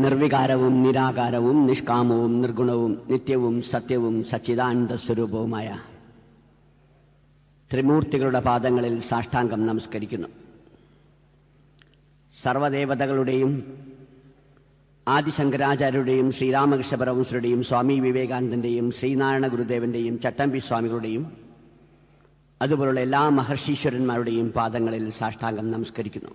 നിർവികാരവും നിരാകാരവും നിഷ്കാമവും നിർഗുണവും നിത്യവും സത്യവും സച്ചിദാനന്ദ സ്വരൂപവുമായ ത്രിമൂർത്തികളുടെ പാദങ്ങളിൽ സാഷ്ടാംഗം നമസ്കരിക്കുന്നു സർവദേവതകളുടെയും ആദിശങ്കരാചാര്യരുടെയും ശ്രീരാമകൃഷ്ണ പരമഹംസരുടെയും സ്വാമി വിവേകാനന്ദന്റെയും ശ്രീനാരായണ ഗുരുദേവന്റെയും ചട്ടമ്പി സ്വാമികളുടെയും അതുപോലുള്ള എല്ലാ മഹർഷീശ്വരന്മാരുടെയും പാദങ്ങളിൽ സാഷ്ടാംഗം നമസ്കരിക്കുന്നു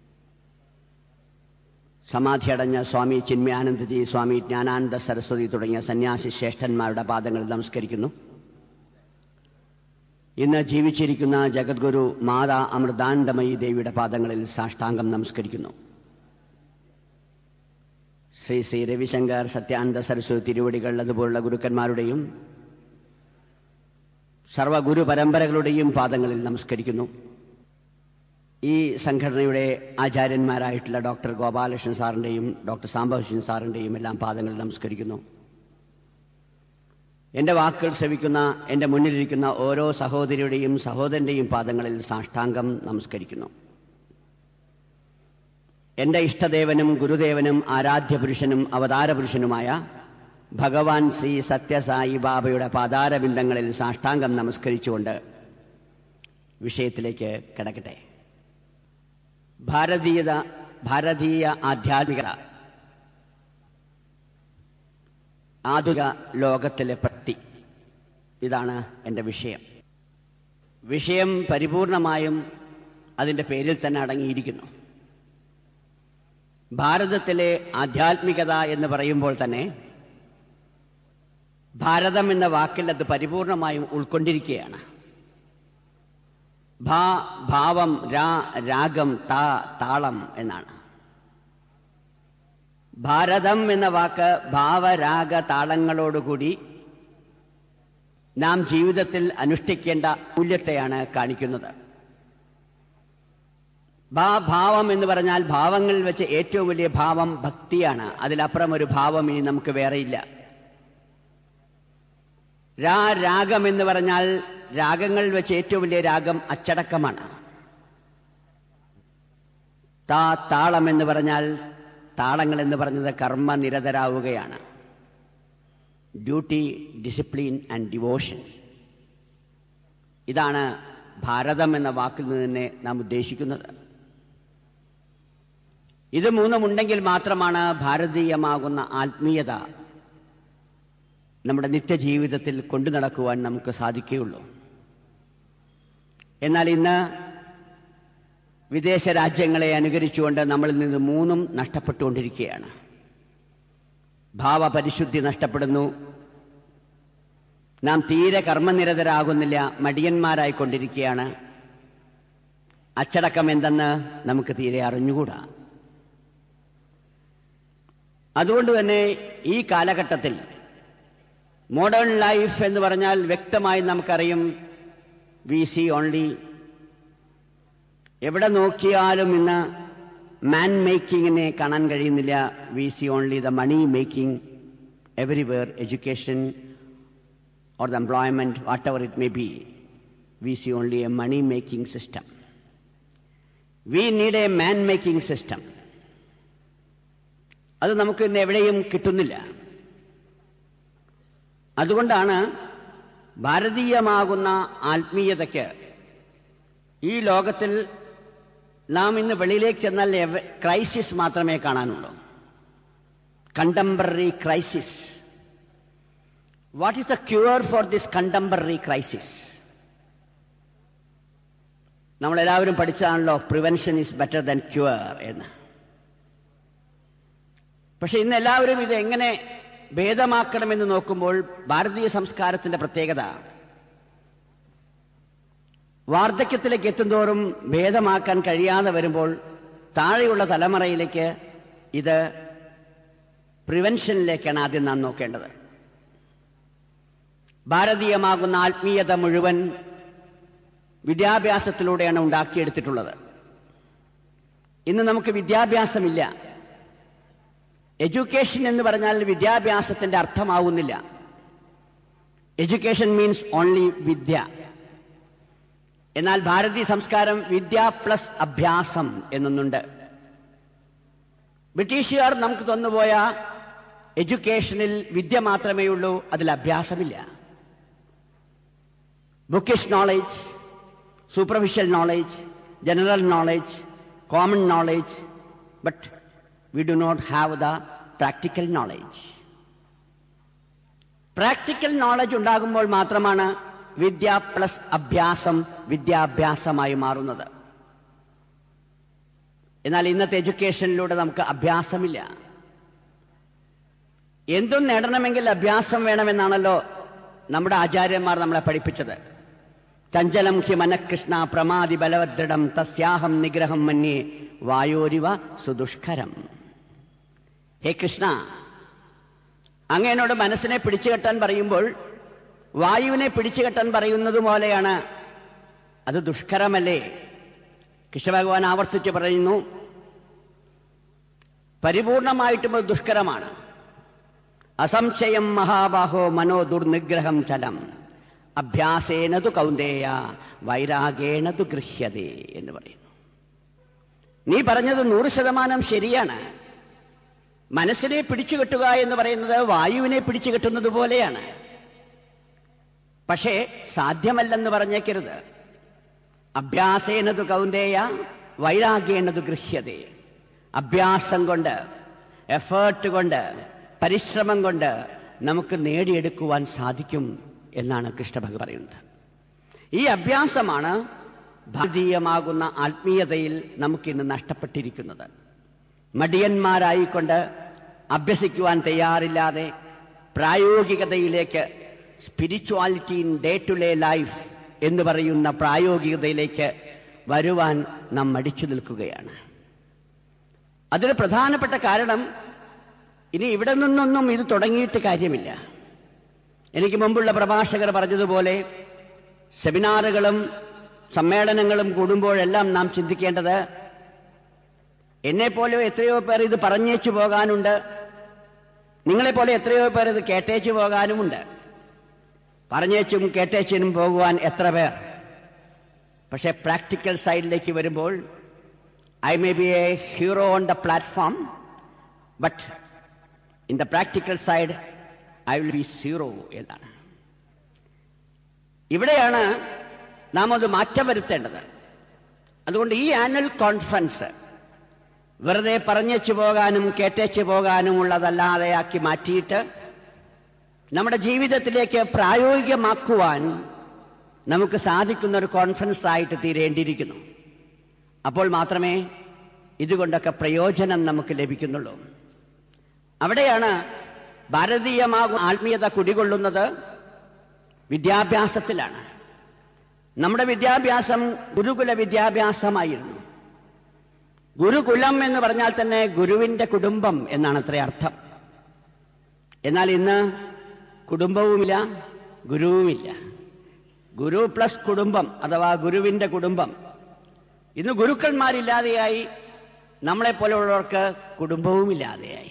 സമാധിയടഞ്ഞ സ്വാമി ചിന്മയാനന്ദജി സ്വാമി ജ്ഞാനാനന്ദ സരസ്വതി തുടങ്ങിയ സന്യാസി ശ്രേഷ്ഠന്മാരുടെ പാദങ്ങളിൽ നമസ്കരിക്കുന്നു ഇന്ന് ജീവിച്ചിരിക്കുന്ന ജഗദ്ഗുരു മാതാ അമൃതാനന്ദമയി ദേവിയുടെ പാദങ്ങളിൽ സാഷ്ടാംഗം നമസ്കരിക്കുന്നു ശ്രീ ശ്രീ രവിശങ്കർ സത്യാനന്ദ സരസ്വതി തിരുവടികൾ അതുപോലുള്ള ഗുരുക്കന്മാരുടെയും സർവഗുരു പരമ്പരകളുടെയും പാദങ്ങളിൽ നമസ്കരിക്കുന്നു ഈ സംഘടനയുടെ ആചാര്യന്മാരായിട്ടുള്ള ഡോക്ടർ ഗോപാലകൃഷ്ണൻ സാറിൻ്റെയും ഡോക്ടർ സാംബകൃഷ്ണൻ സാറിൻ്റെയും എല്ലാം പാദങ്ങളിൽ നമസ്കരിക്കുന്നു എൻ്റെ വാക്കുകൾ ശ്രവിക്കുന്ന എൻ്റെ മുന്നിലിരിക്കുന്ന ഓരോ സഹോദരിയുടെയും സഹോദരൻ്റെയും പാദങ്ങളിൽ സാഷ്ടാംഗം നമസ്കരിക്കുന്നു എൻ്റെ ഇഷ്ടദേവനും ഗുരുദേവനും ആരാധ്യപുരുഷനും അവതാരപുരുഷനുമായ ഭഗവാൻ ശ്രീ സത്യസായി ബാബയുടെ പാതാരബിന്ദങ്ങളിൽ സാഷ്ടാംഗം നമസ്കരിച്ചുകൊണ്ട് വിഷയത്തിലേക്ക് കിടക്കട്ടെ ഭാരതീയത ഭാരതീയ ആധ്യാത്മികത ആധുനിക ലോകത്തിലെ പ്രതി ഇതാണ് എൻ്റെ വിഷയം വിഷയം പരിപൂർണമായും അതിൻ്റെ പേരിൽ തന്നെ അടങ്ങിയിരിക്കുന്നു ഭാരതത്തിലെ ആധ്യാത്മികത എന്ന് പറയുമ്പോൾ തന്നെ ഭാരതം എന്ന വാക്കിൽ അത് പരിപൂർണമായും ഉൾക്കൊണ്ടിരിക്കുകയാണ് ഭാ ഭാവം രാ രാഗം താ താളം എന്നാണ് ഭാരതം എന്ന വാക്ക് ഭാവരാഗ താളങ്ങളോടുകൂടി നാം ജീവിതത്തിൽ അനുഷ്ഠിക്കേണ്ട മൂല്യത്തെയാണ് കാണിക്കുന്നത് ഭാ ഭാവം എന്ന് പറഞ്ഞാൽ ഭാവങ്ങളിൽ വെച്ച് ഏറ്റവും വലിയ ഭാവം ഭക്തിയാണ് അതിലപ്പുറം ഒരു ഭാവം ഇനി നമുക്ക് വേറെയില്ല രാ രാഗം എന്ന് പറഞ്ഞാൽ രാഗങ്ങളിൽ വെച്ച് ഏറ്റവും വലിയ രാഗം അച്ചടക്കമാണ് താ താളം എന്ന് പറഞ്ഞാൽ താളങ്ങൾ എന്ന് പറഞ്ഞത് കർമ്മനിരതരാവുകയാണ് ഡ്യൂട്ടി ഡിസിപ്ലിൻ ആൻഡ് ഡിവോഷൻ ഇതാണ് ഭാരതം എന്ന വാക്കിൽ നിന്ന് തന്നെ നാം ഉദ്ദേശിക്കുന്നത് ഇത് മൂന്നുമുണ്ടെങ്കിൽ മാത്രമാണ് ഭാരതീയമാകുന്ന ആത്മീയത നമ്മുടെ നിത്യജീവിതത്തിൽ കൊണ്ടു നടക്കുവാൻ നമുക്ക് സാധിക്കുകയുള്ളൂ എന്നാൽ ഇന്ന് വിദേശ രാജ്യങ്ങളെ അനുകരിച്ചുകൊണ്ട് നമ്മളിൽ നിന്ന് മൂന്നും നഷ്ടപ്പെട്ടുകൊണ്ടിരിക്കുകയാണ് ഭാവപരിശുദ്ധി നഷ്ടപ്പെടുന്നു നാം തീരെ കർമ്മനിരതരാകുന്നില്ല മടിയന്മാരായിക്കൊണ്ടിരിക്കുകയാണ് അച്ചടക്കം എന്തെന്ന് നമുക്ക് തീരെ അറിഞ്ഞുകൂടാ അതുകൊണ്ട് തന്നെ ഈ കാലഘട്ടത്തിൽ മോഡേൺ ലൈഫ് എന്ന് പറഞ്ഞാൽ വ്യക്തമായി നമുക്കറിയും വി സി ഓൺലി എവിടെ നോക്കിയാലും ഇന്ന് മാൻ മേക്കിങ്ങിനെ കാണാൻ കഴിയുന്നില്ല we see only the money making everywhere education or the employment whatever it may be we see only a money making system we need a man making system അത് നമുക്ക് ഇന്ന് എവിടെയും കിട്ടുന്നില്ല അതുകൊണ്ടാണ് ഭാരതീയമാകുന്ന ആത്മീയതയ്ക്ക് ഈ ലോകത്തിൽ നാം ഇന്ന് വെളിയിലേക്ക് ചെന്നാൽ ക്രൈസിസ് മാത്രമേ കാണാനുള്ളൂ contemporary crisis what is the cure for this contemporary crisis നമ്മളെല്ലാവരും പഠിച്ചതാണല്ലോ prevention is better than cure എന്ന് പക്ഷെ ഇന്ന് എല്ലാവരും ഇത് എങ്ങനെ ഭേദമാക്കണമെന്ന് നോക്കുമ്പോൾ ഭാരതീയ സംസ്കാരത്തിന്റെ പ്രത്യേകത വാർദ്ധക്യത്തിലേക്ക് എത്തുന്തോറും ഭേദമാക്കാൻ കഴിയാതെ വരുമ്പോൾ താഴെയുള്ള തലമുറയിലേക്ക് ഇത് പ്രിവെൻഷനിലേക്കാണ് ആദ്യം നാം നോക്കേണ്ടത് ഭാരതീയമാകുന്ന ആത്മീയത മുഴുവൻ വിദ്യാഭ്യാസത്തിലൂടെയാണ് ഉണ്ടാക്കിയെടുത്തിട്ടുള്ളത് ഇന്ന് നമുക്ക് വിദ്യാഭ്യാസമില്ല എഡ്യൂക്കേഷൻ എന്ന് പറഞ്ഞാൽ വിദ്യാഭ്യാസത്തിന്റെ അർത്ഥമാവുന്നില്ല എഡ്യൂക്കേഷൻ മീൻസ് ഓൺലി വിദ്യ എന്നാൽ ഭാരതീയ സംസ്കാരം വിദ്യ പ്ലസ് അഭ്യാസം എന്നൊന്നുണ്ട് ബ്രിട്ടീഷുകാർ നമുക്ക് തന്നുപോയ എഡ്യൂക്കേഷനിൽ വിദ്യ മാത്രമേ ഉള്ളൂ അതിൽ അഭ്യാസമില്ല bookish knowledge superficial knowledge general knowledge common knowledge but we do not have the practical knowledge practical knowledge ഉണ്ടാകുമ്പോൾ മാത്രമാണ് വിദ്യ പ്ലസ് അഭ്യാസം വിദ്യാഭ്യാസമായി മാറുന്നത് എന്നാൽ ഇന്നത്തെ എഡ്യൂക്കേഷനിലൂടെ നമുക്ക് അഭ്യാസമില്ല എന്തും നേടണമെങ്കിൽ അഭ്യാസം വേണമെന്നാണല്ലോ നമ്മുടെ ആചാര്യന്മാർ നമ്മളെ പഠിപ്പിച്ചത് ചഞ്ചലം ഹി മനഃകൃഷ്ണ പ്രമാതി ബലവദൃഢം തസ്യാഹം നിഗ്രഹം മന്യേ വായോരിവ സുദുഷ്കരം ഹേ കൃഷ്ണ അങ്ങനോട് മനസ്സിനെ പിടിച്ചുകെട്ടാൻ പറയുമ്പോൾ വായുവിനെ പിടിച്ചുകെട്ടാൻ പറയുന്നത് പോലെയാണ് അത് ദുഷ്കരമല്ലേ കൃഷ്ണഭഗവാൻ ആവർത്തിച്ച് പറയുന്നു പരിപൂർണമായിട്ടും അത് ദുഷ്കരമാണ് അസംശയം മഹാബാഹോ മനോ ദുർനിഗ്രഹം ചലം അഭ്യാസേനതു കൗന്ദേയ വൈരാഗേണതു ഗൃഹ്യതേ എന്ന് പറയുന്നു നീ പറഞ്ഞത് നൂറ് ശതമാനം ശരിയാണ് മനസ്സിനെ പിടിച്ചുകെട്ടുക എന്ന് പറയുന്നത് വായുവിനെ പിടിച്ചുകെട്ടുന്നത് പോലെയാണ് പക്ഷേ സാധ്യമല്ലെന്ന് പറഞ്ഞേക്കരുത് അഭ്യാസേനതു കൗന്ദേയ വൈരാഗ്യേനതു ഗൃഹ്യതേ അഭ്യാസം കൊണ്ട് എഫേർട്ട് കൊണ്ട് പരിശ്രമം കൊണ്ട് നമുക്ക് നേടിയെടുക്കുവാൻ സാധിക്കും എന്നാണ് കൃഷ്ണഭഗ പറയുന്നത് ഈ അഭ്യാസമാണ് ഭാരതീയമാകുന്ന ആത്മീയതയിൽ നമുക്കിന്ന് നഷ്ടപ്പെട്ടിരിക്കുന്നത് മടിയന്മാരായിക്കൊണ്ട് അഭ്യസിക്കുവാൻ തയ്യാറില്ലാതെ പ്രായോഗികതയിലേക്ക് spirituality in day to day life എന്ന് പറയുന്ന പ്രായോഗികതയിലേക്ക് വരുവാൻ നാം മടിച്ചു നിൽക്കുകയാണ് അതിന് പ്രധാനപ്പെട്ട കാരണം ഇനി ഇവിടെ നിന്നൊന്നും ഇത് തുടങ്ങിയിട്ട് കാര്യമില്ല എനിക്ക് മുമ്പുള്ള പ്രഭാഷകർ പറഞ്ഞതുപോലെ സെമിനാറുകളും സമ്മേളനങ്ങളും കൂടുമ്പോഴെല്ലാം നാം ചിന്തിക്കേണ്ടത് എന്നെപ്പോലെ എത്രയോ പേർ ഇത് പറഞ്ഞേച്ചു പോകാനുണ്ട് നിങ്ങളെപ്പോലെ എത്രയോ പേർ ഇത് കേട്ടേച്ചു പോകാനുമുണ്ട് പറഞ്ഞേച്ചും കേട്ടേച്ചിനും പോകുവാൻ എത്ര പേർ പക്ഷെ പ്രാക്ടിക്കൽ സൈഡിലേക്ക് വരുമ്പോൾ I may be a hero on the platform but in the practical side I will be zero എന്നാണ് ഇവിടെയാണ് നാം അത് മാറ്റം വരുത്തേണ്ടത് അതുകൊണ്ട് ഈ ആനുവൽ കോൺഫറൻസ് വെറുതെ പറഞ്ഞേച്ചു പോകാനും കേട്ടേച്ചു പോകാനും ഉള്ളതല്ലാതെ ആക്കി മാറ്റിയിട്ട് നമ്മുടെ ജീവിതത്തിലേക്ക് പ്രായോഗികമാക്കുവാൻ നമുക്ക് സാധിക്കുന്ന ഒരു കോൺഫറൻസ് ആയിട്ട് തീരേണ്ടിയിരിക്കുന്നു അപ്പോൾ മാത്രമേ ഇതുകൊണ്ടൊക്കെ പ്രയോജനം നമുക്ക് ലഭിക്കുന്നുള്ളൂ അവിടെയാണ് ഭാരതീയമാകും ആത്മീയത കുടികൊള്ളുന്നത് വിദ്യാഭ്യാസത്തിലാണ് നമ്മുടെ വിദ്യാഭ്യാസം ഗുരുകുല വിദ്യാഭ്യാസമായിരുന്നു ഗുരുകുലം എന്ന് പറഞ്ഞാൽ തന്നെ ഗുരുവിന്റെ കുടുംബം എന്നാണ് അത്ര അർത്ഥം എന്നാൽ ഇന്ന് കുടുംബവുമില്ല ഗുരുവുമില്ല ഗുരു പ്ലസ് കുടുംബം അഥവാ ഗുരുവിന്റെ കുടുംബം ഇന്ന് ഗുരുക്കന്മാരില്ലാതെയായി നമ്മളെപ്പോലെയുള്ളവർക്ക് കുടുംബവുമില്ലാതെയായി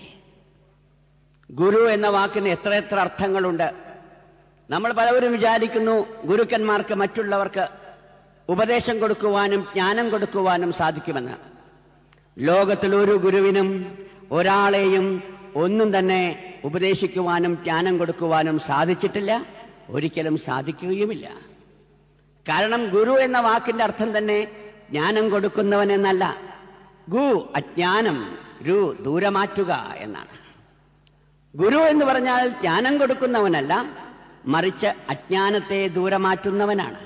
ഗുരു എന്ന വാക്കിന് എത്ര എത്ര അർത്ഥങ്ങളുണ്ട് നമ്മൾ പലവരും വിചാരിക്കുന്നു ഗുരുക്കന്മാർക്ക് മറ്റുള്ളവർക്ക് ഉപദേശം കൊടുക്കുവാനും ജ്ഞാനം കൊടുക്കുവാനും സാധിക്കുമെന്ന് ലോകത്തിൽ ഒരു ഗുരുവിനും ഒരാളെയും ഒന്നും തന്നെ ഉപദേശിക്കുവാനും ജ്ഞാനം കൊടുക്കുവാനും സാധിച്ചിട്ടില്ല ഒരിക്കലും സാധിക്കുകയുമില്ല കാരണം ഗുരു എന്ന വാക്കിന്റെ അർത്ഥം തന്നെ ജ്ഞാനം കൊടുക്കുന്നവൻ എന്നല്ല ഗു അജ്ഞാനം രു ദൂരമാറ്റുക എന്നാണ് ഗുരു എന്ന് പറഞ്ഞാൽ ജ്ഞാനം കൊടുക്കുന്നവനല്ല മറിച്ച് അജ്ഞാനത്തെ ദൂരമാറ്റുന്നവനാണ്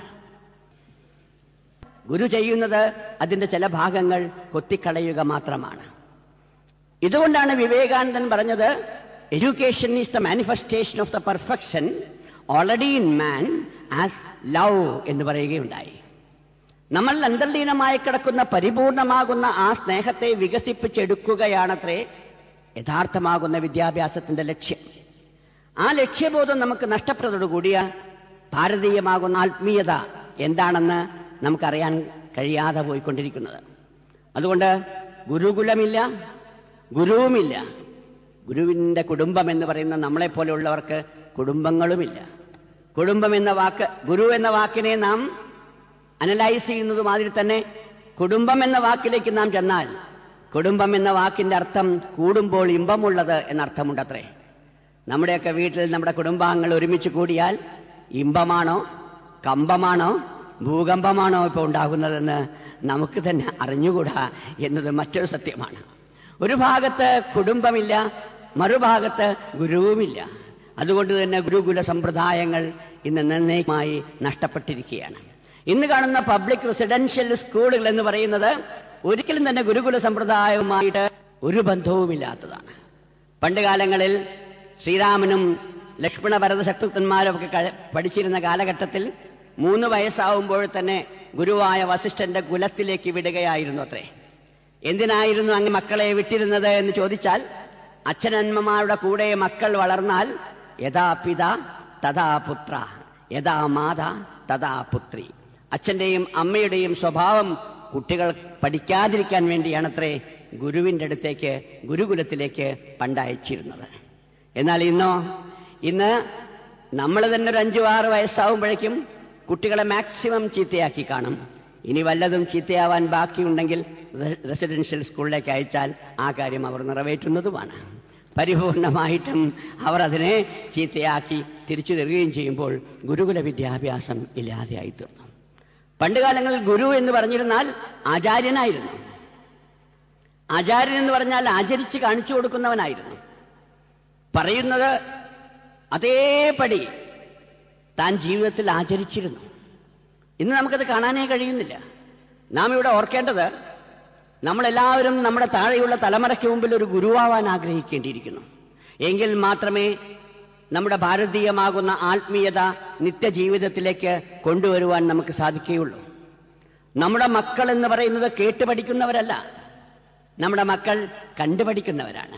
ഗുരു ചെയ്യുന്നത് അതിന്റെ ചില ഭാഗങ്ങൾ കൊത്തിക്കളയുക മാത്രമാണ് ഇതുകൊണ്ടാണ് വിവേകാനന്ദൻ പറഞ്ഞത് education is the manifestation of the perfection already in man as love എന്ന് പറയുകയുണ്ടായി നമ്മൾ അന്തർലീനമായി കിടക്കുന്ന പരിപൂർണമാകുന്ന ആ സ്നേഹത്തെ വികസിപ്പിച്ചെടുക്കുകയാണത്രേ യഥാർത്ഥമാകുന്ന വിദ്യാഭ്യാസത്തിന്റെ ലക്ഷ്യം ആ ലക്ഷ്യബോധം നമുക്ക് നഷ്ടപ്പെട്ടതോടുകൂടിയ ഭാരതീയമാകുന്ന ആത്മീയത എന്താണെന്ന് നമുക്കറിയാൻ കഴിയാതെ പോയിക്കൊണ്ടിരിക്കുന്നത് അതുകൊണ്ട് ഗുരുകുലമില്ല ഗുരുവുമില്ല ഗുരുവിൻ്റെ കുടുംബം എന്ന് പറയുന്ന നമ്മളെപ്പോലെയുള്ളവർക്ക് കുടുംബങ്ങളുമില്ല കുടുംബം എന്ന വാക്ക് ഗുരു എന്ന വാക്കിനെ നാം അനലൈസ് ചെയ്യുന്നത് മാതിരി തന്നെ കുടുംബം എന്ന വാക്കിലേക്ക് നാം ചെന്നാൽ കുടുംബം എന്ന വാക്കിന്റെ അർത്ഥം കൂടുമ്പോൾ ഇമ്പമുള്ളത് എന്നർത്ഥമുണ്ടത്രേ നമ്മുടെയൊക്കെ വീട്ടിൽ നമ്മുടെ കുടുംബാംഗങ്ങൾ ഒരുമിച്ച് കൂടിയാൽ ഇമ്പമാണോ കമ്പമാണോ ഭൂകമ്പമാണോ ഇപ്പോൾ ഉണ്ടാകുന്നതെന്ന് നമുക്ക് തന്നെ അറിഞ്ഞുകൂടാ എന്നത് മറ്റൊരു സത്യമാണ് ഒരു ഭാഗത്ത് കുടുംബമില്ല മറുഭാഗത്ത് ഗുരുവുമില്ല അതുകൊണ്ട് തന്നെ ഗുരുകുല സമ്പ്രദായങ്ങൾ ഇന്ന് നിർണയമായി നഷ്ടപ്പെട്ടിരിക്കുകയാണ് ഇന്ന് കാണുന്ന പബ്ലിക് റെസിഡൻഷ്യൽ സ്കൂളുകൾ എന്ന് പറയുന്നത് ഒരിക്കലും തന്നെ ഗുരുകുല സമ്പ്രദായവുമായിട്ട് ഒരു ബന്ധവുമില്ലാത്തതാണ് പണ്ട് കാലങ്ങളിൽ ശ്രീരാമനും ലക്ഷ്മണ ഭരത ശത്രുഘ്നന്മാരും ഒക്കെ ക- പഠിച്ചിരുന്ന കാലഘട്ടത്തിൽ മൂന്ന് വയസ്സാവുമ്പോൾ തന്നെ ഗുരുവായ വസിഷ്ഠന്റെ കുലത്തിലേക്ക് വിടുകയായിരുന്നു അത്രേ എന്തിനായിരുന്നു അങ്ങ് മക്കളെ വിട്ടിരുന്നത് എന്ന് ചോദിച്ചാൽ അച്ഛനന്മമാരുടെ കൂടെ മക്കൾ വളർന്നാൽ യഥാ പിത തഥാ പുത്ര യഥാ മാത തഥാ പുത്രി അച്ഛന്റെയും അമ്മയുടെയും സ്വഭാവം കുട്ടികൾ പഠിക്കാതിരിക്കാൻ വേണ്ടിയാണത്രേ ഗുരുവിൻ്റെ അടുത്തേക്ക് ഗുരുകുലത്തിലേക്ക് പണ്ടയച്ചിരുന്നത് എന്നാൽ ഇന്നോ ഇന്ന് നമ്മൾ തന്നെ ഒരു അഞ്ചു ആറ് വയസ്സാവുമ്പോഴേക്കും കുട്ടികളെ മാക്സിമം ചീത്തയാക്കി കാണും ഇനി വല്ലതും ചീത്തയാവാൻ ബാക്കിയുണ്ടെങ്കിൽ റെ- റെസിഡൻഷ്യൽ സ്കൂളിലേക്ക് അയച്ചാൽ ആ കാര്യം അവർ നിറവേറ്റുന്നതുമാണ് പരിപൂർണമായിട്ടും അവർ അതിനെ ചീത്തയാക്കി തിരിച്ചു തരികയും ചെയ്യുമ്പോൾ ഗുരുകുല വിദ്യാഭ്യാസം ഇല്ലാതെയായി തീർന്നു പണ്ട് കാലങ്ങളിൽ ഗുരു എന്ന് പറഞ്ഞിരുന്നാൽ ആചാര്യനായിരുന്നു ആചാര്യൻ എന്ന് പറഞ്ഞാൽ ആചരിച്ച് കാണിച്ചു കൊടുക്കുന്നവനായിരുന്നു പറയുന്നത് അതേപടി താൻ ജീവിതത്തിൽ ആചരിച്ചിരുന്നു ഇന്ന് നമുക്കത് കാണാനേ കഴിയുന്നില്ല നാം ഇവിടെ ഓർക്കേണ്ടത് നമ്മളെല്ലാവരും നമ്മുടെ താഴെയുള്ള തലമുറയ്ക്ക് മുമ്പിൽ ഒരു ഗുരുവാവാൻ ആഗ്രഹിക്കേണ്ടിയിരിക്കുന്നു എങ്കിൽ മാത്രമേ നമ്മുടെ ഭാരതീയമാകുന്ന ആത്മീയത നിത്യജീവിതത്തിലേക്ക് കൊണ്ടുവരുവാൻ നമുക്ക് സാധിക്കുകയുള്ളൂ നമ്മുടെ മക്കൾ എന്ന് പറയുന്നത് കേട്ട് പഠിക്കുന്നവരല്ല നമ്മുടെ മക്കൾ കണ്ടുപഠിക്കുന്നവരാണ്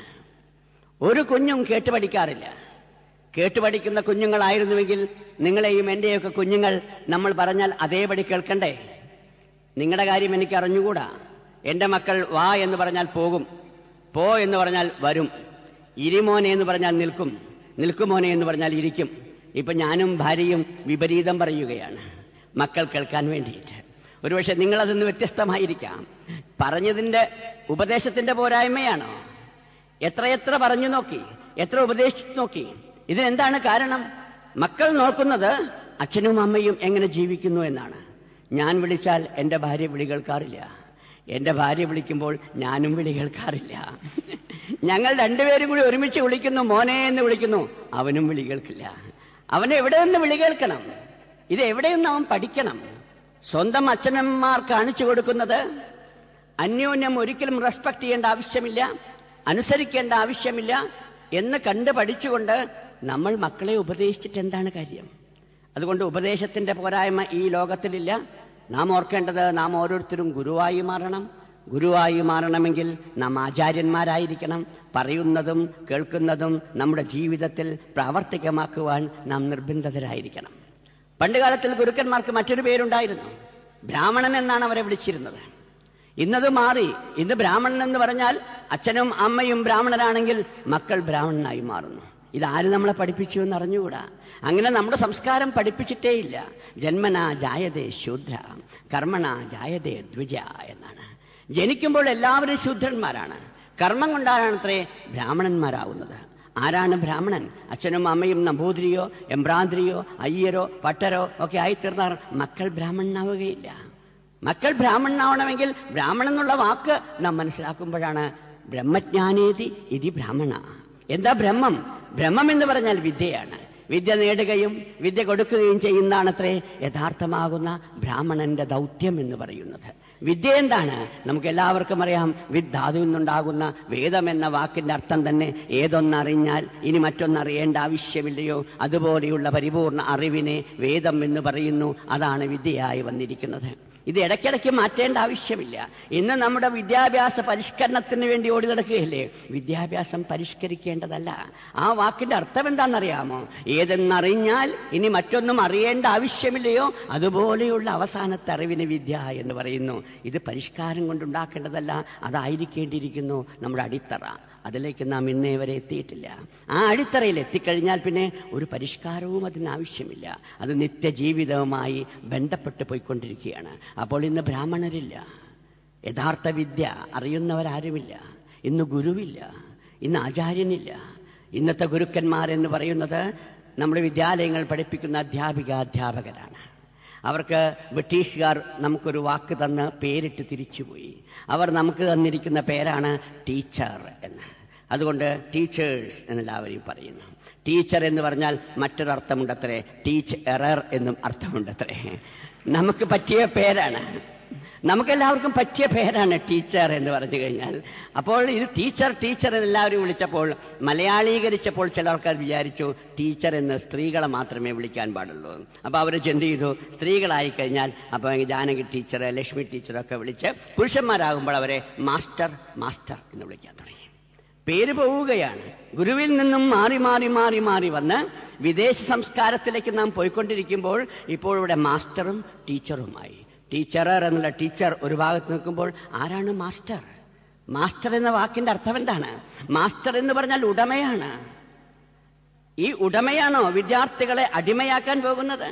ഒരു കുഞ്ഞും കേട്ട് പഠിക്കാറില്ല കേട്ട് പഠിക്കുന്ന കുഞ്ഞുങ്ങളായിരുന്നുവെങ്കിൽ നിങ്ങളെയും എൻ്റെയൊക്കെ കുഞ്ഞുങ്ങൾ നമ്മൾ പറഞ്ഞാൽ അതേപടി കേൾക്കണ്ടേ നിങ്ങളുടെ കാര്യം എനിക്ക് അറിഞ്ഞുകൂടാ എൻ്റെ മക്കൾ വാ എന്ന് പറഞ്ഞാൽ പോകും പോ എന്ന് പറഞ്ഞാൽ വരും ഇരിമോനെ എന്ന് പറഞ്ഞാൽ നിൽക്കും നിൽക്കുമോനെ എന്ന് പറഞ്ഞാൽ ഇരിക്കും ഇപ്പൊ ഞാനും ഭാര്യയും വിപരീതം പറയുകയാണ് മക്കൾ കേൾക്കാൻ വേണ്ടിയിട്ട് ഒരുപക്ഷെ നിങ്ങളതൊന്ന് വ്യത്യസ്തമായിരിക്കാം പറഞ്ഞതിൻ്റെ ഉപദേശത്തിന്റെ പോരായ്മയാണോ എത്രയെത്ര പറഞ്ഞു നോക്കി എത്ര ഉപദേശിച്ചു നോക്കി ഇതിനെന്താണ് കാരണം മക്കൾ നോക്കുന്നത് അച്ഛനും അമ്മയും എങ്ങനെ ജീവിക്കുന്നു എന്നാണ് ഞാൻ വിളിച്ചാൽ എൻ്റെ ഭാര്യ വിളി കേൾക്കാറില്ല എൻ്റെ ഭാര്യ വിളിക്കുമ്പോൾ ഞാനും വിളി കേൾക്കാറില്ല ഞങ്ങൾ രണ്ടുപേരും കൂടി ഒരുമിച്ച് വിളിക്കുന്നു മോനെ എന്ന് വിളിക്കുന്നു അവനും വിളി കേൾക്കില്ല അവനെ എവിടെ നിന്ന് വിളി കേൾക്കണം ഇത് എവിടെ നിന്ന് അവൻ പഠിക്കണം സ്വന്തം അച്ഛനമ്മമാർ കാണിച്ചു കൊടുക്കുന്നത് അന്യോന്യം ഒരിക്കലും റെസ്പെക്ട് ചെയ്യേണ്ട ആവശ്യമില്ല അനുസരിക്കേണ്ട ആവശ്യമില്ല എന്ന് കണ്ട് പഠിച്ചുകൊണ്ട് നമ്മൾ മക്കളെ ഉപദേശിച്ചിട്ട് എന്താണ് കാര്യം അതുകൊണ്ട് ഉപദേശത്തിന്റെ പോരായ്മ ഈ ലോകത്തിലില്ല നാം ഓർക്കേണ്ടത് നാം ഓരോരുത്തരും ഗുരുവായി മാറണം ഗുരുവായി മാറണമെങ്കിൽ നാം ആചാര്യന്മാരായിരിക്കണം പറയുന്നതും കേൾക്കുന്നതും നമ്മുടെ ജീവിതത്തിൽ പ്രാവർത്തികമാക്കുവാൻ നാം നിർബന്ധിതരായിരിക്കണം പണ്ട് കാലത്തിൽ ഗുരുക്കന്മാർക്ക് മറ്റൊരു പേരുണ്ടായിരുന്നു ബ്രാഹ്മണൻ എന്നാണ് അവരെ വിളിച്ചിരുന്നത് ഇന്നത് മാറി ഇന്ന് ബ്രാഹ്മണൻ എന്ന് പറഞ്ഞാൽ അച്ഛനും അമ്മയും ബ്രാഹ്മണരാണെങ്കിൽ മക്കൾ ബ്രാഹ്മണനായി മാറുന്നു ഇതാര് നമ്മളെ പഠിപ്പിച്ചു എന്ന് അറിഞ്ഞുകൂടാ അങ്ങനെ നമ്മുടെ സംസ്കാരം പഠിപ്പിച്ചിട്ടേയില്ല ജന്മന ജായതേ ശൂദ്ര കർമ്മണ ജായതേ ദ്വിജ എന്നാണ് ജനിക്കുമ്പോൾ എല്ലാവരും ശൂദ്രന്മാരാണ് കർമ്മം കൊണ്ടാണ് അത്രേ ബ്രാഹ്മണന്മാരാവുന്നത് ആരാണ് ബ്രാഹ്മണൻ അച്ഛനും അമ്മയും നമ്പൂതിരിയോ എംബ്രാന്തിരിയോ അയ്യരോ പട്ടരോ ഒക്കെ ആയിത്തീർന്നാൽ മക്കൾ ബ്രാഹ്മണനാവുകയില്ല മക്കൾ ബ്രാഹ്മണനാവണമെങ്കിൽ ബ്രാഹ്മണൻ എന്നുള്ള വാക്ക് നാം മനസ്സിലാക്കുമ്പോഴാണ് ബ്രഹ്മജ്ഞാനേതി ഇതി ബ്രാഹ്മണ എന്താ ബ്രഹ്മം ബ്രഹ്മം എന്ന് പറഞ്ഞാൽ വിദ്യയാണ് വിദ്യ നേടുകയും വിദ്യ കൊടുക്കുകയും ചെയ്യുന്നതാണത്രേ യഥാർത്ഥമാകുന്ന ബ്രാഹ്മണന്റെ ദൗത്യം എന്ന് പറയുന്നത് വിദ്യ എന്താണ് നമുക്ക് എല്ലാവർക്കും അറിയാം വിദ്ധാതുവിൽ നിന്നുണ്ടാകുന്ന വേദം എന്ന വാക്കിന്റെ അർത്ഥം തന്നെ ഏതൊന്നറിഞ്ഞാൽ ഇനി മറ്റൊന്നറിയേണ്ട ആവശ്യമില്ലയോ അതുപോലെയുള്ള പരിപൂർണ അറിവിനെ വേദം എന്ന് പറയുന്നു അതാണ് വിദ്യയായി വന്നിരിക്കുന്നത് ഇത് ഇടയ്ക്കിടയ്ക്ക് മാറ്റേണ്ട ആവശ്യമില്ല ഇന്ന് നമ്മുടെ വിദ്യാഭ്യാസ പരിഷ്കരണത്തിന് വേണ്ടി ഓടി നടക്കുകയല്ലേ വിദ്യാഭ്യാസം പരിഷ്കരിക്കേണ്ടതല്ല ആ വാക്കിന്റെ അർത്ഥം എന്താണെന്നറിയാമോ ഏതെന്നറിഞ്ഞാൽ ഇനി മറ്റൊന്നും അറിയേണ്ട ആവശ്യമില്ലയോ അതുപോലെയുള്ള അവസാനത്തെ അറിവിന് വിദ്യ എന്ന് പറയുന്നു ഇത് പരിഷ്കാരം കൊണ്ടുണ്ടാക്കേണ്ടതല്ല അതായിരിക്കേണ്ടിയിരിക്കുന്നു നമ്മുടെ അടിത്തറ അതിലേക്ക് നാം ഇന്നേ വരെ എത്തിയിട്ടില്ല ആ അടിത്തറയിൽ എത്തിക്കഴിഞ്ഞാൽ പിന്നെ ഒരു പരിഷ്കാരവും അതിന് ആവശ്യമില്ല അത് നിത്യജീവിതവുമായി ബന്ധപ്പെട്ട് പോയിക്കൊണ്ടിരിക്കുകയാണ് അപ്പോൾ ഇന്ന് ബ്രാഹ്മണരില്ല യഥാർത്ഥ വിദ്യ അറിയുന്നവരാരുമില്ല ഇന്ന് ഗുരുവില്ല ഇന്ന് ആചാര്യനില്ല ഇന്നത്തെ ഗുരുക്കന്മാരെന്ന് പറയുന്നത് നമ്മുടെ വിദ്യാലയങ്ങൾ പഠിപ്പിക്കുന്ന അധ്യാപിക അധ്യാപകരാണ് അവർക്ക് ബ്രിട്ടീഷുകാർ നമുക്കൊരു വാക്ക് തന്ന് പേരിട്ട് തിരിച്ചുപോയി അവർ നമുക്ക് തന്നിരിക്കുന്ന പേരാണ് ടീച്ചർ എന്ന് അതുകൊണ്ട് ടീച്ചേഴ്സ് എന്നെല്ലാവരും പറയുന്നു ടീച്ചർ എന്ന് പറഞ്ഞാൽ മറ്റൊരർത്ഥമുണ്ടത്രേ ടീച്ച് എറർ എന്നും അർത്ഥമുണ്ടത്രേ നമുക്ക് പറ്റിയ പേരാണ് നമുക്കെല്ലാവർക്കും പറ്റിയ പേരാണ് ടീച്ചർ എന്ന് പറഞ്ഞു കഴിഞ്ഞാൽ അപ്പോൾ ഇത് ടീച്ചർ ടീച്ചർ എന്ന് എല്ലാവരും വിളിച്ചപ്പോൾ മലയാളീകരിച്ചപ്പോൾ ചില ആൾക്കാർ വിചാരിച്ചു ടീച്ചർ എന്ന് സ്ത്രീകളെ മാത്രമേ വിളിക്കാൻ പാടുള്ളൂ അപ്പോൾ അവർ എന്ത് ചെയ്തു സ്ത്രീകളായി കഴിഞ്ഞാൽ അപ്പോൾ ജാനകി ടീച്ചർ ലക്ഷ്മി ടീച്ചറൊക്കെ വിളിച്ച് പുരുഷന്മാരാകുമ്പോൾ അവരെ മാസ്റ്റർ മാസ്റ്റർ എന്ന് വിളിക്കാൻ തുടങ്ങി പേര് പോവുകയാണ് ഗുരുവിൽ നിന്നും മാറി മാറി മാറി മാറി വന്ന് വിദേശ സംസ്കാരത്തിലേക്ക് നാം പോയിക്കൊണ്ടിരിക്കുമ്പോൾ ഇപ്പോൾ ഇവിടെ മാസ്റ്ററും ടീച്ചറുമായി ടീച്ചറർ എന്നുള്ള ടീച്ചർ ഒരു ഭാഗത്ത് നിൽക്കുമ്പോൾ ആരാണ് മാസ്റ്റർ മാസ്റ്റർ എന്ന വാക്കിന്റെ അർത്ഥം എന്താണ് മാസ്റ്റർ എന്ന് പറഞ്ഞാൽ ഉടമയാണ് ഈ ഉടമയാണോ വിദ്യാർത്ഥികളെ അടിമയാക്കാൻ പോകുന്നത്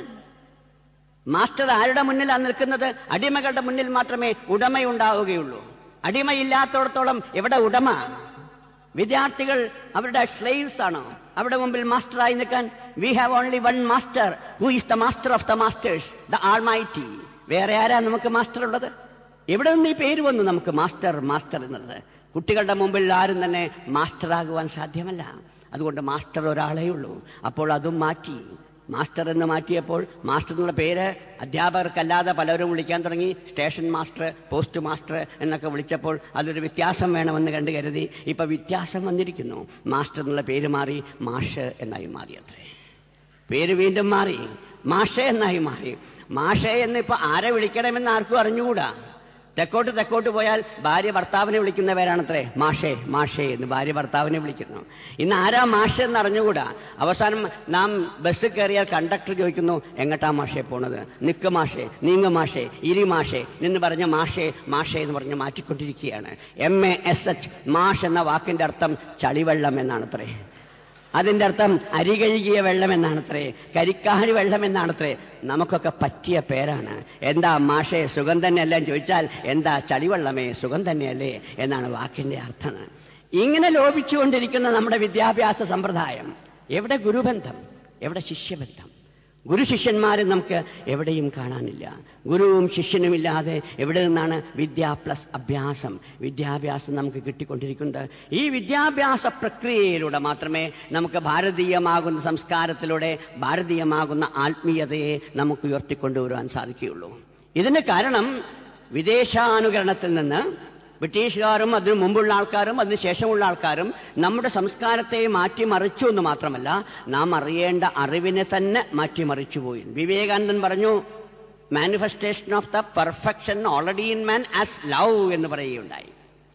മാസ്റ്റർ ആരുടെ മുന്നിലാണ് നിൽക്കുന്നത് അടിമകളുടെ മുന്നിൽ മാത്രമേ ഉടമയുണ്ടാവുകയുള്ളൂ അടിമയില്ലാത്തടത്തോളം എവിടെ ഉടമ വിദ്യാർത്ഥികൾ അവരുടെ സ്ലേവ്സ് ആണോ അവിടെ മുമ്പിൽ മാസ്റ്ററായി നിൽക്കാൻ we have only one master who is the master of the masters the almighty വേറെ ആരാ നമുക്ക് മാസ്റ്റർ ഉള്ളത് എവിടെ നിന്ന് ഈ പേര് വന്നു നമുക്ക് മാസ്റ്റർ മാസ്റ്റർ എന്നത് കുട്ടികളുടെ മുമ്പിൽ ആരും തന്നെ മാസ്റ്ററാകുവാൻ സാധ്യമല്ല അതുകൊണ്ട് മാസ്റ്റർ ഒരാളേ ഉള്ളൂ അപ്പോൾ അതും മാറ്റി മാസ്റ്റർ എന്ന് മാറ്റിയപ്പോൾ മാസ്റ്റർ എന്നുള്ള പേര് അധ്യാപകർക്കല്ലാതെ പലരും വിളിക്കാൻ തുടങ്ങി സ്റ്റേഷൻ മാസ്റ്റർ പോസ്റ്റ് മാസ്റ്റർ എന്നൊക്കെ വിളിച്ചപ്പോൾ അതൊരു വ്യത്യാസം വേണമെന്ന് കണ്ടു കരുതി ഇപ്പൊ വ്യത്യാസം വന്നിരിക്കുന്നു മാസ്റ്റർ എന്നുള്ള പേര് മാറി മാഷ് എന്നായി മാറി അത്രേ പേര് വീണ്ടും മാറി മാഷേ എന്നായി മാറി മാഷേ എന്ന് ഇപ്പൊ ആരെ വിളിക്കണമെന്ന് ആർക്കും അറിഞ്ഞുകൂടാ തെക്കോട്ട് തെക്കോട്ട് പോയാൽ ഭാര്യ ഭർത്താവിനെ വിളിക്കുന്ന പേരാണത്രേ മാഷേ മാഷേ എന്ന് ഭാര്യ ഭർത്താവിനെ വിളിക്കുന്നു ഇന്ന് ആരാ മാഷ എന്ന് അറിഞ്ഞുകൂടാ അവസാനം നാം ബസ് കയറിയാൽ കണ്ടക്ടർ ചോദിക്കുന്നു എങ്ങട്ടാ മാഷേ പോണത് നിക്ക് മാഷേ നീങ്ങ മാഷേ ഇരി മാഷേ എന്ന് പറഞ്ഞ മാഷേ മാഷേ എന്ന് പറഞ്ഞ് മാറ്റിക്കൊണ്ടിരിക്കുകയാണ് എം എ എസ് എച്ച് മാഷ് എന്ന വാക്കിന്റെ അർത്ഥം ചളിവെള്ളം എന്നാണത്രേ അതിന്റെ അർത്ഥം അരി കഴുകിയ വെള്ളം എന്നാണത്രേ കരിക്കാരി വെള്ളം എന്നാണത്രേ നമുക്കൊക്കെ പറ്റിയ പേരാണ് എന്താ മാഷേ സുഖം തന്നെയല്ലേ എന്ന് ചോദിച്ചാൽ എന്താ ചളിവെള്ളമേ സുഖം തന്നെയല്ലേ എന്നാണ് വാക്കിന്റെ അർത്ഥം ഇങ്ങനെ ലോപിച്ചുകൊണ്ടിരിക്കുന്ന നമ്മുടെ വിദ്യാഭ്യാസ സമ്പ്രദായം എവിടെ ഗുരുബന്ധം എവിടെ ശിഷ്യബന്ധം ഗുരു ശിഷ്യന്മാരെ നമുക്ക് എവിടെയും കാണാനില്ല ഗുരുവും ശിഷ്യനുമില്ലാതെ എവിടെ നിന്നാണ് വിദ്യ പ്ലസ് അഭ്യാസം വിദ്യാഭ്യാസം നമുക്ക് കിട്ടിക്കൊണ്ടിരിക്കുന്നത് ഈ വിദ്യാഭ്യാസ പ്രക്രിയയിലൂടെ മാത്രമേ നമുക്ക് ഭാരതീയമാകുന്ന സംസ്കാരത്തിലൂടെ ഭാരതീയമാകുന്ന ആത്മീയതയെ നമുക്ക് ഉയർത്തിക്കൊണ്ടുവരുവാൻ സാധിക്കുകയുള്ളൂ ഇതിന് കാരണം വിദേശാനുകരണത്തിൽ നിന്ന് ബ്രിട്ടീഷുകാരും അതിനു മുമ്പുള്ള ആൾക്കാരും അതിന് ശേഷമുള്ള ആൾക്കാരും നമ്മുടെ സംസ്കാരത്തെ മാറ്റിമറിച്ചു എന്ന് മാത്രമല്ല നാം അറിയേണ്ട അറിവിനെ തന്നെ മാറ്റിമറിച്ചു പോയി വിവേകാനന്ദൻ പറഞ്ഞു manifestation of the perfection already in man as love എന്ന് പറയുകയുണ്ടായി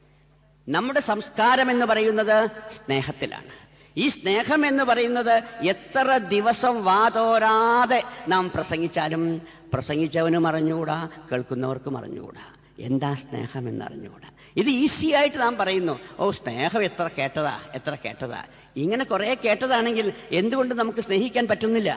നമ്മുടെ സംസ്കാരം എന്ന് പറയുന്നത് സ്നേഹത്തിലാണ് ഈ സ്നേഹം എന്ന് പറയുന്നത് എത്ര ദിവസം വാതോരാതെ നാം പ്രസംഗിച്ചാലും പ്രസംഗിച്ചവനും അറിഞ്ഞുകൂടാ കേൾക്കുന്നവർക്കും അറിഞ്ഞുകൂടാ എന്താ സ്നേഹം എന്നറിഞ്ഞുകൂടാ ഇത് ഈസി ആയിട്ട് നാം പറയുന്നു ഓ സ്നേഹം എത്ര കേട്ടതാ എത്ര കേട്ടതാ ഇങ്ങനെ കുറെ കേട്ടതാണെങ്കിൽ എന്തുകൊണ്ട് നമുക്ക് സ്നേഹിക്കാൻ പറ്റുന്നില്ല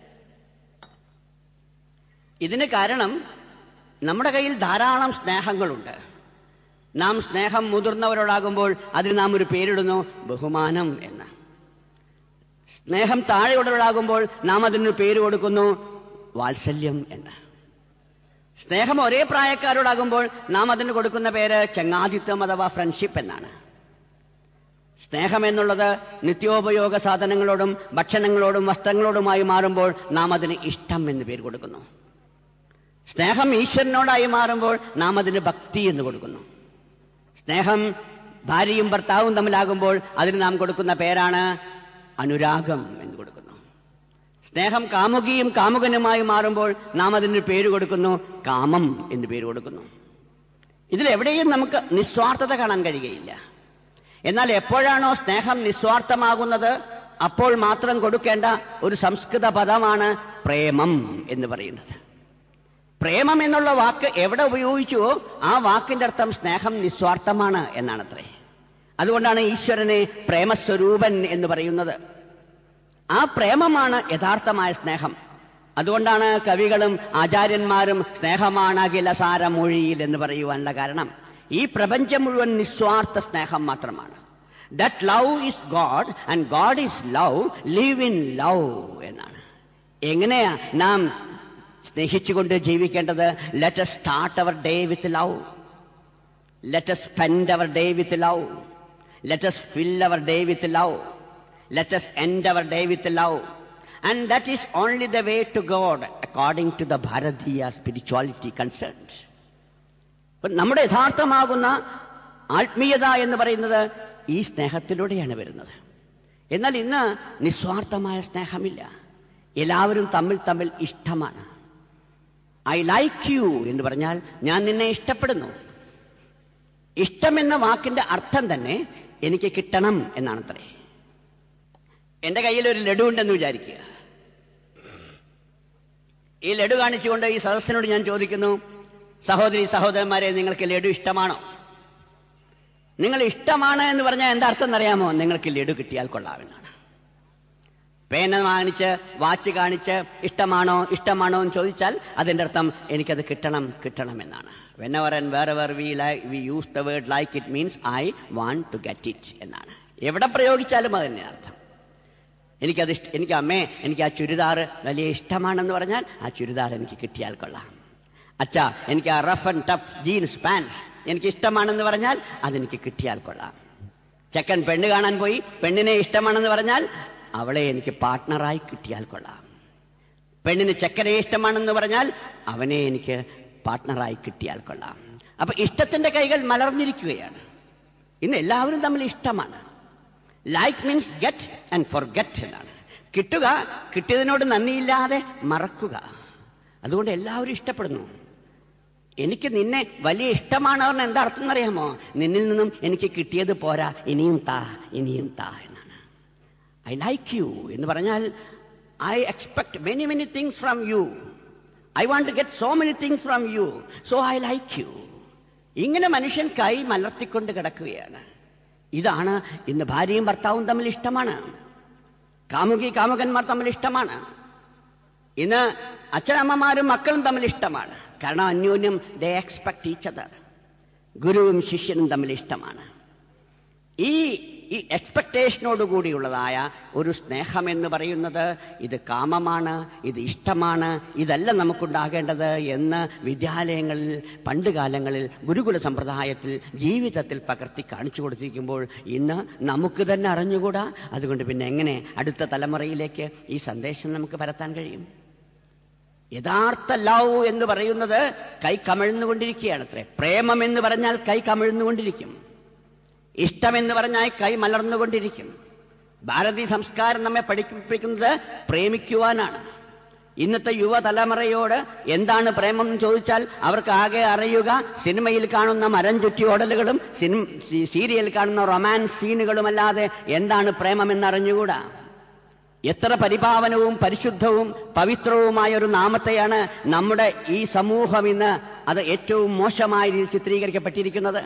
ഇതിന് കാരണം നമ്മുടെ കയ്യിൽ ധാരാളം സ്നേഹങ്ങളുണ്ട് നാം സ്നേഹം മുതിർന്നവരോടാകുമ്പോൾ അതിന് നാം ഒരു പേരിടുന്നു ബഹുമാനം എന്ന് സ്നേഹം താഴെയുള്ളവരോടാകുമ്പോൾ നാം അതിനൊരു പേര് കൊടുക്കുന്നു വാത്സല്യം എന്ന് സ്നേഹം ഒരേ പ്രായക്കാരോടാകുമ്പോൾ നാം അതിന് കൊടുക്കുന്ന പേര് ചങ്ങാതിത്വം അഥവാ ഫ്രണ്ട്ഷിപ്പ് എന്നാണ് സ്നേഹം എന്നുള്ളത് നിത്യോപയോഗ സാധനങ്ങളോടും ഭക്ഷണങ്ങളോടും വസ്ത്രങ്ങളോടുമായി മാറുമ്പോൾ നാം അതിന് ഇഷ്ടം എന്ന് പേര് കൊടുക്കുന്നു സ്നേഹം ഈശ്വരനോടായി മാറുമ്പോൾ നാം അതിന് ഭക്തി എന്ന് കൊടുക്കുന്നു സ്നേഹം ഭാര്യയും ഭർത്താവും തമ്മിലാകുമ്പോൾ അതിന് നാം കൊടുക്കുന്ന പേരാണ് അനുരാഗം എന്ന് കൊടുക്കുന്നു സ്നേഹം കാമുകിയും കാമുകനുമായി മാറുമ്പോൾ നാം അതിന് പേര് കൊടുക്കുന്നു കാമം എന്ന് പേര് കൊടുക്കുന്നു ഇതിലെവിടെയും നമുക്ക് നിസ്വാർത്ഥത കാണാൻ കഴിയുകയില്ല എന്നാൽ എപ്പോഴാണോ സ്നേഹം നിസ്വാർത്ഥമാകുന്നത് അപ്പോൾ മാത്രം കൊടുക്കേണ്ട ഒരു സംസ്കൃത പദമാണ് പ്രേമം എന്ന് പറയുന്നത് പ്രേമം എന്നുള്ള വാക്ക് എവിടെ ഉപയോഗിച്ചുവോ ആ വാക്കിന്റെ അർത്ഥം സ്നേഹം നിസ്വാർത്ഥമാണ് എന്നാണത്രേ അതുകൊണ്ടാണ് ഈശ്വരനെ പ്രേമസ്വരൂപൻ എന്ന് പറയുന്നത് ആ പ്രേമമാണ് യഥാർത്ഥമായ സ്നേഹം അതുകൊണ്ടാണ് കവികളും ആചാര്യന്മാരും സ്നേഹമാണ് അഖില സാരമൊഴിയിൽ എന്ന് പറയുവാനുള്ള കാരണം ഈ പ്രപഞ്ചം മുഴുവൻ നിസ്വാർത്ഥ സ്നേഹം മാത്രമാണ് that love is God and God is love live in love എന്നാണ് എങ്ങനെയാ നാം സ്നേഹിച്ചുകൊണ്ട് ജീവിക്കേണ്ടത് let us start our day with love let us spend our day with love let us fill our day with love let us end our day with love and that is only the way to god according to the bharatiya spirituality concerned അപ്പൊ നമ്മുടെ യഥാർത്ഥമാകുന്ന ആത്മീയത എന്ന് പറയുന്നത് ഈ സ്നേഹത്തിലൂടെയാണ് വരുന്നത് എന്നാൽ ഇന്ന് നിസ്വാർത്ഥമായ സ്നേഹമില്ല എല്ലാവരും തമ്മിൽ തമ്മിൽ ഇഷ്ടമാണ് ഐ ലൈക്ക് യു എന്ന് പറഞ്ഞാൽ ഞാൻ നിന്നെ ഇഷ്ടപ്പെടുന്നു ഇഷ്ടമെന്ന വാക്കിന്റെ അർത്ഥം തന്നെ എനിക്ക് കിട്ടണം എന്നാണത്രേ എന്റെ കയ്യിൽ ഒരു ലഡു ഉണ്ടെന്ന് വിചാരിക്കുക ഈ ലഡു കാണിച്ചുകൊണ്ട് ഈ സദസ്സിനോട് ഞാൻ ചോദിക്കുന്നു സഹോദരി സഹോദരന്മാരെ നിങ്ങൾക്ക് ലഡു ഇഷ്ടമാണോ നിങ്ങൾ ഇഷ്ടമാണ് എന്ന് പറഞ്ഞാൽ എന്താ അർത്ഥം എന്നറിയാമോ നിങ്ങൾക്ക് ലഡു കിട്ടിയാൽ കൊള്ളാമെന്നാണ് പേന കാണിച്ച് വാച്ച് കാണിച്ച് ഇഷ്ടമാണോ ഇഷ്ടമാണോ എന്ന് ചോദിച്ചാൽ അതിൻ്റെ അർത്ഥം എനിക്കത് കിട്ടണം കിട്ടണം എന്നാണ് whenever and wherever we lie we use the word like it means I want to get it എന്നാണ് എവിടെ പ്രയോഗിച്ചാലും അത് തന്നെ അർത്ഥം എനിക്കത് ഇഷ്ട എനിക്ക് അമ്മേ എനിക്ക് ആ ചുരിദാർ വലിയ ഇഷ്ടമാണെന്ന് പറഞ്ഞാൽ ആ ചുരിദാർ എനിക്ക് കിട്ടിയാൽ കൊള്ളാം അച്ഛാ എനിക്ക് ആ rough and tough jeans pants എനിക്ക് ഇഷ്ടമാണെന്ന് പറഞ്ഞാൽ അതെനിക്ക് കിട്ടിയാൽ കൊള്ളാം ചെക്കൻ പെണ്ണ് കാണാൻ പോയി പെണ്ണിനെ ഇഷ്ടമാണെന്ന് പറഞ്ഞാൽ അവളെ എനിക്ക് പാർട്ട്ണറായി കിട്ടിയാൽ കൊള്ളാം പെണ്ണിന് ചെക്കനെ ഇഷ്ടമാണെന്ന് പറഞ്ഞാൽ അവനെ എനിക്ക് പാർട്ട്ണറായി കിട്ടിയാൽ കൊള്ളാം അപ്പൊ ഇഷ്ടത്തിന്റെ കൈകൾ മലർന്നിരിക്കുകയാണ് ഇന്ന് എല്ലാവരും തമ്മിൽ ഇഷ്ടമാണ് like means get and forget എന്നാണ് കിട്ടുക കിട്ടിയതിനോട് നന്ദിയില്ലാതെ മറക്കുക അതുകൊണ്ട് എല്ലാവരും ഇഷ്ടപ്പെടുന്നു എനിക്ക് നിന്നെ വലിയ ഇഷ്ടമാണ് പറഞ്ഞ എന്താ അർത്ഥം എന്നറിയാമോ നിന്നിൽ നിന്നും എനിക്ക് കിട്ടിയത് പോരാ ഇനിയും താ ഇനിയും താ എന്നാണ് ഐ ലൈക്ക് യു എന്ന് പറഞ്ഞാൽ I expect many many things from you I want to get so many things from you so I like you ഇങ്ങനെ മനുഷ്യൻ കൈ മലർത്തിക്കൊണ്ട് കിടക്കുകയാണ് ഇതാണ് ഇന്ന് ഭാര്യയും ഭർത്താവും തമ്മിൽ ഇഷ്ടമാണ് കാമുകി കാമുകന്മാർ തമ്മിൽ ഇഷ്ടമാണ് ഇന്ന് അച്ഛനമ്മമാരും മക്കളും തമ്മിൽ ഇഷ്ടമാണ് കാരണം അന്യോന്യം ദേ എക്സ്പെക്ട് ഈച്ച് അതർ ഗുരുവും ശിഷ്യനും തമ്മിൽ ഇഷ്ടമാണ് ഈ ഈ എക്സ്പെക്ടേഷനോട് കൂടിയുള്ളതായ ഒരു സ്നേഹം എന്ന് പറയുന്നത് ഇത് കാമമാണ് ഇത് ഇഷ്ടമാണ് ഇതല്ല നമുക്കുണ്ടാകേണ്ടത് എന്ന് വിദ്യാലയങ്ങളിൽ പണ്ട് കാലങ്ങളിൽ ഗുരുകുല സമ്പ്രദായത്തിൽ ജീവിതത്തിൽ പകർത്തി കാണിച്ചു കൊടുത്തിരിക്കുമ്പോൾ ഇന്ന് നമുക്ക് തന്നെ അറിഞ്ഞുകൂടാ അതുകൊണ്ട് പിന്നെ എങ്ങനെ അടുത്ത തലമുറയിലേക്ക് ഈ സന്ദേശം നമുക്ക് പരത്താൻ കഴിയും യഥാർത്ഥ ലവ് എന്ന് പറയുന്നത് കൈ കമിഴ്ന്നുകൊണ്ടിരിക്കുകയാണത്രേ പ്രേമം എന്ന് പറഞ്ഞാൽ കൈ കമിഴ്ന്നുകൊണ്ടിരിക്കും ഇഷ്ടമെന്ന് പറഞ്ഞാൽ കൈ മലർന്നുകൊണ്ടിരിക്കും ഭാരതീയ സംസ്കാരം നമ്മെ പഠിപ്പിക്കുന്നത് പ്രേമിക്കുവാനാണ് ഇന്നത്തെ യുവതലമുറയോട് എന്താണ് പ്രേമം എന്ന് ചോദിച്ചാൽ അവർക്ക് ആകെ അറിയുക സിനിമയിൽ കാണുന്ന മരം ചുറ്റിയോടലുകളും സിനിമ സീരിയൽ കാണുന്ന റൊമാൻസ് സീനുകളുമല്ലാതെ എന്താണ് പ്രേമം എന്നറിഞ്ഞുകൂടാ എത്ര പരിപാവനവും പരിശുദ്ധവും പവിത്രവുമായ ഒരു നാമത്തെയാണ് നമ്മുടെ ഈ സമൂഹം ഇന്ന് അത് ഏറ്റവും മോശമായ രീതിയിൽ ചിത്രീകരിക്കപ്പെട്ടിരിക്കുന്നത്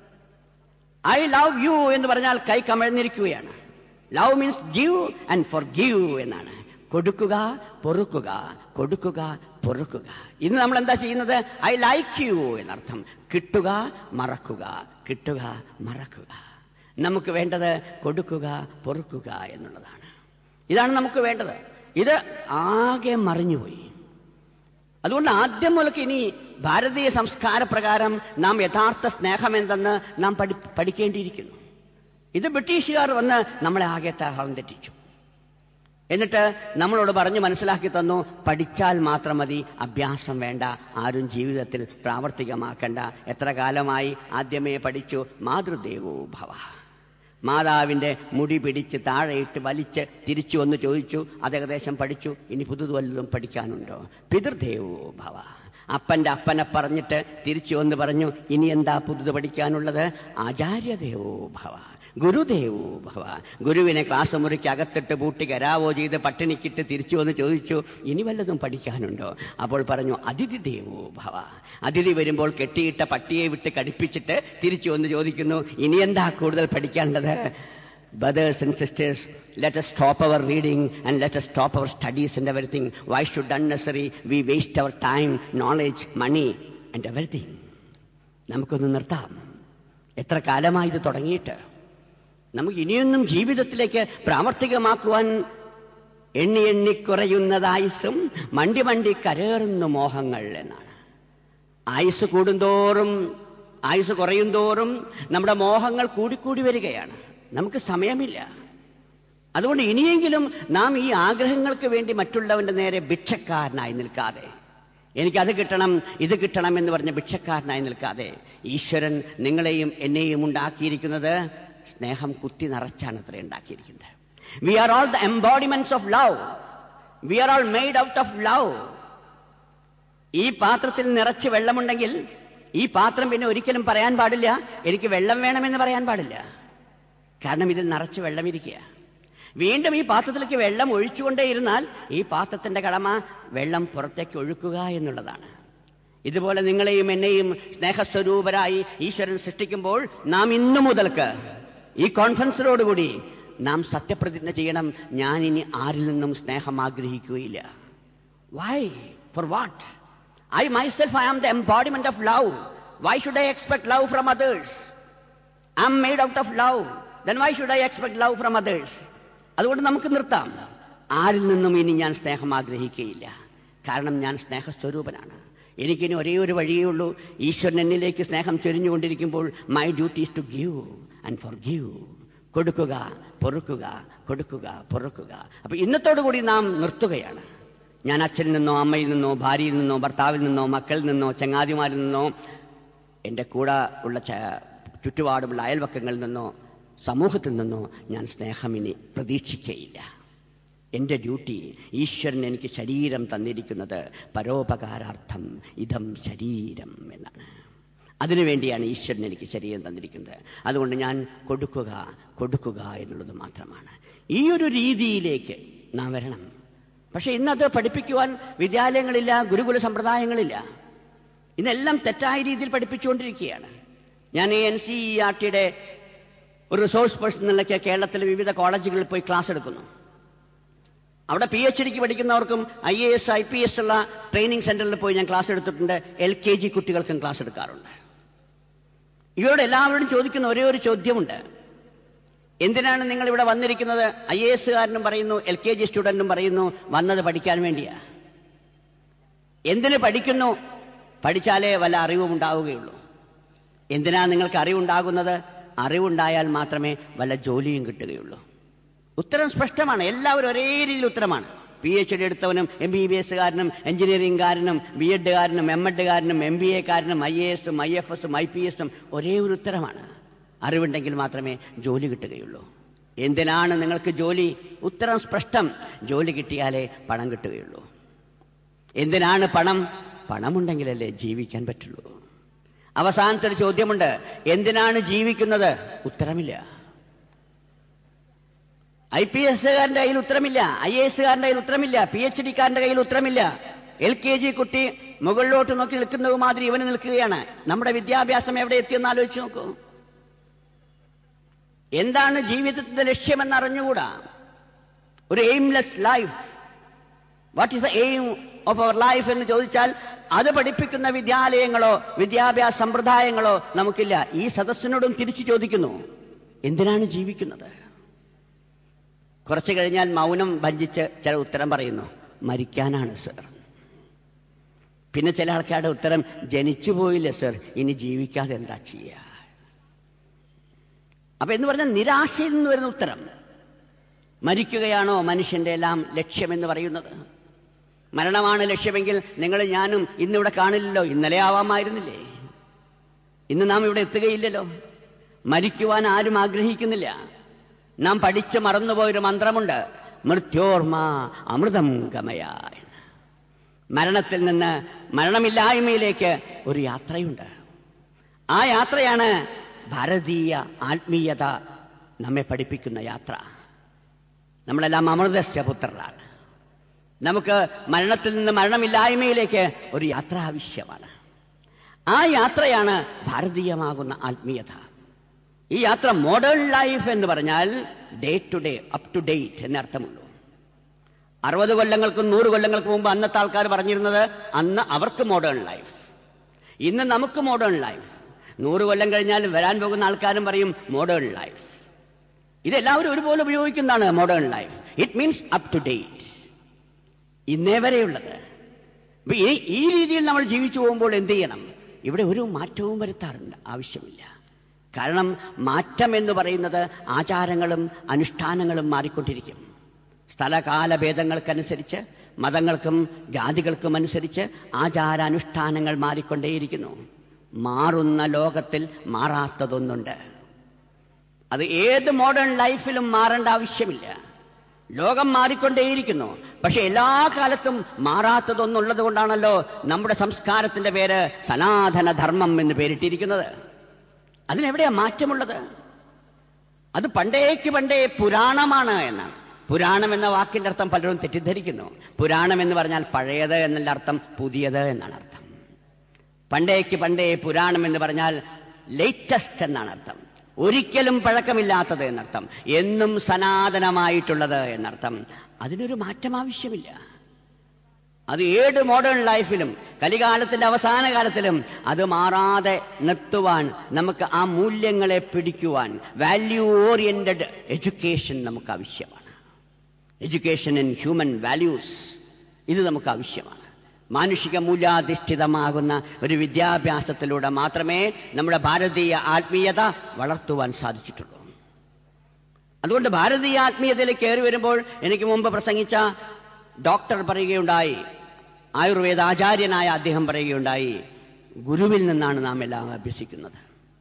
ഐ ലവ് യു എന്ന് പറഞ്ഞാൽ കൈ കമഴ്ന്നിരിക്കുകയാണ് love means give and forgive എന്നാണ് കൊടുക്കുക പൊറുക്കുക കൊടുക്കുക പൊറുക്കുക ഇന്ന് നമ്മൾ എന്താ ചെയ്യുന്നത് ഐ ലൈക്ക് യു എന്നർത്ഥം കിട്ടുക മറക്കുക കിട്ടുക മറക്കുക നമുക്ക് വേണ്ടത് കൊടുക്കുക പൊറുക്കുക എന്നുള്ളതാണ് ഇതാണ് നമുക്ക് വേണ്ടത് ഇത് ആകെ മറിഞ്ഞുപോയി അതുകൊണ്ട് ആദ്യം മുതൽക്ക് ഇനി ഭാരതീയ സംസ്കാര പ്രകാരം നാം യഥാർത്ഥ സ്നേഹം എന്തെന്ന് നാം പഠി പഠിക്കേണ്ടിയിരിക്കുന്നു ഇത് ബ്രിട്ടീഷുകാർ വന്ന് നമ്മളെ ആകെ തഹളം തെറ്റിച്ചു എന്നിട്ട് നമ്മളോട് പറഞ്ഞു മനസ്സിലാക്കി തന്നു പഠിച്ചാൽ മാത്രം മതി അഭ്യാസം വേണ്ട ആരും ജീവിതത്തിൽ പ്രാവർത്തികമാക്കണ്ട എത്ര കാലമായി ആദ്യമേ പഠിച്ചു മാതൃദേവോ ഭവ മാതാവിൻ്റെ മുടി പിടിച്ച് താഴെയിട്ട് വലിച്ച് തിരിച്ചു വന്ന് ചോദിച്ചു അത് ഏകദേശം പഠിച്ചു ഇനി പുതുത് വല്ലതും പഠിക്കാനുണ്ടോ പിതൃദേവോ ഭവ അപ്പൻ്റെ അപ്പനെ പറഞ്ഞിട്ട് തിരിച്ചു വന്ന് പറഞ്ഞു ഇനി എന്താ പുതുത് പഠിക്കാനുള്ളത് ആചാര്യദേവോ ഭവ ഗുരുദേവോ ഭവ ഗുരുവിനെ ക്ലാസ് മുറിക്ക് അകത്തിട്ട് പൂട്ടി കരാവോ ചെയ്ത് പട്ടിണിക്കിട്ട് തിരിച്ചു വന്ന് ചോദിച്ചു ഇനി വല്ലതും പഠിക്കാനുണ്ടോ അപ്പോൾ പറഞ്ഞു അതിഥി ദേവോ ഭവ അതിഥി വരുമ്പോൾ കെട്ടിയിട്ട പട്ടിയെ വിട്ട് കടിപ്പിച്ചിട്ട് തിരിച്ചു വന്ന് ചോദിക്കുന്നു ഇനി എന്താ കൂടുതൽ പഠിക്കാനുള്ളത് Brothers and sisters, let us stop our reading and let us stop our studies and everything. Why should unnecessary we waste our time, knowledge, money and everything? നമുക്കൊന്ന് നിർത്താം എത്ര കാലമായി ഇത് തുടങ്ങിയിട്ട് നമുക്ക് ഇനിയൊന്നും ജീവിതത്തിലേക്ക് പ്രാവർത്തികമാക്കുവാൻ എണ്ണി എണ്ണി കുറയുന്നതായുസും മണ്ടി മണ്ടി കരേറുന്ന മോഹങ്ങൾ എന്നാണ് ആയുസ് കൂടുന്തോറും ആയുസ് കുറയും തോറും നമ്മുടെ മോഹങ്ങൾ കൂടിക്കൂടി വരികയാണ് നമുക്ക് സമയമില്ല അതുകൊണ്ട് ഇനിയെങ്കിലും നാം ഈ ആഗ്രഹങ്ങൾക്ക് വേണ്ടി മറ്റുള്ളവന്റെ നേരെ ഭിക്ഷക്കാരനായി നിൽക്കാതെ എനിക്കത് കിട്ടണം ഇത് കിട്ടണം എന്ന് പറഞ്ഞ് ഭിക്ഷക്കാരനായി നിൽക്കാതെ ഈശ്വരൻ നിങ്ങളെയും എന്നെയും ഉണ്ടാക്കിയിരിക്കുന്നത് സ്നേഹം കുത്തി നിറച്ചാണ് അത്ര ഉണ്ടാക്കിയിരിക്കുന്നത് we are all the embodiments of love we are all made out of love ഈ പാത്രത്തിൽ നിറച്ച് വെള്ളമുണ്ടെങ്കിൽ ഈ പാത്രം പിന്നെ ഒരിക്കലും പറയാൻ പാടില്ല എനിക്ക് വെള്ളം വേണമെന്ന് പറയാൻ പാടില്ല കാരണം ഇതിൽ നിറച്ച് വെള്ളമിരിക്കുക വീണ്ടും ഈ പാത്രത്തിലേക്ക് വെള്ളം ഒഴിച്ചുകൊണ്ടേയിരുന്നാൽ ഈ പാത്രത്തിന്റെ കടമ വെള്ളം പുറത്തേക്ക് ഒഴുക്കുക എന്നുള്ളതാണ് ഇതുപോലെ നിങ്ങളെയും എന്നെയും സ്നേഹസ്വരൂപരായി ഈശ്വരൻ സൃഷ്ടിക്കുമ്പോൾ നാം ഇന്നു മുതൽക്ക് ഈ കോൺഫറൻസിനോടുകൂടി നാം സത്യപ്രതിജ്ഞ ചെയ്യണം ഞാൻ ഇനി ആരിൽ നിന്നും സ്നേഹം ആഗ്രഹിക്കുകയില്ല why for what I myself I am the embodiment of love why should I expect love from others I am made out of love then why should I expect love from others അതുകൊണ്ട് നമുക്ക് നിർത്താം ആരിൽ നിന്നും ഇനി ഞാൻ സ്നേഹം ആഗ്രഹിക്കുകയില്ല കാരണം ഞാൻ സ്നേഹസ്വരൂപനാണ് എനിക്കിനി ഒരേ ഒരു വഴിയേ ഉള്ളൂ ഈശ്വരൻ എന്നിലേക്ക് സ്നേഹം ചൊരിഞ്ഞുകൊണ്ടിരിക്കുമ്പോൾ my duty to give and forgive കൊടുക്കുക പൊറുക്കുക കൊടുക്കുക പൊറുക്കുക അപ്പൊ ഇന്നത്തോടു കൂടി നാം നിർത്തുകയാണ് ഞാൻ അച്ഛനിൽ നിന്നോ അമ്മയിൽ നിന്നോ ഭാര്യയിൽ നിന്നോ ഭർത്താവിൽ നിന്നോ മക്കളിൽ നിന്നോ ചങ്ങാതിമാരിൽ നിന്നോ എൻ്റെ കൂടെ ഉള്ള ച- ചുറ്റുപാടുമുള്ള അയൽവക്കങ്ങളിൽ നിന്നോ സമൂഹത്തിൽ നിന്നോ ഞാൻ സ്നേഹമിനി പ്രതീക്ഷിക്കുകയില്ല എൻ്റെ ഡ്യൂട്ടി ഈശ്വരൻ എനിക്ക് ശരീരം തന്നിരിക്കുന്നത് പരോപകാരാർത്ഥം ഇതം ശരീരം എന്നാണ് അതിനുവേണ്ടിയാണ് ഈശ്വരൻ എനിക്ക് ശരീരം തന്നിരിക്കുന്നത് അതുകൊണ്ട് ഞാൻ കൊടുക്കുക കൊടുക്കുക എന്നുള്ളത് മാത്രമാണ് ഈ ഒരു രീതിയിലേക്ക് നാം വരണം പക്ഷെ ഇന്നത് പഠിപ്പിക്കുവാൻ വിദ്യാലയങ്ങളില്ല ഗുരുകുല സമ്പ്രദായങ്ങളില്ല ഇന്നെല്ലാം തെറ്റായ രീതിയിൽ പഠിപ്പിച്ചുകൊണ്ടിരിക്കുകയാണ് ഞാൻ ഈ എൻ സി ഇ ആർ ടിയുടെ ഒരു റിസോഴ്സ് പേഴ്സൺ നിലയ്ക്ക് കേരളത്തിലെ വിവിധ കോളേജുകളിൽ പോയി ക്ലാസ് എടുക്കുന്നു അവിടെ പി എച്ച് ഡിക്ക് പഠിക്കുന്നവർക്കും I A S I P S ഉള്ള ട്രെയിനിങ് സെന്ററിൽ പോയി ഞാൻ ക്ലാസ് എടുത്തിട്ടുണ്ട് എൽ കെ ജി കുട്ടികൾക്കും ക്ലാസ് എടുക്കാറുണ്ട് ഇവരോട് എല്ലാവരോടും ചോദിക്കുന്ന ഒരേ ഒരു ചോദ്യമുണ്ട് എന്തിനാണ് നിങ്ങൾ ഇവിടെ വന്നിരിക്കുന്നത് ഐ എ എസുകാരനും പറയുന്നു എൽ കെ ജി സ്റ്റുഡന്റും പറയുന്നു വന്നത് പഠിക്കാൻ വേണ്ടിയാ എന്തിന് പഠിക്കുന്നു പഠിച്ചാലേ വല്ല അറിവും ഉണ്ടാവുകയുള്ളൂ എന്തിനാ നിങ്ങൾക്ക് അറിവുണ്ടാകുന്നത് അറിവുണ്ടായാൽ മാത്രമേ വല്ല ജോലിയും കിട്ടുകയുള്ളൂ ഉത്തരം സ്പഷ്ടമാണ് എല്ലാവരും ഒരേ രീതിയിൽ ഉത്തരമാണ് പി എച്ച് ഡി എടുത്തവനും എം ബി ബി എസ്സുകാരനും എഞ്ചിനീയറിംഗുകാരനും ബി എഡുകാരനും എം എഡുകാരനും എം ബി എക്കാരനും ഐ എ എസും ഐ എഫ് എസും ഐ പി എസും ഒരേ ഒരു ഉത്തരമാണ് അറിവുണ്ടെങ്കിൽ മാത്രമേ ജോലി കിട്ടുകയുള്ളൂ എന്തിനാണ് നിങ്ങൾക്ക് ജോലി ഉത്തരം സ്പഷ്ടം ജോലി കിട്ടിയാലേ പണം കിട്ടുകയുള്ളൂ എന്തിനാണ് പണം പണമുണ്ടെങ്കിലല്ലേ ജീവിക്കാൻ പറ്റുള്ളൂ അവസാനത്തെ ഒരു ചോദ്യമുണ്ട് എന്തിനാണ് ജീവിക്കുന്നത് ഉത്തരമില്ല ഐ പി എസ്സുകാരന്റെ കയ്യിൽ ഉത്തരമില്ല ഐ എ എസ്സുകാരന്റെ കയ്യിൽ ഉത്തരമില്ല പി എച്ച് ഡിക്കാരന്റെ കയ്യിൽ ഉത്തരമില്ല എൽ കെ ജി കുട്ടി മുകളിലോട്ട് നോക്കി നിൽക്കുന്നത് മാതിരി ഇവന് നിൽക്കുകയാണ് നമ്മുടെ വിദ്യാഭ്യാസം എവിടെ എത്തിയെന്ന് ആലോചിച്ച് നോക്കൂ എന്താണ് ജീവിതത്തിന്റെ ലക്ഷ്യമെന്ന് അറിഞ്ഞുകൂടാ ഒരു aimless life what is the aim of our life എന്ന് ചോദിച്ചാൽ അത് പഠിപ്പിക്കുന്ന വിദ്യാലയങ്ങളോ വിദ്യാഭ്യാസ സമ്പ്രദായങ്ങളോ നമുക്കില്ല ഈ സദസ്സിനോടും തിരിച്ചു ചോദിക്കുന്നു എന്തിനാണ് ജീവിക്കുന്നത് കുറച്ചു കഴിഞ്ഞാൽ മൗനം ഭഞ്ചിച്ച് ചില ഉത്തരം പറയുന്നു മരിക്കാനാണ് സർ പിന്നെ ചില ആൾക്കാരുടെ ഉത്തരം ജനിച്ചു പോയില്ല സർ ഇനി ജീവിക്കാതെ എന്താ ചെയ്യുക അപ്പൊ എന്ന് പറഞ്ഞാൽ നിരാശയിൽ നിന്ന് വരുന്ന ഉത്തരം മരിക്കുകയാണോ മനുഷ്യന്റെ എല്ലാം ലക്ഷ്യമെന്ന് പറയുന്നത് മരണമാണ് ലക്ഷ്യമെങ്കിൽ നിങ്ങൾ ഞാനും ഇന്നിവിടെ കാണില്ലല്ലോ ഇന്നലെ ആവാമായിരുന്നില്ലേ ഇന്ന് നാം ഇവിടെ എത്തുകയില്ലല്ലോ മരിക്കുവാൻ ആരും ആഗ്രഹിക്കുന്നില്ല നാം പഠിച്ച് മറന്നുപോയൊരു മന്ത്രമുണ്ട് മൃത്യോർമ അമൃതം ഗമയ എന്ന്. മരണത്തിൽ നിന്ന് മരണമില്ലായ്മയിലേക്ക് ഒരു യാത്രയുണ്ട് ആ യാത്രയാണ് ഭാരതീയ ആത്മീയത നമ്മെ പഠിപ്പിക്കുന്ന യാത്ര നമ്മളെല്ലാം അമൃതസ്യ പുത്രരാണ് നമുക്ക് മരണത്തിൽ നിന്ന് മരണമില്ലായ്മയിലേക്ക് ഒരു യാത്ര ആവശ്യമാണ് ആ യാത്രയാണ് ഭാരതീയമാകുന്ന ആത്മീയത ഈ യാത്ര മോഡേൺ ലൈഫ് എന്ന് പറഞ്ഞാൽ day to day up to date എന്നർത്ഥമുള്ളൂ അറുപത് കൊല്ലങ്ങൾക്കും നൂറ് കൊല്ലങ്ങൾക്കും മുമ്പ് അന്നത്തെ ആൾക്കാർ പറഞ്ഞിരുന്നത് അന്ന് അവർക്ക് മോഡേൺ ലൈഫ് ഇന്ന് നമുക്ക് മോഡേൺ ലൈഫ് നൂറ് കൊല്ലം കഴിഞ്ഞാൽ വരാൻ പോകുന്ന ആൾക്കാരും പറയും മോഡേൺ ലൈഫ് ഇതെല്ലാവരും ഒരുപോലെ ഉപയോഗിക്കുന്നതാണ് modern life it means up to date ഇന്നേ വരെയുള്ളത് അപ്പൊ ഈ ഈ രീതിയിൽ നമ്മൾ ജീവിച്ചു പോകുമ്പോൾ എന്ത് ചെയ്യണം ഇവിടെ ഒരു മാറ്റവും വരുത്താറുണ്ട് ആവശ്യമില്ല കാരണം മാറ്റം എന്ന് പറയുന്നത് ആചാരങ്ങളും അനുഷ്ഠാനങ്ങളും മാറിക്കൊണ്ടിരിക്കും സ്ഥലകാല ഭേദങ്ങൾക്കനുസരിച്ച് മതങ്ങൾക്കും ജാതികൾക്കും അനുസരിച്ച് ആചാരാനുഷ്ഠാനങ്ങൾ മാറിക്കൊണ്ടേയിരിക്കുന്നു മാറുന്ന ലോകത്തിൽ മാറാത്തതൊന്നുണ്ട് അത് ഏത് മോഡേൺ ലൈഫിലും മാറേണ്ട ആവശ്യമില്ല ലോകം മാറിക്കൊണ്ടേയിരിക്കുന്നു പക്ഷെ എല്ലാ കാലത്തും മാറാത്തതൊന്നുള്ളത് കൊണ്ടാണല്ലോ നമ്മുടെ സംസ്കാരത്തിന്റെ പേര് സനാതന ധർമ്മം എന്ന് പേരിട്ടിരിക്കുന്നത് അതിനെവിടെയാ മാറ്റമുള്ളത് അത് പണ്ടേക്ക് പണ്ടേ പുരാണമാണ് എന്നാണ് പുരാണം എന്ന വാക്കിന്റെ അർത്ഥം പലരും തെറ്റിദ്ധരിക്കുന്നു പുരാണം എന്ന് പറഞ്ഞാൽ പഴയത് എന്നുള്ള അർത്ഥം പുതിയത് എന്നാണ് അർത്ഥം പണ്ടേക്ക് പണ്ടേ പുരാണം എന്ന് പറഞ്ഞാൽ ലേറ്റസ്റ്റ് എന്നാണ് അർത്ഥം ഒരിക്കലും പഴക്കമില്ലാത്തത് എന്നർത്ഥം എന്നും സനാതനമായിട്ടുള്ളത് എന്നർത്ഥം അതിനൊരു മാറ്റം ആവശ്യമില്ല അത് ഏത് മോഡേൺ ലൈഫിലും കലികാലത്തിന്റെ അവസാന കാലത്തിലും അത് മാറാതെ നിർത്തുവാൻ നമുക്ക് ആ മൂല്യങ്ങളെ പിടിക്കുവാൻ വാല്യൂ ഓറിയന്റഡ് എഡ്യൂക്കേഷൻ നമുക്ക് ആവശ്യമാണ് എഡ്യൂക്കേഷൻ ഇൻ ഹ്യൂമൻ വാല്യൂസ് ഇത് നമുക്ക് ആവശ്യമാണ് മാനുഷിക മൂല്യാധിഷ്ഠിതമാകുന്ന ഒരു വിദ്യാഭ്യാസത്തിലൂടെ മാത്രമേ നമ്മുടെ ഭാരതീയ ആത്മീയത വളർത്തുവാൻ സാധിച്ചിട്ടുള്ളൂ അതുകൊണ്ട് ഭാരതീയ ആത്മീയതയിലേക്ക് കയറി വരുമ്പോൾ എനിക്ക് മുമ്പ് പ്രസംഗിച്ച ഡോക്ടർ പറയുകയുണ്ടായി ആയുർവേദ ആചാര്യനായ അദ്ദേഹം പറയുകയുണ്ടായി ഗുരുവിൽ നിന്നാണ് നാം എല്ലാം അഭ്യസിക്കുന്നത്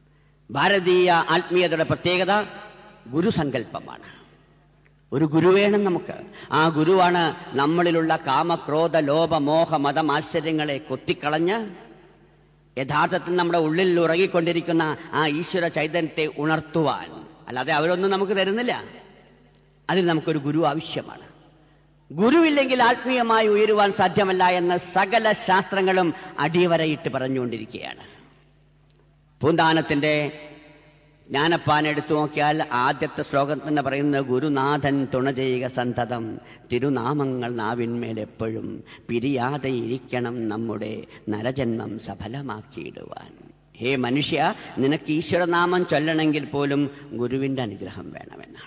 ഭാരതീയ ആത്മീയതയുടെ പ്രത്യേകത ഗുരുസങ്കല്പമാണ് ഒരു ഗുരു വേണം നമുക്ക് ആ ഗുരുവാണ് നമ്മളിലുള്ള കാമക്രോധ ലോഭ മോഹ മതം ആശ്ചര്യങ്ങളെ കൊത്തിക്കളഞ്ഞ് യഥാർത്ഥത്തിൽ നമ്മുടെ ഉള്ളിൽ ഉറങ്ങിക്കൊണ്ടിരിക്കുന്ന ആ ഈശ്വര ചൈതന്യത്തെ ഉണർത്തുവാൻ അല്ലാതെ അവരൊന്നും നമുക്ക് തരുന്നില്ല അതിൽ നമുക്കൊരു ഗുരു ആവശ്യമാണ് ഗുരുവില്ലെങ്കിൽ ആത്മീയമായി ഉയരുവാൻ സാധ്യമല്ല എന്ന് സകല ശാസ്ത്രങ്ങളും അടിയവരയിട്ട് പറഞ്ഞുകൊണ്ടിരിക്കുകയാണ് പൂന്താനത്തിന്റെ ജ്ഞാനപ്പാൻ എടുത്തു നോക്കിയാൽ ആദ്യത്തെ ശ്ലോകം തന്നെ പറയുന്നത് ഗുരുനാഥൻ തുണ ചെയ്യുക സന്തതം തിരുനാമങ്ങൾ നാവിന്മേൽ എപ്പോഴും പിരിയാതെ ഇരിക്കണം നമ്മുടെ നരജന്മം സഫലമാക്കിയിടുവാൻ ഹേ മനുഷ്യ നിനക്ക് ഈശ്വരനാമം ചൊല്ലണമെങ്കിൽ പോലും ഗുരുവിന്റെ അനുഗ്രഹം വേണമെന്നാണ്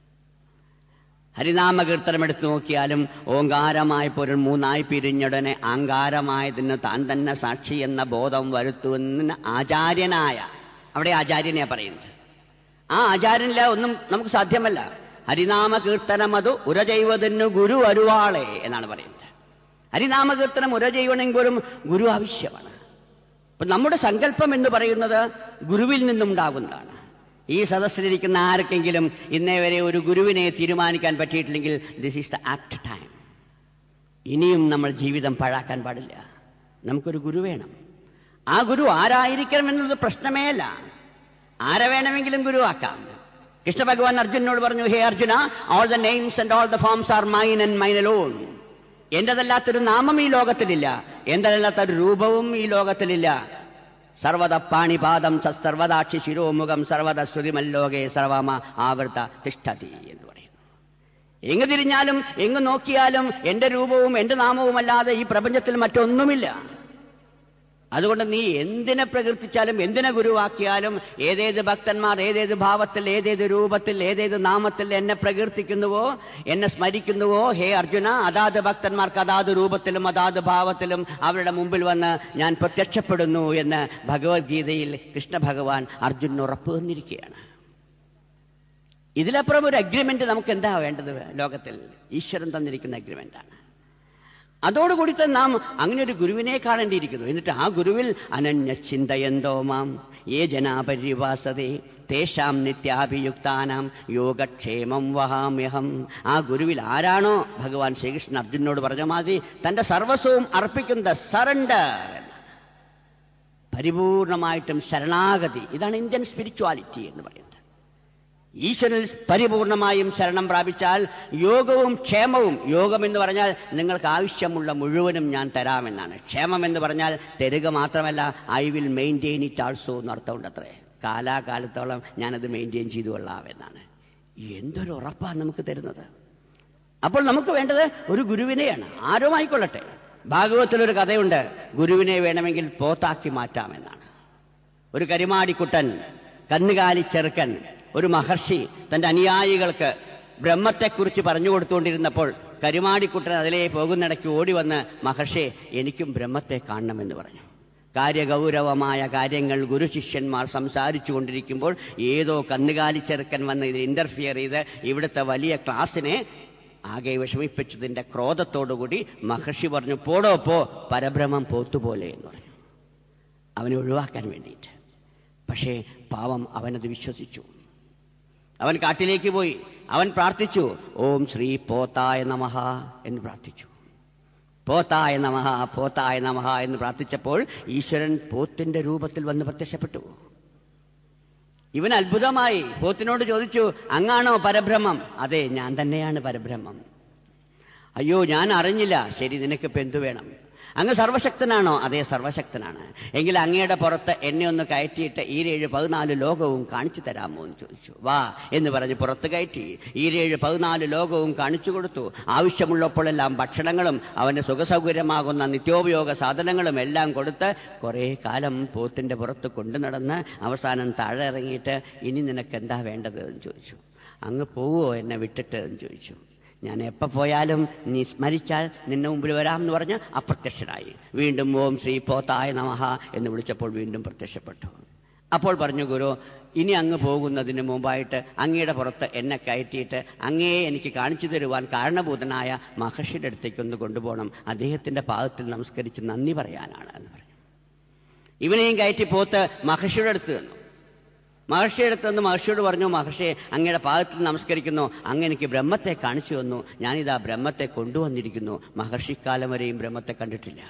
ഹരിനാമ കീർത്തനം എടുത്തു നോക്കിയാലും ഓങ്കാരമായ പൊരുൾ മൂന്നായി പിരിഞ്ഞുടനെ ആങ്കാരമായതിന് താൻ തന്നെ സാക്ഷി എന്ന ബോധം വരുത്തുന്ന ആചാര്യനായ അവിടെ ആചാര്യനെയാ പറയുന്നത് ആ ആചാര്യനില്ല ഒന്നും നമുക്ക് സാധ്യമല്ല ഹരിനാമ കീർത്തനം അത് ഉരചെയ്വതിന് ഗുരു അരുവാളെ എന്നാണ് പറയുന്നത് ഹരിനാമ കീർത്തനം ഉര ചെയ്യണമെങ്കിൽ പോലും ഗുരു ആവശ്യമാണ് അപ്പൊ നമ്മുടെ സങ്കല്പം എന്ന് പറയുന്നത് ഗുരുവിൽ നിന്നുണ്ടാകുന്നതാണ് ഈ സദസ്സിലിരിക്കുന്ന ആർക്കെങ്കിലും ഇന്നേ വരെ ഒരു ഗുരുവിനെ തീരുമാനിക്കാൻ പറ്റിയിട്ടില്ലെങ്കിൽ this is the apt time ഇനിയും നമ്മൾ ജീവിതം പാഴാക്കാൻ പാടില്ല നമുക്കൊരു ഗുരു വേണം ആ ഗുരു ആരായിരിക്കണം എന്നുള്ളത് പ്രശ്നമേ അല്ല ആരെ വേണമെങ്കിലും ഗുരുവാക്കാം കൃഷ്ണ ഭഗവാൻ അർജുനോട് പറഞ്ഞു ഹേ Arjuna all the names and all the forms are mine and mine alone എന്റേതല്ലാത്തൊരു നാമം ഈ ലോകത്തിലില്ല എന്റേതല്ലാത്തൊരു രൂപവും ഈ ലോകത്തിലില്ല സർവത പാണിപാദം സർവദാക്ഷി ശിരോമുഖം സർവത ശ്രുതിമല്ലോകെ സർവമ ആവൃത തിഷ്ഠതി എന്ന് പറയുന്നു എങ്ങ് തിരിഞ്ഞാലും എങ്ങ് നോക്കിയാലും എന്റെ രൂപവും എന്റെ നാമവുമല്ലാതെ ഈ പ്രപഞ്ചത്തിൽ മറ്റൊന്നുമില്ല അതുകൊണ്ട് നീ എന്തിനെ പ്രകീർത്തിച്ചാലും എന്തിനെ ഗുരുവാക്കിയാലും ഏതേത് ഭക്തന്മാർ ഏതേത് ഭാവത്തിൽ ഏതേത് രൂപത്തിൽ ഏതേത് നാമത്തിൽ എന്നെ പ്രകീർത്തിക്കുന്നുവോ എന്നെ സ്മരിക്കുന്നുവോ ഹേ അർജുന അതാത് ഭക്തന്മാർക്ക് അതാത് രൂപത്തിലും അതാത് ഭാവത്തിലും അവരുടെ മുമ്പിൽ വന്ന് ഞാൻ പ്രത്യക്ഷപ്പെടുന്നു എന്ന് ഭഗവത്ഗീതയിൽ കൃഷ്ണ ഭഗവാൻ അർജുനന് ഉറപ്പ് തന്നിരിക്കുകയാണ് ഇതിലപ്പുറം ഒരു അഗ്രിമെന്റ് നമുക്ക് എന്താ വേണ്ടത് ലോകത്തിൽ ഈശ്വരൻ തന്നിരിക്കുന്ന അഗ്രിമെന്റാണ് അതോടുകൂടി തന്നെ നാം അങ്ങനെ ഒരു ഗുരുവിനെ കാണേണ്ടിയിരിക്കുന്നു എന്നിട്ട് ആ ഗുരുവിൽ അനന്യ ചിന്തയന്തോ മാം ഏ ജനാപരിവാസതേ തേഷാം നിത്യാഭിയുക്താനാം യോഗക്ഷേമം വഹാമ്യഹം ആ ഗുരുവിൽ ആരാണോ ഭഗവാൻ ശ്രീകൃഷ്ണൻ അർജുനോട് പറഞ്ഞ മാതിരി തന്റെ സർവസ്വവും അർപ്പിക്കുന്ന സറണ്ടർ പരിപൂർണമായിട്ടും ശരണാഗതി ഇതാണ് ഇന്ത്യൻ സ്പിരിച്വാലിറ്റി എന്ന് പറയുന്നത് ഈശ്വരനിൽ പരിപൂർണമായും ശരണം പ്രാപിച്ചാൽ യോഗവും ക്ഷേമവും യോഗം എന്ന് പറഞ്ഞാൽ നിങ്ങൾക്ക് ആവശ്യമുള്ള മുഴുവനും ഞാൻ തരാമെന്നാണ് ക്ഷേമം എന്ന് പറഞ്ഞാൽ തരിക മാത്രമല്ല I will maintain it also എന്നർത്ഥമുണ്ട് അത്രേ കാലാകാലത്തോളം ഞാനത് മെയിൻറ്റെയിൻ ചെയ്തു കൊള്ളാം എന്നാണ് എന്തൊരു ഉറപ്പാണ് നമുക്ക് തരുന്നത് അപ്പോൾ നമുക്ക് വേണ്ടത് ഒരു ഗുരുവിനെയാണ് ആരും ആയിക്കൊള്ളട്ടെ ഭാഗവത്തിലൊരു കഥയുണ്ട് ഗുരുവിനെ വേണമെങ്കിൽ പോത്താക്കി മാറ്റാമെന്നാണ് ഒരു കരിമാടിക്കുട്ടൻ കന്നുകാലി ചെറുക്കൻ ഒരു മഹർഷി തന്റെ അനുയായികൾക്ക് ബ്രഹ്മത്തെക്കുറിച്ച് പറഞ്ഞു കൊടുത്തുകൊണ്ടിരുന്നപ്പോൾ കരുമാടിക്കുട്ടൻ അതിലേ പോകുന്നിടയ്ക്ക് ഓടി വന്ന് മഹർഷി എനിക്കും ബ്രഹ്മത്തെ കാണണമെന്ന് പറഞ്ഞു കാര്യഗൗരവമായ കാര്യങ്ങൾ ഗുരുശിഷ്യന്മാർ സംസാരിച്ചു കൊണ്ടിരിക്കുമ്പോൾ ഏതോ കന്നുകാലി ചെറുക്കൻ വന്ന് ഇത് ഇന്റർഫിയർ ചെയ്ത് ഇവിടുത്തെ വലിയ ക്ലാസ്സിനെ ആകെ വിഷമിപ്പിച്ചതിന്റെ ക്രോധത്തോടുകൂടി മഹർഷി പറഞ്ഞു പോടോ പോ പരബ്രഹ്മം പോത്തുപോലെ എന്ന് പറഞ്ഞു അവനെ ഒഴിവാക്കാൻ വേണ്ടിയിട്ട് പക്ഷേ പാവം അവനത് വിശ്വസിച്ചു അവൻ കാട്ടിലേക്ക് പോയി അവൻ പ്രാർത്ഥിച്ചു ഓം ശ്രീ പോത്തായ നമഃ എന്ന് പ്രാർത്ഥിച്ചു പോത്തായ നമഃ പോത്തായ നമഃ എന്ന് പ്രാർത്ഥിച്ചപ്പോൾ ഈശ്വരൻ പോത്തിന്റെ രൂപത്തിൽ വന്ന് പ്രത്യക്ഷപ്പെട്ടു ഇവൻ അത്ഭുതമായി പോത്തിനോട് ചോദിച്ചു അങ്ങാണോ പരബ്രഹ്മം അതെ ഞാൻ തന്നെയാണ് പരബ്രഹ്മം അയ്യോ ഞാൻ അറിഞ്ഞില്ല ശരി നിനക്കിപ്പോ എന്തു വേണം അങ്ങ് സർവശക്തനാണോ അതെ സർവശക്തനാണ് എങ്കിൽ അങ്ങയുടെ പുറത്ത് എന്നെ ഒന്ന് കയറ്റിയിട്ട് ഈരേഴ് പതിനാല് ലോകവും കാണിച്ചു തരാമോ എന്ന് ചോദിച്ചു വാ എന്ന് പറഞ്ഞ് പുറത്ത് കയറ്റി ഈരേഴ് പതിനാല് ലോകവും കാണിച്ചു കൊടുത്തു ആവശ്യമുള്ളപ്പോഴെല്ലാം ഭക്ഷണങ്ങളും അവന്റെ സുഖസൗകര്യമാകുന്ന നിത്യോപയോഗ സാധനങ്ങളും എല്ലാം കൊടുത്ത് കുറേ കാലം പോത്തിന്റെ പുറത്ത് കൊണ്ടു നടന്ന് അവസാനം താഴെ ഇറങ്ങിയിട്ട് ഇനി നിനക്ക് എന്താ വേണ്ടത് എന്ന് ചോദിച്ചു അങ്ങ് പോവോ എന്നെ വിട്ടിട്ട് എന്ന് ചോദിച്ചു ഞാൻ എപ്പോൾ പോയാലും നീ സ്മരിച്ചാൽ നിന്നെ മുമ്പിൽ വരാമെന്ന് പറഞ്ഞ് അപ്രത്യക്ഷനായി വീണ്ടും ഓം ശ്രീ പോത്തായ നമഹ എന്ന് വിളിച്ചപ്പോൾ വീണ്ടും പ്രത്യക്ഷപ്പെട്ടു അപ്പോൾ പറഞ്ഞു ഗുരു ഇനി അങ്ങ് പോകുന്നതിന് മുമ്പായിട്ട് അങ്ങയുടെ പുറത്ത് എന്നെ കയറ്റിയിട്ട് അങ്ങയെ എനിക്ക് കാണിച്ചു തരുവാൻ കാരണഭൂതനായ മഹർഷിയുടെ അടുത്തേക്കൊന്ന് കൊണ്ടുപോകണം അദ്ദേഹത്തിന്റെ പാദത്തിൽ നമസ്കരിച്ച് നന്ദി പറയാനാണ് എന്ന് പറഞ്ഞു ഇവനെയും കയറ്റി പോത്ത് മഹർഷിയുടെ അടുത്ത് തന്നു മഹർഷിയുടെ അടുത്ത് നിന്ന് മഹർഷിയോട് പറഞ്ഞു മഹർഷി അങ്ങയുടെ പാദത്തിൽ നമസ്കരിക്കുന്നു അങ്ങ് എനിക്ക് ബ്രഹ്മത്തെ കാണിച്ചു തന്നു ഞാനിതാ ബ്രഹ്മത്തെ കൊണ്ടുവന്നിരിക്കുന്നു മഹർഷിക്കാലം വരെയും ബ്രഹ്മത്തെ കണ്ടിട്ടില്ല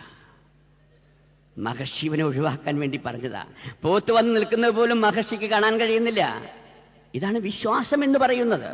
മഹർഷി ഇവനെ ഒഴിവാക്കാൻ വേണ്ടി പറഞ്ഞതാ പോത്ത് വന്ന് നിൽക്കുന്നത് പോലും മഹർഷിക്ക് കാണാൻ കഴിയുന്നില്ല ഇതാണ് വിശ്വാസം എന്ന് പറയുന്നത്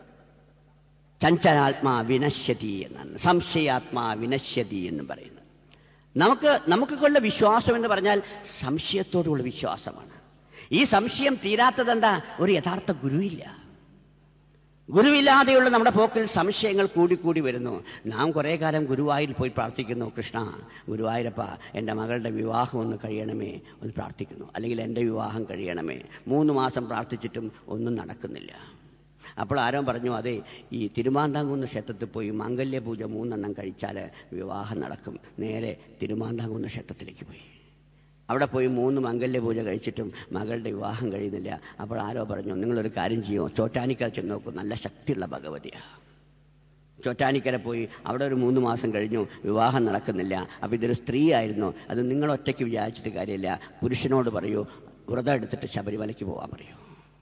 ചഞ്ചലാത്മാ വിനശ്യതി എന്നാണ് സംശയാത്മാ വിനശ്യതി എന്ന് പറയുന്നത് നമുക്ക് നമുക്കൊക്കെയുള്ള വിശ്വാസം എന്ന് പറഞ്ഞാൽ സംശയത്തോടുള്ള വിശ്വാസമാണ് ഈ സംശയം തീരാത്തതെന്താ ഒരു യഥാർത്ഥ ഗുരുവില്ല ഗുരുവില്ലാതെയുള്ള നമ്മുടെ പോക്കിൽ സംശയങ്ങൾ കൂടിക്കൂടി വരുന്നു നാം കുറേ കാലം ഗുരുവായൂരിൽ പോയി പ്രാർത്ഥിക്കുന്നു കൃഷ്ണ ഗുരുവായൂരപ്പ എൻ്റെ മകളുടെ വിവാഹം ഒന്ന് കഴിയണമേ ഒന്ന് പ്രാർത്ഥിക്കുന്നു അല്ലെങ്കിൽ എൻ്റെ വിവാഹം കഴിയണമേ മൂന്ന് മാസം പ്രാർത്ഥിച്ചിട്ടും ഒന്നും നടക്കുന്നില്ല അപ്പോൾ ആരോ പറഞ്ഞു അതെ ഈ തിരുമാന്താംകുന്ന് ക്ഷേത്രത്തിൽ പോയി മാംഗല്യ പൂജ മൂന്നെണ്ണം കഴിച്ചാൽ വിവാഹം നടക്കും നേരെ തിരുമാന്താംകുന്ന് ക്ഷേത്രത്തിലേക്ക് പോയി അവിടെ പോയി മൂന്ന് മംഗല്യ പൂജ കഴിച്ചിട്ടും മകളുടെ വിവാഹം കഴിയുന്നില്ല അപ്പോൾ ആരോ പറഞ്ഞു നിങ്ങളൊരു കാര്യം ചെയ്യുമോ ചോറ്റാനിക്കര ചെന്ന് നോക്കൂ നല്ല ശക്തിയുള്ള ഭഗവതിയാണ് ചോറ്റാനിക്കര പോയി അവിടെ ഒരു മൂന്ന് മാസം കഴിഞ്ഞു വിവാഹം നടക്കുന്നില്ല അപ്പോൾ ഇതൊരു സ്ത്രീ ആയിരുന്നു അത് നിങ്ങൾ ഒറ്റയ്ക്ക് വിചാരിച്ചിട്ട് കാര്യമില്ല പുരുഷനോട് പറയൂ വ്രതം എടുത്തിട്ട് ശബരിമലയ്ക്ക് പോകാൻ പറയൂ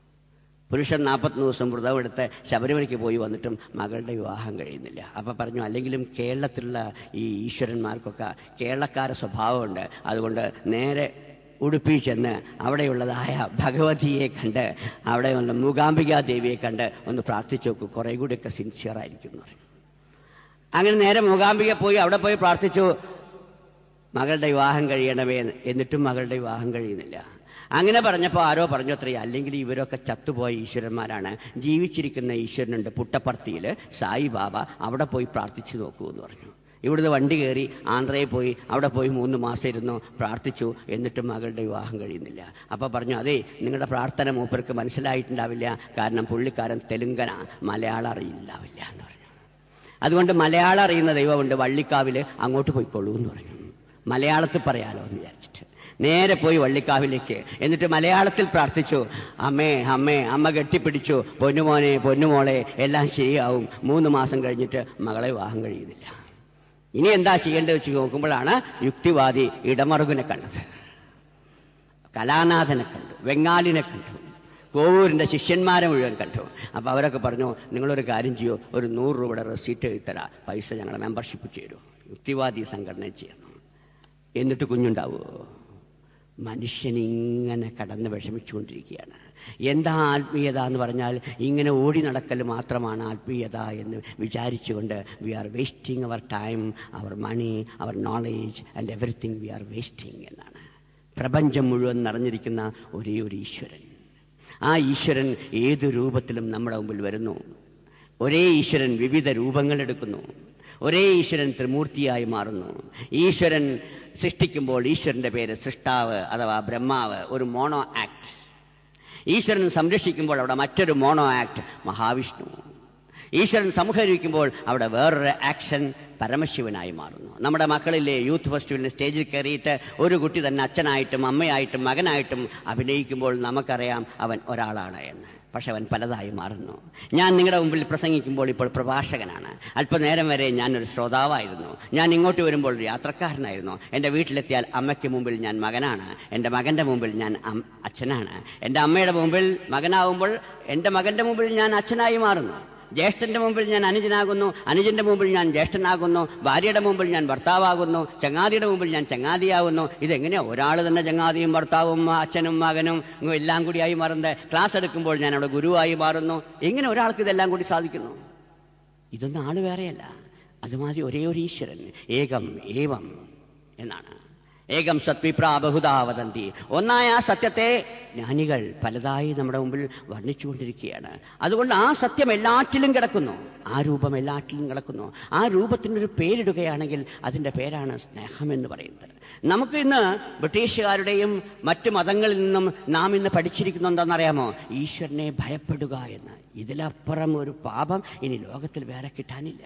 പുരുഷൻ നാൽപ്പത്തൊന്ന് ദിവസം വ്രതം എടുത്ത് ശബരിമലയ്ക്ക് പോയി വന്നിട്ടും മകളുടെ വിവാഹം കഴിയുന്നില്ല അപ്പം പറഞ്ഞു അല്ലെങ്കിലും കേരളത്തിലുള്ള ഈ ഈശ്വരന്മാർക്കൊക്കെ കേരളക്കാര സ്വഭാവമുണ്ട് അതുകൊണ്ട് നേരെ ഉടുപ്പി ചെന്ന് അവിടെയുള്ളതായ ഭഗവതിയെ കണ്ട് അവിടെയുള്ള മൂകാംബികാ ദേവിയെ കണ്ട് ഒന്ന് പ്രാർത്ഥിച്ചു നോക്കൂ കുറേ കൂടിയൊക്കെ സിൻസിയർ ആയിരിക്കും എന്ന് പറഞ്ഞു അങ്ങനെ നേരെ മൂകാംബിക പോയി അവിടെ പോയി പ്രാർത്ഥിച്ചു മകളുടെ വിവാഹം കഴിയണമേ എന്ന്. എന്നിട്ടും മകളുടെ വിവാഹം കഴിയുന്നില്ല അങ്ങനെ പറഞ്ഞപ്പോൾ ആരോ പറഞ്ഞു അത്രേ അല്ലെങ്കിൽ ഇവരൊക്കെ ചത്തുപോയ ഈശ്വരന്മാരാണ് ജീവിച്ചിരിക്കുന്ന ഈശ്വരനുണ്ട് പുട്ടപ്പർത്തിയിൽ സായിബാബ അവിടെ പോയി പ്രാർത്ഥിച്ചു നോക്കൂ എന്ന് പറഞ്ഞു ഇവിടുന്ന് വണ്ടി കയറി ആന്ധ്രയിൽ പോയി അവിടെ പോയി മൂന്ന് മാസം ഇരുന്നു പ്രാർത്ഥിച്ചു എന്നിട്ടും മകളുടെ വിവാഹം കഴിയുന്നില്ല അപ്പോൾ പറഞ്ഞു അതെ നിങ്ങളുടെ പ്രാർത്ഥന മൂപ്പർക്ക് മനസ്സിലായിട്ടുണ്ടാവില്ല കാരണം പുള്ളിക്കാരൻ തെലുങ്കന മലയാളം അറിയില്ലാവില്ല എന്ന് പറഞ്ഞു അതുകൊണ്ട് മലയാളം അറിയുന്ന ദൈവമുണ്ട് വള്ളിക്കാവിൽ അങ്ങോട്ട് പോയിക്കോളൂ എന്ന് പറഞ്ഞു മലയാളത്തിൽ പറയാലോ എന്ന് വിചാരിച്ചിട്ട് നേരെ പോയി വള്ളിക്കാവിലേക്ക് എന്നിട്ട് മലയാളത്തിൽ പ്രാർത്ഥിച്ചു അമ്മേ അമ്മേ അമ്മ കെട്ടിപ്പിടിച്ചു പൊന്നുമോനെ പൊന്നുമോളെ എല്ലാം ശരിയാവും മൂന്ന് മാസം കഴിഞ്ഞിട്ട് മകളെ വിവാഹം കഴിയുന്നില്ല ഇനി എന്താ ചെയ്യേണ്ടത് വെച്ച് നോക്കുമ്പോഴാണ് യുക്തിവാദി ഇടമറുകിനെ കണ്ടത് കലാനാഥനെ കണ്ടു വെങ്ങാലിനെ കണ്ടു കോവൂരിൻ്റെ ശിഷ്യന്മാരെ മുഴുവൻ കണ്ടു അപ്പോൾ അവരൊക്കെ പറഞ്ഞു നിങ്ങളൊരു കാര്യം ചെയ്യൂ ഒരു നൂറ് രൂപയുടെ റെസീറ്റ് എഴുത്തരാ പൈസ ഞങ്ങളെ മെമ്പർഷിപ്പ് ചേരൂ യുക്തിവാദി സംഘടന ചെയ്യുന്നു എന്നിട്ട് കുഞ്ഞുണ്ടാവുമോ മനുഷ്യനിങ്ങനെ കടന്ന് വിഷമിച്ചുകൊണ്ടിരിക്കുകയാണ് എന്താ ആത്മീയത എന്ന് പറഞ്ഞാൽ ഇങ്ങനെ ഓടി നടക്കൽ മാത്രമാണ് ആത്മീയത എന്ന് വിചാരിച്ചുകൊണ്ട് we are wasting our time our money our knowledge and everything we are wasting എന്നാണ് പ്രപഞ്ചം മുഴുവൻ നിറഞ്ഞിരിക്കുന്ന ഒരേ ഒരു ഈശ്വരൻ ആ ഈശ്വരൻ ഏത് രൂപത്തിലും നമ്മുടെ മുമ്പിൽ വരുന്നു ഒരേ ഈശ്വരൻ വിവിധ രൂപങ്ങളെടുക്കുന്നു ഒരേ ഈശ്വരൻ ത്രിമൂർത്തിയായി മാറുന്നു ഈശ്വരൻ സൃഷ്ടിക്കുമ്പോൾ ഈശ്വരന്റെ പേര് സൃഷ്ടാവ് അഥവാ ബ്രഹ്മാവ് ഒരു മോണോ ആക്ട് ഈശ്വരൻ സംരക്ഷിക്കുമ്പോൾ അവിടെ മറ്റൊരു മോണോ ആക്ട് മഹാവിഷ്ണു ഈശ്വരൻ സംഹരിക്കുമ്പോൾ അവിടെ വേറൊരു ആക്ഷൻ പരമശിവനായി മാറുന്നു നമ്മുടെ മക്കളിലെ യൂത്ത് ഫെസ്റ്റിവലിന് സ്റ്റേജിൽ കയറിയിട്ട് ഒരു കുട്ടി തന്നെ അച്ഛനായിട്ടും അമ്മയായിട്ടും മകനായിട്ടും അഭിനയിക്കുമ്പോൾ നമുക്കറിയാം അവൻ ഒരാളാണ് എന്ന് പക്ഷെ അവൻ പലതായി മാറുന്നു ഞാൻ നിങ്ങളുടെ മുമ്പിൽ പ്രസംഗിക്കുമ്പോൾ ഇപ്പോൾ പ്രഭാഷകനാണ് അല്പനേരം വരെ ഞാനൊരു ശ്രോതാവായിരുന്നു ഞാൻ ഇങ്ങോട്ട് വരുമ്പോൾ ഒരു യാത്രക്കാരനായിരുന്നു എൻ്റെ വീട്ടിലെത്തിയാൽ അമ്മയ്ക്ക് മുമ്പിൽ ഞാൻ മകനാണ് എൻ്റെ മകൻ്റെ മുമ്പിൽ ഞാൻ അം- അച്ഛനാണ് എൻ്റെ അമ്മയുടെ മുമ്പിൽ മകനാകുമ്പോൾ എൻ്റെ മകൻ്റെ മുമ്പിൽ ഞാൻ അച്ഛനായി മാറുന്നു ജ്യേഷ്ഠന്റെ മുമ്പിൽ ഞാൻ അനുജനാകുന്നു അനുജന്റെ മുമ്പിൽ ഞാൻ ജ്യേഷ്ഠനാകുന്നു ഭാര്യയുടെ മുമ്പിൽ ഞാൻ ഭർത്താവാകുന്നു ചങ്ങാതിയുടെ മുമ്പിൽ ഞാൻ ചങ്ങാതിയാകുന്നു ഇതെങ്ങനെയാ ഒരാൾ തന്നെ ചങ്ങാതിയും ഭർത്താവും അച്ഛനും മകനും ഇങ്ങ് എല്ലാം കൂടിയായി മാറുന്നത് ക്ലാസ് എടുക്കുമ്പോൾ ഞാൻ അവിടെ ഗുരുവായി മാറുന്നു എങ്ങനെ ഒരാൾക്ക് ഇതെല്ലാം കൂടി സാധിക്കുന്നു ഇതൊന്നും ആള് വേറെയല്ല അതുമാതിരി ഒരേ ഒരു ഈശ്വരൻ ഏകം ഏവം എന്നാണ് ഏകം സത്വിപ്ര ബഹുതാ വദന്തി ഒന്നായ ആ സത്യത്തെ ജ്ഞാനികൾ പലതായി നമ്മുടെ മുമ്പിൽ വർണ്ണിച്ചുകൊണ്ടിരിക്കുകയാണ് അതുകൊണ്ട് ആ സത്യം എല്ലാറ്റിലും കിടക്കുന്നു ആ രൂപം എല്ലാറ്റിലും കിടക്കുന്നു ആ രൂപത്തിനൊരു പേരിടുകയാണെങ്കിൽ അതിൻ്റെ പേരാണ് സ്നേഹം എന്ന് പറയുന്നത് നമുക്ക് ഇന്ന് ബ്രിട്ടീഷുകാരുടെയും മറ്റു മതങ്ങളിൽ നിന്നും നാം ഇന്ന് പഠിച്ചിരിക്കുന്ന എന്താണെന്നറിയാമോ ഈശ്വരനെ ഭയപ്പെടുക എന്ന് ഇതിലപ്പുറം ഒരു പാപം ഇനി ലോകത്തിൽ വേറെ കിട്ടാനില്ല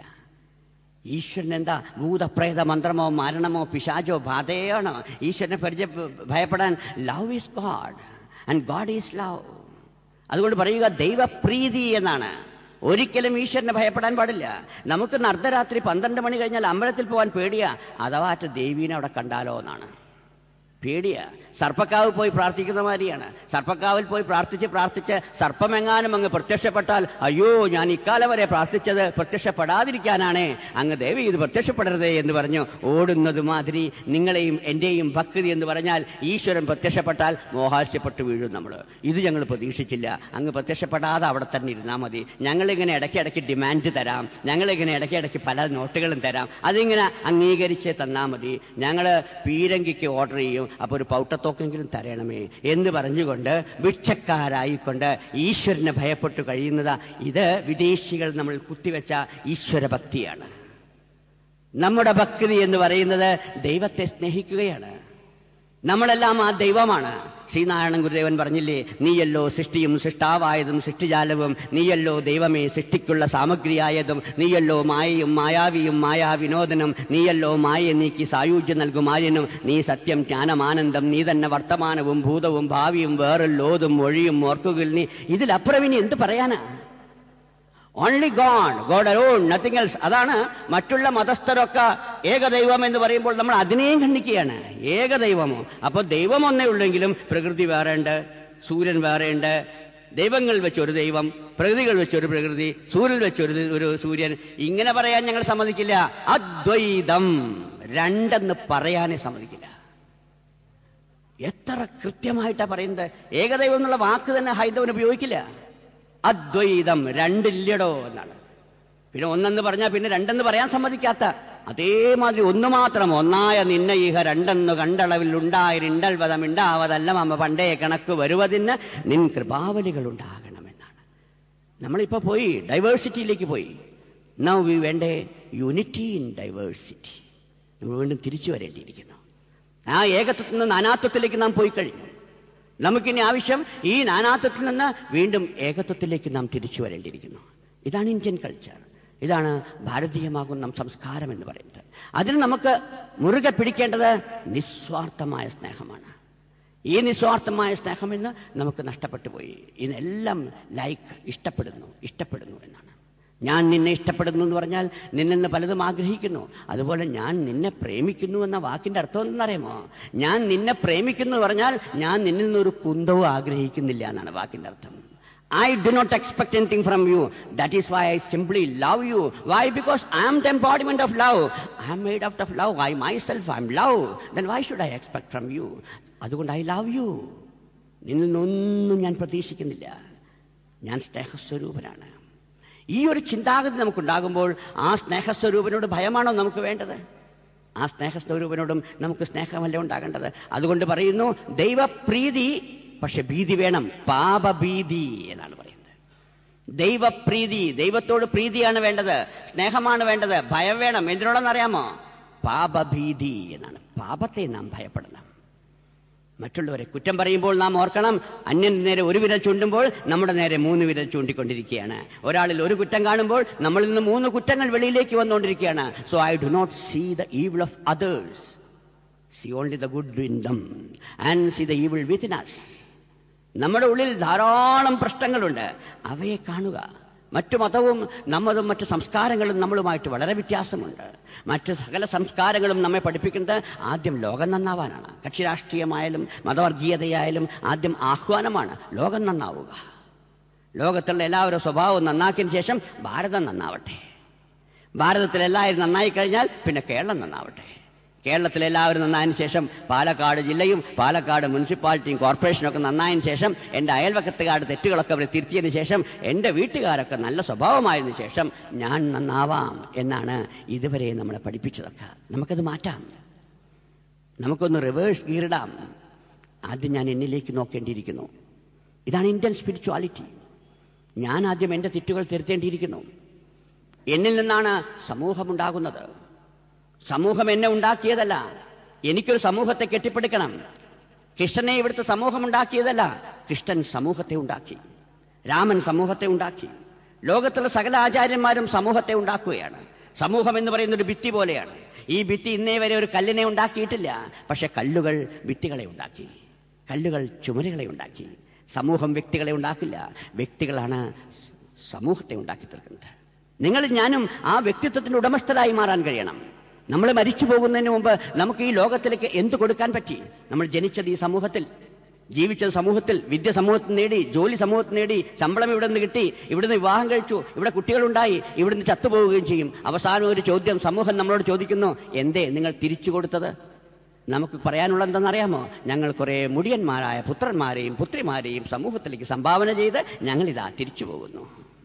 ഈശ്വരൻ എന്താ ഭൂതപ്രേത മന്ത്രമോ മരണമോ പിശാചോ ബാധയാണോ ഈശ്വരനെ പരിചയ ഭയപ്പെടാൻ love is God and God is love അതുകൊണ്ട് പറയുക ദൈവപ്രീതി എന്നാണ് ഒരിക്കലും ഈശ്വരനെ ഭയപ്പെടാൻ പാടില്ല നമുക്ക് അർദ്ധരാത്രി പന്ത്രണ്ട് മണി കഴിഞ്ഞാൽ അമ്പലത്തിൽ പോകാൻ പേടിയാ അഥവാ അറ്റ ദേവീനെ അവിടെ കണ്ടാലോ എന്നാണ് പേടിയാ സർപ്പക്കാവ് പോയി പ്രാർത്ഥിക്കുന്ന മാതിരിയാണ് സർപ്പക്കാവിൽ പോയി പ്രാർത്ഥിച്ച് പ്രാർത്ഥിച്ച് സർപ്പമെങ്ങാനും അങ്ങ് പ്രത്യക്ഷപ്പെട്ടാൽ അയ്യോ ഞാൻ ഇക്കാലം വരെ പ്രാർത്ഥിച്ചത് പ്രത്യക്ഷപ്പെടാതിരിക്കാനാണേ അങ്ങ് ദേവി ഇത് പ്രത്യക്ഷപ്പെടരുതേ എന്ന് പറഞ്ഞു ഓടുന്നത് മാതിരി നിങ്ങളെയും എൻ്റെയും ഭക്തി എന്ന് പറഞ്ഞാൽ ഈശ്വരൻ പ്രത്യക്ഷപ്പെട്ടാൽ മോഹാസ്യപ്പെട്ട് വീഴും നമ്മൾ ഇത് ഞങ്ങൾ പ്രതീക്ഷിച്ചില്ല അങ്ങ് പ്രത്യക്ഷപ്പെടാതെ അവിടെ തന്നെ ഇരുന്നാൽ മതി ഞങ്ങളിങ്ങനെ ഇടയ്ക്കിടയ്ക്ക് ഡിമാൻഡ് തരാം ഞങ്ങളിങ്ങനെ ഇടയ്ക്കിടയ്ക്ക് പല നോട്ടുകളും തരാം അതിങ്ങനെ അംഗീകരിച്ച് തന്നാൽ മതി ഞങ്ങൾ പീരങ്കിക്ക് ഓർഡർ ചെയ്യും അപ്പോൾ ഒരു പൗട്ടത്തോക്കെങ്കിലും തരണമേ എന്ന് പറഞ്ഞുകൊണ്ട് ഭിക്ഷക്കാരായിക്കൊണ്ട് ഈശ്വരനെ ഭയപ്പെട്ടു കഴിയുന്നത് ഇത് വിദേശികൾ നമ്മൾ കുത്തിവെച്ച ഈശ്വരഭക്തിയാണ് നമ്മുടെ ഭക്തി എന്ന് പറയുന്നത് ദൈവത്തെ സ്നേഹിക്കുകയാണ് നമ്മളെല്ലാം ആ ദൈവമാണ് ശ്രീനാരായണൻ ഗുരുദേവൻ പറഞ്ഞില്ലേ നീയല്ലോ സൃഷ്ടിയും സൃഷ്ടാവായതും സൃഷ്ടിജാലവും നീയല്ലോ ദൈവമേ സൃഷ്ടിക്കുള്ള സാമഗ്രിയായതും നീയല്ലോ മായയും മായാവിയും മായാവിനോദനും നീയല്ലോ മായ നീക്കി സായുജ്യം നൽകുമായനും നീ സത്യം ജ്ഞാനമാനന്ദം നീ തന്നെ വർത്തമാനവും ഭൂതവും ഭാവിയും വേറല്ലോതും ഒഴിയും ഓർക്കുകിൽ നീ ഇതിലപ്പുറം ഇനി എന്ത് പറയാനാ only God God alone nothing else അതാണ് മറ്റുള്ള മതസ്ഥരൊക്കെ ഏകദൈവം എന്ന് പറയുമ്പോൾ നമ്മൾ അതിനെയും ഖണ്ഡിക്കുകയാണ് ഏകദൈവമോ അപ്പോൾ ദൈവം ഒന്നേ ഉള്ളെങ്കിലും പ്രകൃതി വേറെ ഉണ്ട് സൂര്യൻ വേറെ ഉണ്ട് ദൈവങ്ങൾ വെച്ചൊരു ദൈവം പ്രകൃതികൾ വെച്ചൊരു പ്രകൃതി സൂര്യൻ വെച്ചൊരു ഒരു സൂര്യൻ ഇങ്ങനെ പറയാൻ ഞങ്ങൾ സമ്മതിക്കില്ല അദ്വൈതം രണ്ടെന്ന് പറയാനേ സമ്മതിക്കില്ല എത്ര കൃത്യമായിട്ടാ പറയുന്നത് ഏകദൈവം എന്നുള്ള വാക്ക് തന്നെ ഹൈന്ദവൻ ഉപയോഗിക്കില്ല അദ്വൈതം രണ്ടില്ലടോ എന്നാണ് പിന്നെ ഒന്നെന്ന് പറഞ്ഞാൽ പിന്നെ രണ്ടെന്ന് പറയാൻ സമ്മതിക്കാത്ത അതേമാതിരി ഒന്ന് മാത്രം ഒന്നായ നിന്ന ഇഹ രണ്ടെന്നു കണ്ടളവിൽ ഉണ്ടായിരിണ്ടൽവതം ഉണ്ടാവതല്ല മമ്മ പണ്ടേ കണക്ക് വരുവതിന് നിൻ കൃപാവലികൾ ഉണ്ടാകണമെന്നാണ് നമ്മളിപ്പോൾ പോയി ഡൈവേഴ്സിറ്റിയിലേക്ക് പോയി നൗ വി വേണ്ടേ യൂണിറ്റി ഇൻ ഡൈവേഴ്സിറ്റി നമ്മൾ വീണ്ടും തിരിച്ചു വരേണ്ടിയിരിക്കുന്നു ആ ഏകത്വത്തിൽ നിന്ന് നാനാത്വത്തിലേക്ക് നാം പോയി കഴിഞ്ഞു നമുക്കിനി ആവശ്യം ഈ നാനാത്വത്തിൽ നിന്ന് വീണ്ടും ഏകത്വത്തിലേക്ക് നാം തിരിച്ചു വരേണ്ടിയിരിക്കുന്നു ഇതാണ് ഇന്ത്യൻ കൾച്ചർ ഇതാണ് ഭാരതീയമാകുന്ന സംസ്കാരം എന്ന് പറയുന്നത് അതിന് നമുക്ക് മുറുകെ പിടിക്കേണ്ടത് നിസ്വാർത്ഥമായ സ്നേഹമാണ് ഈ നിസ്വാർത്ഥമായ സ്നേഹം ഇന്ന് നമുക്ക് നഷ്ടപ്പെട്ടു പോയി ഇതെല്ലാം ലൈക്ക് ഇഷ്ടപ്പെടുന്നു ഇഷ്ടപ്പെടുന്നു എന്നാണ് ഞാൻ നിന്നെ ഇഷ്ടപ്പെടുന്നു എന്ന് പറഞ്ഞാൽ നിന്നെന്ന് പലതും ആഗ്രഹിക്കുന്നു അതുപോലെ ഞാൻ നിന്നെ പ്രേമിക്കുന്നു എന്ന വാക്കിന്റെ അർത്ഥം എന്തെന്നറിയാമോ ഞാൻ നിന്നെ പ്രേമിക്കുന്നു എന്ന് പറഞ്ഞാൽ ഞാൻ നിന്നിൽ നിന്നൊരു കുന്തവും ആഗ്രഹിക്കുന്നില്ല എന്നാണ് വാക്കിന്റെ അർത്ഥം I do not expect anything from you. That is why I simply love you. Why? Because I am the embodiment of love. I am made out of love. I myself am love. Then why should I expect from you? അതുകൊണ്ട് I love you നിന്നിൽ നിന്നൊന്നും ഞാൻ പ്രതീക്ഷിക്കുന്നില്ല ഞാൻ സ്നേഹസ്വരൂപനാണ് ഈ ഒരു ചിന്താഗതി നമുക്കുണ്ടാകുമ്പോൾ ആ സ്നേഹസ്വരൂപനോട് ഭയമാണോ നമുക്ക് വേണ്ടത് ആ സ്നേഹസ്വരൂപനോടും നമുക്ക് സ്നേഹമല്ലേ ഉണ്ടാകേണ്ടത് അതുകൊണ്ട് പറയുന്നു ദൈവപ്രീതി പക്ഷെ ഭീതി വേണം പാപഭീതി എന്നാണ് പറയുന്നത് ദൈവപ്രീതി ദൈവത്തോട് പ്രീതിയാണ് വേണ്ടത് സ്നേഹമാണ് വേണ്ടത് ഭയം വേണം എന്തിനോടെന്നറിയാമോ പാപഭീതി എന്നാണ് പാപത്തെ നാം ഭയപ്പെടണം മറ്റുള്ളവരെ കുറ്റം പറയുമ്പോൾ നാം ഓർക്കണം അന്യൻ നേരെ ഒരു വിരൽ ചൂണ്ടുമ്പോൾ നമ്മുടെ നേരെ മൂന്ന് വിരൽ ചൂണ്ടിക്കൊണ്ടിരിക്കുകയാണ് ഒരാളിൽ ഒരു കുറ്റം കാണുമ്പോൾ നമ്മളിൽ നിന്ന് മൂന്ന് കുറ്റങ്ങൾ വെളിയിലേക്ക് വന്നുകൊണ്ടിരിക്കുകയാണ് so I do not see the evil of others see only the good in them and see the evil within us നമ്മുടെ ഉള്ളിൽ ധാരാളം പ്രശ്നങ്ങളുണ്ട് അവയെ കാണുക മറ്റു മതവും നമ്മതും മറ്റു സംസ്കാരങ്ങളും നമ്മളുമായിട്ട് വളരെ വ്യത്യാസമുണ്ട് മറ്റ് സകല സംസ്കാരങ്ങളും നമ്മെ പഠിപ്പിക്കുന്നത് ആദ്യം ലോകം നന്നാവാനാണ് കക്ഷി രാഷ്ട്രീയമായാലും മതവർഗീയതയായാലും ആദ്യം ആഹ്വാനമാണ് ലോകം നന്നാവുക ലോകത്തുള്ള എല്ലാവരും സ്വഭാവവും നന്നാക്കിയതിന് ശേഷം ഭാരതം നന്നാവട്ടെ ഭാരതത്തിൽ എല്ലാവരും നന്നായി കഴിഞ്ഞാൽ പിന്നെ കേരളം നന്നാവട്ടെ കേരളത്തിൽ എല്ലാവരും നന്നായതിനു ശേഷം പാലക്കാട് ജില്ലയും പാലക്കാട് മുനിസിപ്പാലിറ്റിയും കോർപ്പറേഷനും ഒക്കെ നന്നായതിനു ശേഷം എൻ്റെ അയൽവക്കത്തുകാരുടെ തെറ്റുകളൊക്കെ അവർ തിരുത്തിയതിനു ശേഷം എൻ്റെ വീട്ടുകാരൊക്കെ നല്ല സ്വഭാവമായതിനു ശേഷം ഞാൻ നന്നാവാം എന്നാണ് ഇതുവരെ നമ്മളെ പഠിപ്പിച്ചതൊക്കെ നമുക്കത് മാറ്റാം നമുക്കൊന്ന് റിവേഴ്സ് ഗീറിടാം ആദ്യം ഞാൻ എന്നിലേക്ക് നോക്കേണ്ടിയിരിക്കുന്നു ഇതാണ് ഇന്ത്യൻ സ്പിരിച്വാലിറ്റി ഞാൻ ആദ്യം എൻ്റെ തെറ്റുകൾ തിരുത്തേണ്ടിയിരിക്കുന്നു എന്നിൽ നിന്നാണ് സമൂഹമുണ്ടാകുന്നത് സമൂഹം എന്നെ ഉണ്ടാക്കിയതല്ല എനിക്കൊരു സമൂഹത്തെ കെട്ടിപ്പടുക്കണം കൃഷ്ണനെ ഇവിടുത്തെ സമൂഹം ഉണ്ടാക്കിയതല്ല കൃഷ്ണൻ സമൂഹത്തെ ഉണ്ടാക്കി രാമൻ സമൂഹത്തെ ഉണ്ടാക്കി ലോകത്തുള്ള സകല ആചാര്യന്മാരും സമൂഹത്തെ ഉണ്ടാക്കുകയാണ് സമൂഹം എന്ന് പറയുന്ന ഒരു ഭിത്തി പോലെയാണ് ഈ ഭിത്തി ഇന്നേ വരെ ഒരു കല്ലിനെ ഉണ്ടാക്കിയിട്ടില്ല പക്ഷെ കല്ലുകൾ ഭിത്തികളെ ഉണ്ടാക്കി കല്ലുകൾ ചുമരുകളെ ഉണ്ടാക്കി സമൂഹം വ്യക്തികളെ ഉണ്ടാക്കില്ല വ്യക്തികളാണ് സ- സമൂഹത്തെ ഉണ്ടാക്കി തീർക്കുന്നത് നിങ്ങൾ ഞാനും ആ വ്യക്തിത്വത്തിന്റെ ഉടമസ്ഥരായി മാറാൻ കഴിയണം നമ്മൾ മരിച്ചു പോകുന്നതിന് മുമ്പ് നമുക്ക് ഈ ലോകത്തിലേക്ക് എന്ത് കൊടുക്കാൻ പറ്റി നമ്മൾ ജനിച്ചത് ഈ സമൂഹത്തിൽ ജീവിച്ചത് സമൂഹത്തിൽ വിദ്യ സമൂഹത്തിൽ നേടി ജോലി സമൂഹത്തിൽ നേടി ശമ്പളം ഇവിടെ നിന്ന് കിട്ടി ഇവിടുന്ന് വിവാഹം കഴിച്ചു ഇവിടെ കുട്ടികളുണ്ടായി ഇവിടുന്ന് ചത്തുപോവുകയും ചെയ്യും അവസാനം ഒരു ചോദ്യം സമൂഹം നമ്മളോട് ചോദിക്കുന്നു എന്തേ നിങ്ങൾ തിരിച്ചു കൊടുത്തത് നമുക്ക് പറയാനുള്ള എന്തെന്നറിയാമോ ഞങ്ങൾ കുറേ മുടിയന്മാരായ പുത്രന്മാരെയും പുത്രിമാരെയും സമൂഹത്തിലേക്ക് സംഭാവന ചെയ്ത് ഞങ്ങളിതാ തിരിച്ചു പോകുന്നു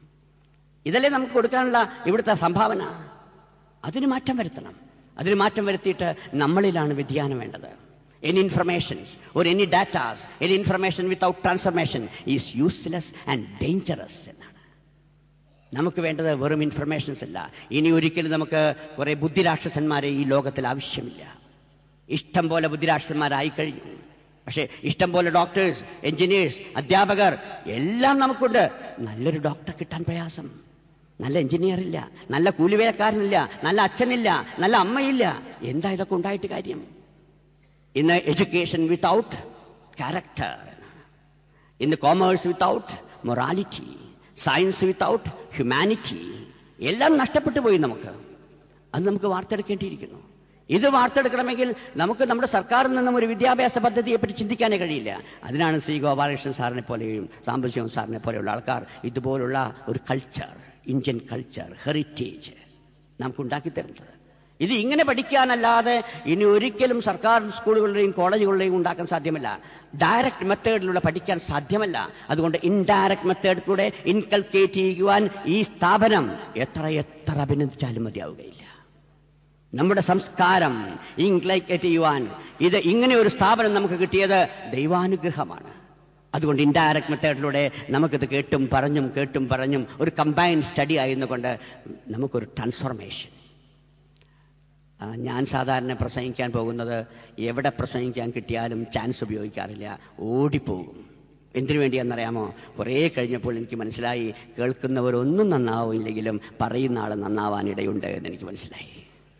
ഇതല്ലേ നമുക്ക് കൊടുക്കാനുള്ള ഇവിടുത്തെ സംഭാവന അതിന് മാറ്റം വരുത്തണം അതിന് മാറ്റം വരുത്തിയിട്ട് നമ്മളിലാണ് വ്യതിയാനം വേണ്ടത് എനി ഇൻഫർമേഷൻസ് ഒരു any datas any information without transformation is useless and dangerous എന്നാണ് നമുക്ക് വേണ്ടത് വെറും ഇൻഫർമേഷൻസ് അല്ല ഇനി ഒരിക്കലും നമുക്ക് കുറെ ബുദ്ധിരാക്ഷസന്മാരെ ഈ ലോകത്തിൽ ആവശ്യമില്ല ഇഷ്ടം പോലെ ബുദ്ധിരാക്ഷസന്മാരായി കഴിഞ്ഞു പക്ഷേ ഇഷ്ടം പോലെ ഡോക്ടേഴ്സ് എഞ്ചിനീയേഴ്സ് അധ്യാപകർ എല്ലാം നമുക്കുണ്ട് നല്ലൊരു ഡോക്ടർ കിട്ടാൻ പ്രയാസം നല്ല എഞ്ചിനീയർ ഇല്ല നല്ല കൂലിവേലക്കാരനില്ല നല്ല അച്ഛനില്ല നല്ല അമ്മയില്ല എന്താ ഇതൊക്കെ ഉണ്ടായിട്ട് കാര്യം ഇന്ന് എഡ്യൂക്കേഷൻ വിത്തൗട്ട് ക്യാരക്ടർ ഇന്ന് commerce without morality science without humanity എല്ലാം നഷ്ടപ്പെട്ടു പോയി നമുക്ക് അത് നമുക്ക് വാർത്തെടുക്കേണ്ടിയിരിക്കുന്നു ഇത് വാർത്തെടുക്കണമെങ്കിൽ നമുക്ക് നമ്മുടെ സർക്കാരിൽ നിന്നും ഒരു വിദ്യാഭ്യാസ പദ്ധതിയെപ്പറ്റി ചിന്തിക്കാനേ കഴിയില്ല അതിനാണ് ശ്രീ ഗോപാലകൃഷ്ണൻ സാറിനെ പോലെയും സാംബശിവൻ സാറിനെ പോലെയുള്ള ആൾക്കാർ ഇതുപോലുള്ള ഒരു കൾച്ചർ ഇന്ത്യൻ കൾച്ചർ ഹെറിറ്റേജ് നമുക്ക് ഉണ്ടാക്കി തരുന്നത് ഇത് ഇങ്ങനെ പഠിക്കാനല്ലാതെ ഇനി ഒരിക്കലും സർക്കാർ സ്കൂളുകളുടെയും കോളേജുകളുടെയും ഉണ്ടാക്കാൻ സാധ്യമല്ല ഡയറക്റ്റ് മെത്തേഡിലൂടെ പഠിക്കാൻ സാധ്യമല്ല അതുകൊണ്ട് ഇൻഡയറക്റ്റ് മെത്തേഡ് കൂടെ ഇൻകൽക്കേറ്റ് ചെയ്യുവാൻ ഈ സ്ഥാപനം എത്ര എത്ര അഭിനന്ദിച്ചാലും മതിയാവുകയില്ല നമ്മുടെ സംസ്കാരം ഇൻകൽക്കേറ്റ് ചെയ്യുവാൻ ഇത് ഇങ്ങനെ ഒരു സ്ഥാപനം നമുക്ക് കിട്ടിയത് ദൈവാനുഗ്രഹമാണ് അതുകൊണ്ട് ഇൻഡയറക്റ്റ് മെത്തേഡിലൂടെ നമുക്കിത് കേട്ടും പറഞ്ഞും കേട്ടും പറഞ്ഞും ഒരു കമ്പൈൻ സ്റ്റഡി ആയിരുന്നുകൊണ്ട് നമുക്കൊരു ട്രാൻസ്ഫോർമേഷൻ ആ, ഞാൻ സാധാരണ പ്രസംഗിക്കാൻ പോകുന്നത് എവിടെ പ്രസംഗിക്കാൻ കിട്ടിയാലും ചാൻസ് ഉപയോഗിക്കാറില്ല ഓടിപ്പോകും എന്തിനു വേണ്ടിയാണെന്നറിയാമോ കുറേ കഴിഞ്ഞപ്പോൾ എനിക്ക് മനസ്സിലായി കേൾക്കുന്നവരൊന്നും നന്നാവില്ലെങ്കിലും പറയുന്ന ആൾ നന്നാവാനിടയുണ്ട് എന്ന് എനിക്ക് മനസ്സിലായി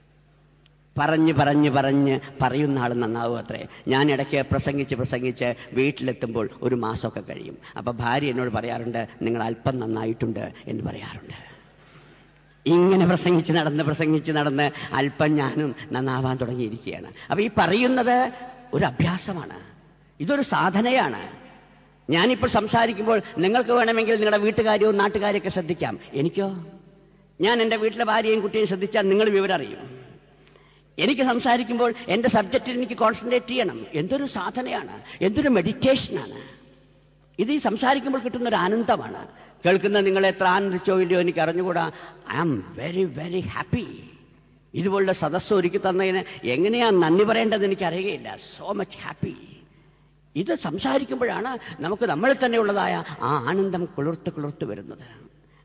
പറഞ്ഞ് പറഞ്ഞ് പറഞ്ഞ് പറയുന്ന ആൾ നന്നാവും അത്രേ ഞാൻ ഇടയ്ക്ക് പ്രസംഗിച്ച് പ്രസംഗിച്ച് വീട്ടിലെത്തുമ്പോൾ ഒരു മാസമൊക്കെ കഴിയും അപ്പം ഭാര്യ എന്നോട് പറയാറുണ്ട് നിങ്ങൾ അല്പം നന്നായിട്ടുണ്ട് എന്ന് പറയാറുണ്ട് ഇങ്ങനെ പ്രസംഗിച്ച് നടന്ന് പ്രസംഗിച്ച് നടന്ന് അല്പം ഞാനും നന്നാവാൻ തുടങ്ങിയിരിക്കുകയാണ് അപ്പൊ ഈ പറയുന്നത് ഒരു അഭ്യാസമാണ് ഇതൊരു സാധനയാണ് ഞാനിപ്പോൾ സംസാരിക്കുമ്പോൾ നിങ്ങൾക്ക് വേണമെങ്കിൽ നിങ്ങളുടെ വീട്ടുകാര്യവും നാട്ടുകാരെയൊക്കെ ശ്രദ്ധിക്കാം എനിക്കോ ഞാൻ എൻ്റെ വീട്ടിലെ ഭാര്യയും കുട്ടിയും ശ്രദ്ധിച്ചാൽ നിങ്ങൾ വിവരം അറിയും എനിക്ക് സംസാരിക്കുമ്പോൾ എൻ്റെ സബ്ജക്റ്റിൽ എനിക്ക് കോൺസെൻട്രേറ്റ് ചെയ്യണം എന്തൊരു സാധനയാണ് എന്തൊരു മെഡിറ്റേഷനാണ് ഇത് ഈ സംസാരിക്കുമ്പോൾ കിട്ടുന്ന ഒരു ആനന്ദമാണ് കേൾക്കുന്ന നിങ്ങൾ എത്ര ആനന്ദിച്ചോ ഇല്ലയോ എനിക്ക് അറിഞ്ഞുകൂടാ I am very very happy ഇതുപോലുള്ള സദസ്സ് ഒരുക്കി തന്നതിന് എങ്ങനെയാ നന്ദി പറയേണ്ടത് എനിക്ക് അറിയുകയില്ല സോ മച്ച് ഹാപ്പി ഇത് സംസാരിക്കുമ്പോഴാണ് നമുക്ക് നമ്മളിൽ തന്നെ ഉള്ളതായ ആ ആനന്ദം കുളിർത്ത് കുളിർത്ത് വരുന്നത്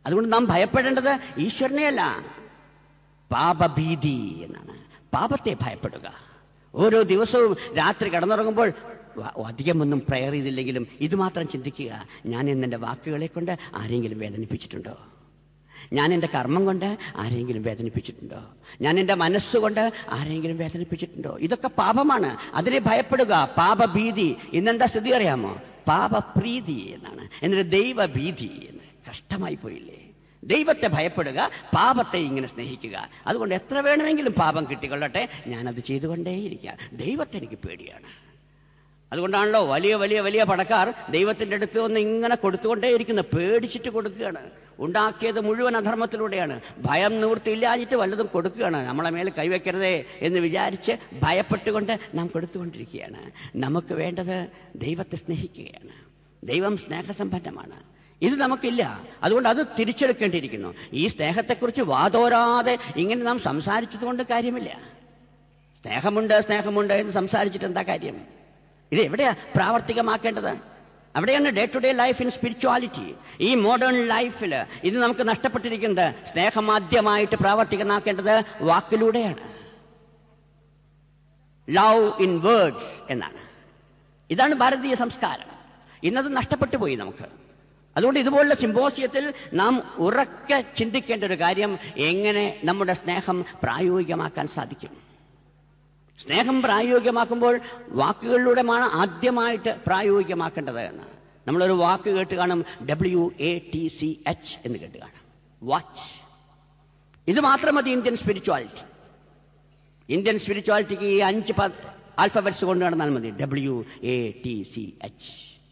അതുകൊണ്ട് നാം ഭയപ്പെടേണ്ടത് ഈശ്വരനെയല്ല പാപഭീതി എന്നാണ് പാപത്തെ ഭയപ്പെടുക ഓരോ ദിവസവും രാത്രി കിടന്നുറങ്ങുമ്പോൾ വ- അധികമൊന്നും പ്രയർ ചെയ്തില്ലെങ്കിലും ഇത് മാത്രം ചിന്തിക്കുക ഞാൻ എന്നെ വാക്കുകളെ കൊണ്ട് ആരെങ്കിലും വേദനിപ്പിച്ചിട്ടുണ്ടോ ഞാൻ എൻ്റെ കർമ്മം കൊണ്ട് ആരെങ്കിലും വേദനിപ്പിച്ചിട്ടുണ്ടോ ഞാൻ എൻ്റെ മനസ്സുകൊണ്ട് ആരെങ്കിലും വേദനിപ്പിച്ചിട്ടുണ്ടോ ഇതൊക്കെ പാപമാണ് അതിനെ ഭയപ്പെടുക പാപഭീതി ഇന്നെന്താ സ്ഥിതി അറിയാമോ പാപപ്രീതി എന്നാണ് എന്നിട്ട് ദൈവഭീതി എന്ന് കഷ്ടമായി പോയില്ലേ ദൈവത്തെ ഭയപ്പെടുക പാപത്തെ ഇങ്ങനെ സ്നേഹിക്കുക അതുകൊണ്ട് എത്ര വേണമെങ്കിലും പാപം കിട്ടിക്കൊള്ളട്ടെ ഞാനത് ചെയ്തുകൊണ്ടേയിരിക്കാം ദൈവത്തെ എനിക്ക് പേടിയാണ് അതുകൊണ്ടാണല്ലോ വലിയ വലിയ വലിയ പണക്കാർ ദൈവത്തിന്റെ അടുത്ത് വന്ന് ഇങ്ങനെ കൊടുത്തുകൊണ്ടേയിരിക്കുന്നത് പേടിച്ചിട്ട് കൊടുക്കുകയാണ് ഉണ്ടാക്കിയത് മുഴുവൻ അധർമ്മത്തിലൂടെയാണ് ഭയം നിവൃത്തിയില്ലാഞ്ഞിട്ട് വല്ലതും കൊടുക്കുകയാണ് നമ്മളെ മേൽ കൈവയ്ക്കരുതേ എന്ന് വിചാരിച്ച് ഭയപ്പെട്ടുകൊണ്ട് നാം കൊടുത്തുകൊണ്ടിരിക്കുകയാണ് നമുക്ക് വേണ്ടത് ദൈവത്തെ സ്നേഹിക്കുകയാണ് ദൈവം സ്നേഹസമ്പന്നമാണ് ഇത് നമുക്കില്ല അതുകൊണ്ട് അത് തിരിച്ചെടുക്കേണ്ടിയിരിക്കുന്നു ഈ സ്നേഹത്തെക്കുറിച്ച് വാതോരാതെ ഇങ്ങനെ നാം സംസാരിച്ചത് കൊണ്ട് കാര്യമില്ല സ്നേഹമുണ്ട് സ്നേഹമുണ്ട് എന്ന് സംസാരിച്ചിട്ട് എന്താ കാര്യം ഇത് എവിടെയാ പ്രാവർത്തികമാക്കേണ്ടത് അവിടെയാണ് day to day life in spirituality ഈ മോഡേൺ ലൈഫിൽ ഇത് നമുക്ക് നഷ്ടപ്പെട്ടിരിക്കുന്നത് സ്നേഹമാദ്യമായിട്ട് പ്രാവർത്തികമാക്കേണ്ടത് വാക്കിലൂടെയാണ് ലവ് ഇൻ വേർഡ്സ് എന്നാണ് ഇതാണ് ഭാരതീയ സംസ്കാരം ഇന്നത് നഷ്ടപ്പെട്ടു പോയി നമുക്ക് അതുകൊണ്ട് ഇതുപോലുള്ള സിമ്പോസിയത്തിൽ നാം ഉറക്കെ ചിന്തിക്കേണ്ട ഒരു കാര്യം എങ്ങനെ നമ്മുടെ സ്നേഹം പ്രായോഗികമാക്കാൻ സാധിക്കും സ്നേഹം പ്രായോഗികമാക്കുമ്പോൾ വാക്കുകളിലൂടെയാണ് ആദ്യമായിട്ട് പ്രായോഗികമാക്കേണ്ടത് എന്ന് നമ്മളൊരു വാക്ക് കേട്ട് കാണും W A T C H എന്ന് കേട്ട് കാണും വാച്ച് ഇത് മാത്രം മതി ഇന്ത്യൻ സ്പിരിച്വാലിറ്റി ഇന്ത്യൻ സ്പിരിച്വാലിറ്റിക്ക് ഈ അഞ്ച് ആൽഫബറ്റ്സ് കൊണ്ട് നടന്നാൽ മതി W A T C H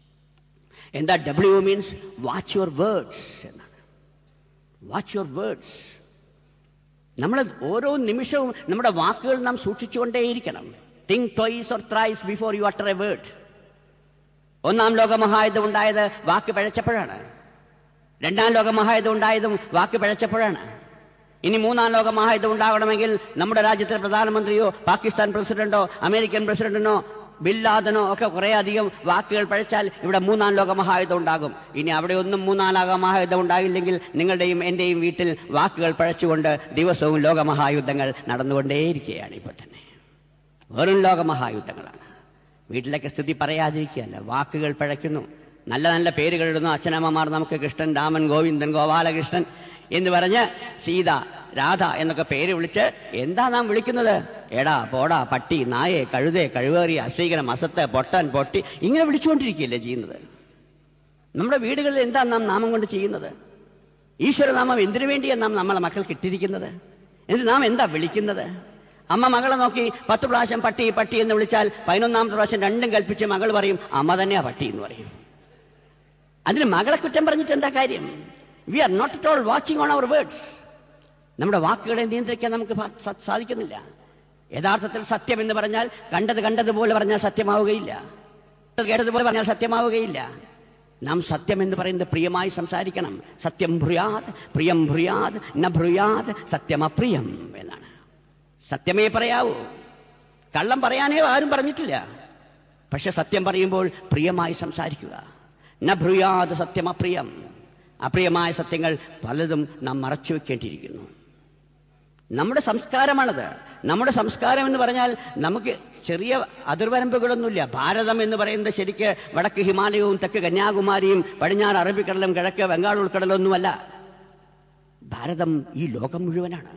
എന്താ W means watch your words എന്നാണ് വാച്ച് യുവർ വേർഡ്സ് നമ്മൾ ഓരോ നിമിഷവും നമ്മുടെ വാക്കുകൾ നാം സൂക്ഷിച്ചുകൊണ്ടേയിരിക്കണം think twice or thrice before you utter a word ഒന്നാം ലോക മഹായുദ്ധം ഉണ്ടായത് വാക്ക് പിഴച്ചപ്പോഴാണ് രണ്ടാം ലോക മഹായുദ്ധം ഉണ്ടായതും വാക്ക് പിഴച്ചപ്പോഴാണ് ഇനി മൂന്നാം ലോക മഹായുദ്ധം ഉണ്ടാകണമെങ്കിൽ നമ്മുടെ രാജ്യത്തെ പ്രധാനമന്ത്രിയോ പാകിസ്ഥാൻ പ്രസിഡന്റോ അമേരിക്കൻ പ്രസിഡന്റിനോ ബില്ലാദനോ ഒക്കെ കുറേ അധികം വാക്കുകൾ പഴച്ചാൽ ഇവിടെ മൂന്നാം ലോക മഹായുദ്ധം ഉണ്ടാകും ഇനി അവിടെ ഒന്നും മൂന്നാം ലോക മഹായുദ്ധം ഉണ്ടായില്ലെങ്കിൽ നിങ്ങളുടെയും എന്റെയും വീട്ടിൽ വാക്കുകൾ പഴച്ചുകൊണ്ട് ദിവസവും ലോകമഹായുദ്ധങ്ങൾ നടന്നുകൊണ്ടേയിരിക്കുകയാണ് ഇപ്പോൾ തന്നെ വെറും ലോകമഹായുദ്ധങ്ങളാണ് വീട്ടിലൊക്കെ സ്ഥിതി പറയാതിരിക്കുകയല്ല വാക്കുകൾ പഴയ്ക്കുന്നു നല്ല നല്ല പേരുകൾ ഇടുന്നു അച്ഛനമ്മമാർ നമുക്ക് കൃഷ്ണൻ രാമൻ ഗോവിന്ദൻ ഗോപാലകൃഷ്ണൻ എന്ന് പറഞ്ഞ് സീത രാധ എന്നൊക്കെ പേര് വിളിച്ച് എന്താ നാം വിളിക്കുന്നത് എടാ പോടാ പട്ടി നായെ കഴുതേ കഴിവേറി അശ്വീകരം അസത്ത് പൊട്ടൻ പൊട്ടി ഇങ്ങനെ വിളിച്ചുകൊണ്ടിരിക്കുകയല്ലേ ചെയ്യുന്നത് നമ്മുടെ വീടുകളിൽ എന്താ നാം നാമം കൊണ്ട് ചെയ്യുന്നത് ഈശ്വരനാമം എന്തിനു വേണ്ടിയാണ് നാം നമ്മളെ മക്കൾക്ക് ഇട്ടിരിക്കുന്നത് എന്നിട്ട് നാം എന്താ വിളിക്കുന്നത് അമ്മ മകളെ നോക്കി പത്ത് പ്രാവശ്യം പട്ടി പട്ടി എന്ന് വിളിച്ചാൽ പതിനൊന്നാമത്തെ പ്രാവശ്യം രണ്ടും കൽപ്പിച്ച് മകൾ പറയും അമ്മ തന്നെയാ പട്ടി എന്ന് പറയും അതിന് മകളെ കുറ്റം പറഞ്ഞിട്ട് എന്താ കാര്യം we are not at all watching on our words നമ്മുടെ വാക്കുകളെ നിയന്ത്രിക്കാൻ നമുക്ക് ഫ- സ- സാധിക്കുന്നില്ല യഥാർത്ഥത്തിൽ സത്യം എന്ന് പറഞ്ഞാൽ കണ്ടത് കണ്ടതുപോലെ പറഞ്ഞാൽ സത്യമാവുകയില്ല കേട്ടത് കേട്ടതുപോലെ പറഞ്ഞാൽ സത്യമാവുകയില്ല നാം സത്യം എന്ന് പറയുന്നത് പ്രിയമായി സംസാരിക്കണം സത്യം ഭ്രുയാത് പ്രിയം ഭ്രുയാത് ന ഭ്രുയാത് സത്യമപ്രിയം എന്നാണ് സത്യമേ പറയാവൂ കള്ളം പറയാനേ ആരും പറഞ്ഞിട്ടില്ല പക്ഷെ സത്യം പറയുമ്പോൾ പ്രിയമായി സംസാരിക്കുക ന ഭ്രുയാത് സത്യമപ്രിയം അപ്രിയമായ സത്യങ്ങൾ പലതും നാം മറച്ചു വെക്കേണ്ടിയിരിക്കുന്നു നമ്മുടെ സംസ്കാരമാണത് നമ്മുടെ സംസ്കാരം എന്ന് പറഞ്ഞാൽ നമുക്ക് ചെറിയ അതിർവരമ്പുകളൊന്നുമില്ല ഭാരതം എന്ന് പറയുന്നത് ശരിക്ക് വടക്ക് ഹിമാലയവും തെക്ക് കന്യാകുമാരിയും പടിഞ്ഞാറ് അറബിക്കടലും കിഴക്ക് ബംഗാൾ ഉൾക്കടലൊന്നുമല്ല ഭാരതം ഈ ലോകം മുഴുവനാണ്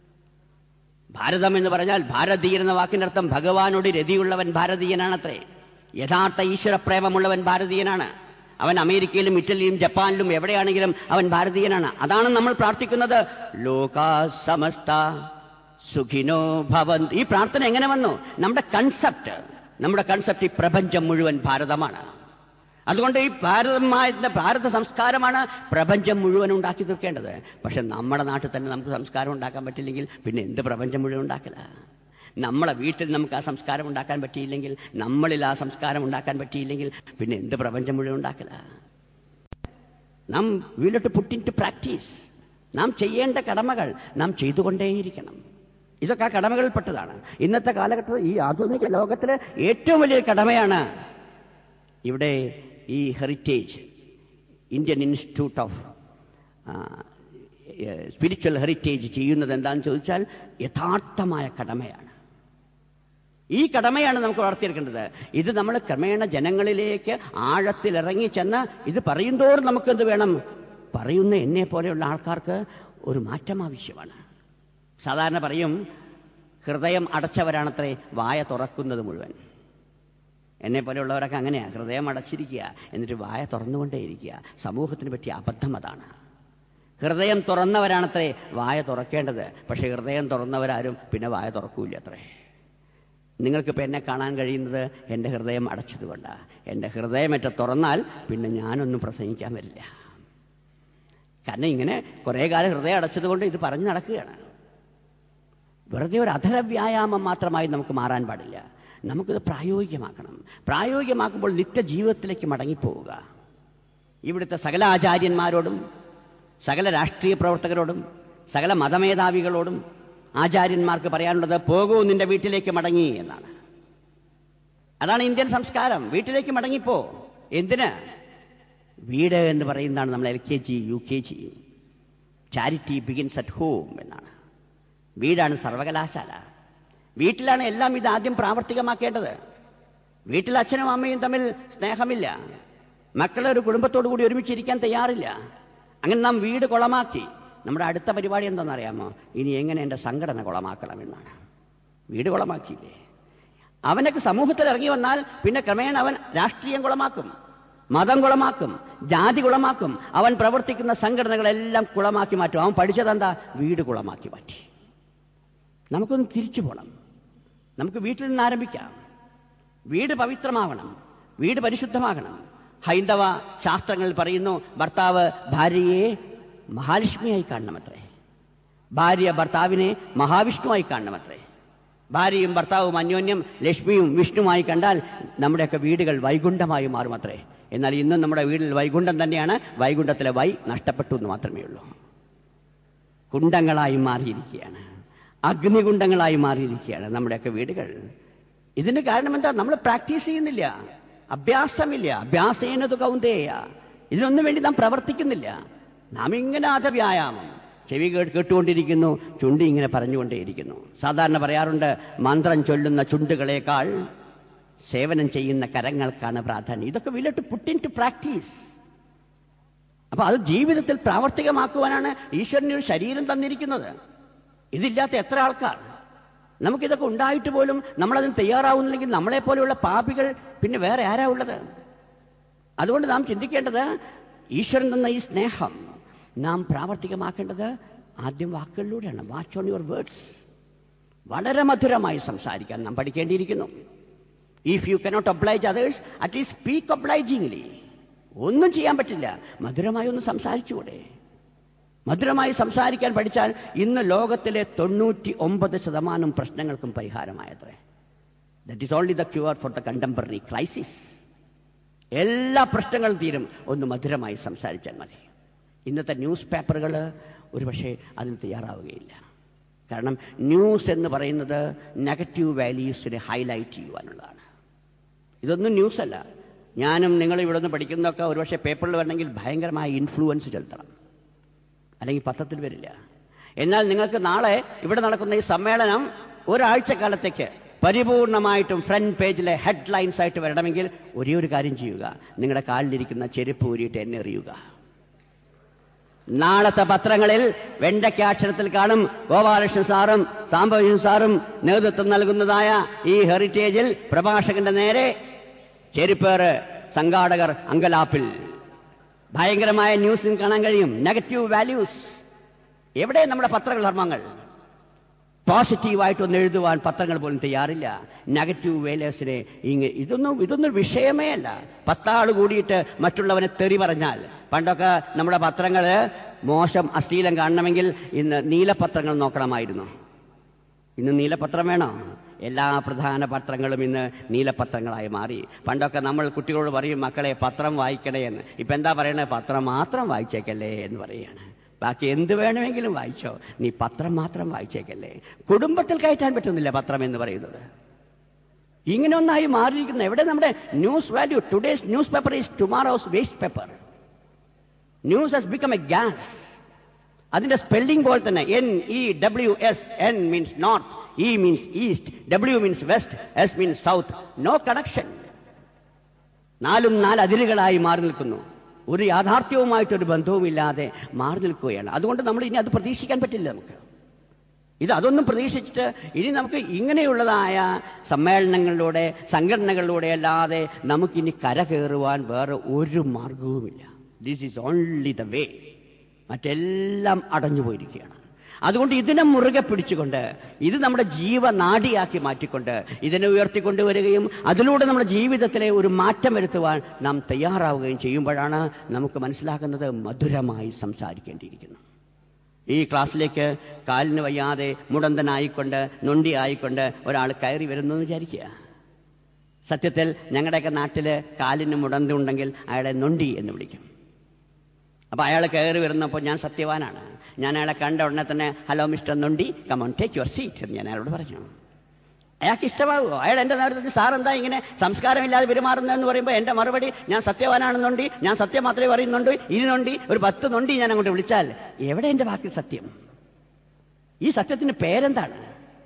ഭാരതം എന്ന് പറഞ്ഞാൽ ഭാരതീയൻ എന്ന വാക്കിന്റെ അർത്ഥം ഭഗവാനോട് രതിയുള്ളവൻ ഭാരതീയനാണത്രേ യഥാർത്ഥ ഈശ്വരപ്രേമമുള്ളവൻ ഭാരതീയനാണ് അവൻ അമേരിക്കയിലും ഇറ്റലിയിലും ജപ്പാനിലും എവിടെയാണെങ്കിലും അവൻ ഭാരതീയനാണ് അതാണ് നമ്മൾ പ്രാർത്ഥിക്കുന്നത് ലോകാ സമസ്ത സുഖിനോ ഭവൻ ഈ പ്രാർത്ഥന എങ്ങനെ വന്നു നമ്മുടെ കൺസെപ്റ്റ് നമ്മുടെ കൺസെപ്റ്റ് ഈ പ്രപഞ്ചം മുഴുവൻ ഭാരതമാണ് അതുകൊണ്ട് ഈ ഭാരതമായ ഭാരത സംസ്കാരമാണ് പ്രപഞ്ചം മുഴുവൻ ഉണ്ടാക്കി തീർക്കേണ്ടത് പക്ഷെ നമ്മുടെ നാട്ടിൽ തന്നെ നമുക്ക് സംസ്കാരം ഉണ്ടാക്കാൻ പറ്റില്ലെങ്കിൽ പിന്നെ എന്ത് പ്രപഞ്ചം മുഴുവൻ ഉണ്ടാക്കില്ല നമ്മളെ വീട്ടിൽ നമുക്ക് ആ സംസ്കാരം ഉണ്ടാക്കാൻ പറ്റിയില്ലെങ്കിൽ നമ്മളിൽ ആ സംസ്കാരം ഉണ്ടാക്കാൻ പറ്റിയില്ലെങ്കിൽ പിന്നെ എന്ത് പ്രപഞ്ചം മുഴുവൻ ഉണ്ടാക്കില്ല നാം വീലോട്ട് പുട്ടിൻ ടു പ്രാക്ടീസ് നാം ചെയ്യേണ്ട കടമകൾ നാം ചെയ്തുകൊണ്ടേയിരിക്കണം ഇതൊക്കെ ആ കടമകളിൽപ്പെട്ടതാണ് ഇന്നത്തെ കാലഘട്ടത്തിൽ ഈ ആധുനിക ലോകത്തിലെ ഏറ്റവും വലിയ കടമയാണ് ഇവിടെ ഈ heritage Indian institute of spiritual heritage ചെയ്യുന്നത് എന്താണെന്ന് ചോദിച്ചാൽ യഥാർത്ഥമായ കടമയാണ് ഈ കടമയാണ് നമുക്ക് വളർത്തിയെടുക്കേണ്ടത് ഇത് നമ്മൾ ക്രമേണ ജനങ്ങളിലേക്ക് ആഴത്തിലിറങ്ങി ചെന്ന് ഇത് പറയുന്തോറും നമുക്കെന്ത് വേണം പറയുന്ന എന്നെ പോലെയുള്ള ആൾക്കാർക്ക് ഒരു മാറ്റം ആവശ്യമാണ് സാധാരണ പറയും ഹൃദയം അടച്ചവരാണത്രേ വായ തുറക്കുന്നത് മുഴുവൻ എന്നെ പോലെയുള്ളവരൊക്കെ അങ്ങനെയാണ് ഹൃദയം അടച്ചിരിക്കുക എന്നിട്ട് വായ തുറന്നുകൊണ്ടേയിരിക്കുക സമൂഹത്തിന് പറ്റിയ അബദ്ധം അതാണ് ഹൃദയം തുറന്നവരാണത്രേ വായ തുറക്കേണ്ടത് പക്ഷേ ഹൃദയം തുറന്നവരാരും പിന്നെ വായ തുറക്കൂല അത്രേ നിങ്ങൾക്കിപ്പോൾ എന്നെ കാണാൻ കഴിയുന്നത് എൻ്റെ ഹൃദയം അടച്ചതുകൊണ്ടാണ് എൻ്റെ ഹൃദയമറ്റ തുറന്നാൽ പിന്നെ ഞാനൊന്നും പ്രസംഗിക്കാൻ വരില്ല കാരണം ഇങ്ങനെ കുറേ കാലം ഹൃദയം അടച്ചതുകൊണ്ട് ഇത് പറഞ്ഞു നടക്കുകയാണ് വെറുതെ ഒരു അധര വ്യായാമം മാത്രമായി നമുക്ക് മാറാൻ പാടില്ല നമുക്കിത് പ്രായോഗികമാക്കണം പ്രായോഗികമാക്കുമ്പോൾ നിത്യജീവിതത്തിലേക്ക് മടങ്ങിപ്പോവുക ഇവിടുത്തെ സകല ആചാര്യന്മാരോടും സകല രാഷ്ട്രീയ പ്രവർത്തകരോടും സകല മതമേധാവികളോടും ആചാര്യന്മാർക്ക് പറയാനുള്ളത് പോകൂ നിന്റെ വീട്ടിലേക്ക് മടങ്ങി എന്നാണ് അതാണ് ഇന്ത്യൻ സംസ്കാരം വീട്ടിലേക്ക് മടങ്ങിപ്പോ എന്തിന് വീട് എന്ന് പറയുന്നതാണ് നമ്മൾ L K G U K G charity begins at home എന്നാണ് വീടാണ് സർവകലാശാല വീട്ടിലാണ് എല്ലാം ഇത് ആദ്യം പ്രാവർത്തികമാക്കേണ്ടത് വീട്ടിൽ അച്ഛനും അമ്മയും തമ്മിൽ സ്നേഹമില്ല മക്കളെ ഒരു കുടുംബത്തോടു കൂടി ഒരുമിച്ചിരിക്കാൻ തയ്യാറില്ല അങ്ങനെ നാം വീട് കുളമാക്കി നമ്മുടെ അടുത്ത പരിപാടി എന്താണെന്നറിയാമോ ഇനി എങ്ങനെ എൻ്റെ സംഘടന കുളമാക്കണം എന്നാണ് വീട് കുളമാക്കിയില്ലേ അവനൊക്കെ സമൂഹത്തിൽ ഇറങ്ങി വന്നാൽ പിന്നെ ക്രമേണ അവൻ രാഷ്ട്രീയം കുളമാക്കും മതം കുളമാക്കും ജാതി കുളമാക്കും അവൻ പ്രവർത്തിക്കുന്ന സംഘടനകളെല്ലാം കുളമാക്കി മാറ്റും അവൻ പഠിച്ചതെന്താ വീട് കുളമാക്കി മാറ്റി നമുക്കൊന്ന് തിരിച്ചു പോകണം നമുക്ക് വീട്ടിൽ നിന്ന് ആരംഭിക്കാം വീട് പവിത്രമാവണം വീട് പരിശുദ്ധമാകണം ഹൈന്ദവ ശാസ്ത്രങ്ങൾ പറയുന്നു ഭർത്താവ് ഭാര്യയെ മഹാലക്ഷ്മിയായി കാണണമത്രേ ഭാര്യ ഭർത്താവിനെ മഹാവിഷ്ണുവായി കാണണമത്രേ ഭാര്യയും ഭർത്താവും അന്യോന്യം ലക്ഷ്മിയും വിഷ്ണുമായി കണ്ടാൽ നമ്മുടെയൊക്കെ വീടുകൾ വൈകുണ്ഠമായി മാറുമത്രേ എന്നാൽ ഇന്നും നമ്മുടെ വീട്ടിൽ വൈകുണ്ഠം തന്നെയാണ് വൈകുണ്ഠത്തിലെ വൈ നഷ്ടപ്പെട്ടു എന്ന് മാത്രമേ ഉള്ളൂ കുണ്ടങ്ങളായി മാറിയിരിക്കുകയാണ് അഗ്നികുണ്ടങ്ങളായി മാറിയിരിക്കുകയാണ് നമ്മുടെയൊക്കെ വീടുകൾ ഇതിന് കാരണം എന്താ നമ്മൾ പ്രാക്ടീസ് ചെയ്യുന്നില്ല അഭ്യാസമില്ല അഭ്യാസേനത് കൗന്ദേയ ഇതിനൊന്നും വേണ്ടി നാം പ്രവർത്തിക്കുന്നില്ല നാം ഇങ്ങനെ അത് വ്യായാമം ചെവി കേട്ട് കേട്ടുകൊണ്ടിരിക്കുന്നു ചുണ്ടി ഇങ്ങനെ പറഞ്ഞുകൊണ്ടേയിരിക്കുന്നു സാധാരണ പറയാറുണ്ട് മന്ത്രം ചൊല്ലുന്ന ചുണ്ടുകളേക്കാൾ സേവനം ചെയ്യുന്ന കരങ്ങൾക്കാണ് പ്രാധാന്യം ഇതൊക്കെ വില്ലട്ട് പുട്ടിൻ ടു പ്രാക്ടീസ് അപ്പൊ അത് ജീവിതത്തിൽ പ്രാവർത്തികമാക്കുവാനാണ് ഈശ്വരന് ഒരു ശരീരം തന്നിരിക്കുന്നത് ഇതില്ലാത്ത എത്ര ആൾക്കാർ നമുക്കിതൊക്കെ ഉണ്ടായിട്ട് പോലും നമ്മളതിന് തയ്യാറാവുന്നില്ലെങ്കിൽ നമ്മളെ പോലെയുള്ള പാപികൾ പിന്നെ വേറെ ആരാ ഉള്ളത് അതുകൊണ്ട് നാം ചിന്തിക്കേണ്ടത് ഈശ്വരൻ തന്ന ഈ സ്നേഹം നാം പ്രാവർത്തികമാക്കേണ്ടത് ആദ്യം വാക്കുകളിലൂടെയാണ് വാച്ച് ഓൺ യുവർ വേർഡ്സ് വളരെ മധുരമായി സംസാരിക്കാൻ നാം പഠിക്കേണ്ടിയിരിക്കുന്നു if you cannot oblige others at least speak obligingly ഒന്നും ചെയ്യാൻ പറ്റില്ല മധുരമായി ഒന്ന് സംസാരിച്ചുകൂടെ മധുരമായി സംസാരിക്കാൻ പഠിച്ചാൽ ഇന്ന് ലോകത്തിലെ തൊണ്ണൂറ്റി ഒമ്പത് ശതമാനം പ്രശ്നങ്ങൾക്കും പരിഹാരമായത്രേ that is only the cure for the contemporary crisis എല്ലാ പ്രശ്നങ്ങളും തീരും ഒന്ന് മധുരമായി സംസാരിച്ചാൽ മതി ഇന്നത്തെ ന്യൂസ് പേപ്പറുകൾ ഒരുപക്ഷെ അതിന് തയ്യാറാവുകയില്ല കാരണം ന്യൂസ് എന്ന് പറയുന്നത് നെഗറ്റീവ് വാല്യൂസിനെ ഹൈലൈറ്റ് ചെയ്യുവാനുള്ളതാണ് ഇതൊന്നും ന്യൂസ് അല്ല ഞാനും നിങ്ങൾ ഇവിടെ നിന്ന് പഠിക്കുന്നതൊക്കെ ഒരുപക്ഷെ പേപ്പറിൽ വരണമെങ്കിൽ ഭയങ്കരമായ ഇൻഫ്ലുവൻസ് ചെലുത്തണം അല്ലെങ്കിൽ പത്രത്തിൽ വരില്ല എന്നാൽ നിങ്ങൾക്ക് നാളെ ഇവിടെ നടക്കുന്ന ഈ സമ്മേളനം ഒരാഴ്ച കാലത്തേക്ക് പരിപൂർണമായിട്ടും ഫ്രണ്ട് പേജിലെ ഹെഡ്ലൈൻസ് ആയിട്ട് വരണമെങ്കിൽ ഒരേ ഒരു കാര്യം ചെയ്യുക നിങ്ങളുടെ കാലിലിരിക്കുന്ന ചെരുപ്പ് ഊരിയിട്ട് എന്നെ എറിയുക നാളത്തെ പത്രങ്ങളിൽ വെണ്ടയ്ക്കാക്ഷരത്തിൽ കാണും ഗോപാലകൃഷ്ണൻ സാറും സാംബവൻ സാറും നേതൃത്വം നൽകുന്നതായ ഈ ഹെറിറ്റേജിൽ പ്രഭാഷകന്റെ നേരെ ചെരുപ്പേറ് സംഘാടകർ അങ്കലാപ്പിൽ ഭയങ്കരമായ ന്യൂസ് കാണാൻ കഴിയും നെഗറ്റീവ് വാല്യൂസ് എവിടെ നമ്മുടെ പത്രധർമ്മങ്ങൾ പോസിറ്റീവായിട്ടൊന്നും എഴുതുവാൻ പത്രങ്ങൾ പോലും തയ്യാറില്ല നെഗറ്റീവ് വേലേഴ്സിനെ ഇങ്ങ ഇതൊന്നും ഇതൊന്നും വിഷയമേ അല്ല പത്താൾ കൂടിയിട്ട് മറ്റുള്ളവനെ തെറി പറഞ്ഞാൽ പണ്ടൊക്കെ നമ്മുടെ പത്രങ്ങൾ മോശം അശ്ലീലം കാണണമെങ്കിൽ ഇന്ന് നീലപത്രങ്ങൾ നോക്കണമായിരുന്നു ഇന്ന് നീലപത്രം വേണോ എല്ലാ പ്രധാന പത്രങ്ങളും ഇന്ന് നീലപത്രങ്ങളായി മാറി പണ്ടൊക്കെ നമ്മൾ കുട്ടികളോട് പറയും മക്കളെ പത്രം വായിക്കണേ എന്ന് ഇപ്പം എന്താ പറയണേ പത്രം മാത്രം വായിച്ചേക്കല്ലേ എന്ന് പറയുകയാണ് ബാക്കി എന്ത് വേണമെങ്കിലും വായിച്ചോ നീ പത്രം മാത്രം വായിച്ചേക്കല്ലേ കുടുംബത്തിൽ കയറ്റാൻ പറ്റുന്നില്ല പത്രം എന്ന് പറയുന്നത് ഇങ്ങനെ ഒന്നായി മാറിയിരിക്കുന്ന എവിടെ നമ്മുടെ news value today's newspaper is tomorrow's waste paper news has become a gas അതിന്റെ സ്പെല്ലിംഗ് പോലെ തന്നെ N E W S N means north E means east W means west S means south no connection നാലും നാല് അതിരുകളായി മാറി നിൽക്കുന്നു ഒരു യാഥാർത്ഥ്യവുമായിട്ടൊരു ബന്ധവുമില്ലാതെ മാറി നിൽക്കുകയാണ് അതുകൊണ്ട് നമ്മൾ ഇനി അത് പ്രതീക്ഷിക്കാൻ പറ്റില്ല നമുക്ക് ഇത് അതൊന്നും പ്രതീക്ഷിച്ചിട്ട് ഇനി നമുക്ക് ഇങ്ങനെയുള്ളതായ സമ്മേളനങ്ങളിലൂടെ സംഘടനകളിലൂടെ അല്ലാതെ നമുക്കിനി കര കയറുവാൻ വേറെ ഒരു മാർഗവുമില്ല this is only the way മറ്റെല്ലാം അടഞ്ഞു പോയിരിക്കുകയാണ് അതുകൊണ്ട് ഇതിനെ മുറുകെ പിടിച്ചുകൊണ്ട് ഇത് നമ്മുടെ ജീവനാഡിയാക്കി മാറ്റിക്കൊണ്ട് ഇതിനെ ഉയർത്തിക്കൊണ്ടുവരികയും അതിലൂടെ നമ്മുടെ ജീവിതത്തിലെ ഒരു മാറ്റം വരുത്തുവാൻ നാം തയ്യാറാവുകയും ചെയ്യുമ്പോഴാണ് നമുക്ക് മനസ്സിലാക്കുന്നത് മധുരമായി സംസാരിക്കേണ്ടിയിരിക്കുന്നു ഈ ക്ലാസ്സിലേക്ക് കാലിന് വയ്യാതെ മുടന്തനായിക്കൊണ്ട് നൊണ്ടിയായിക്കൊണ്ട് ഒരാൾ കയറി വരുന്നു എന്ന് വിചാരിക്കുക സത്യത്തിൽ ഞങ്ങളുടെയൊക്കെ നാട്ടിൽ കാലിന് മുടന്തുണ്ടെങ്കിൽ അയാളെ നൊണ്ടി എന്ന് വിളിക്കും അപ്പൊ അയാൾ കയറി വരുന്നപ്പോൾ ഞാൻ സത്യവാനാണ് ഞാൻ അയാളെ കണ്ട ഉടനെ തന്നെ ഹലോ മിസ്റ്റർ നൊണ്ടി കമോൺ ടേക്ക് യുവർ സീറ്റ് എന്ന് ഞാൻ അയാളോട് പറഞ്ഞു അയാൾക്ക് ഇഷ്ടമാകുമോ അയാൾ എൻ്റെ നേരത്തിൽ സാർ എന്താ ഇങ്ങനെ സംസ്കാരമില്ലാതെ പെരുമാറുന്നതെന്ന് പറയുമ്പോൾ എൻ്റെ മറുപടി ഞാൻ സത്യവാനാണെന്നുണ്ടി ഞാൻ സത്യം മാത്രമേ പറയുന്നുണ്ട് ഇരുന്നുണ്ടി ഒരു പത്ത് നൊണ്ടി ഞാൻ അങ്ങോട്ട് വിളിച്ചാൽ എവിടെ എൻ്റെ വാക്കിൽ സത്യം ഈ സത്യത്തിന് പേരെന്താണ്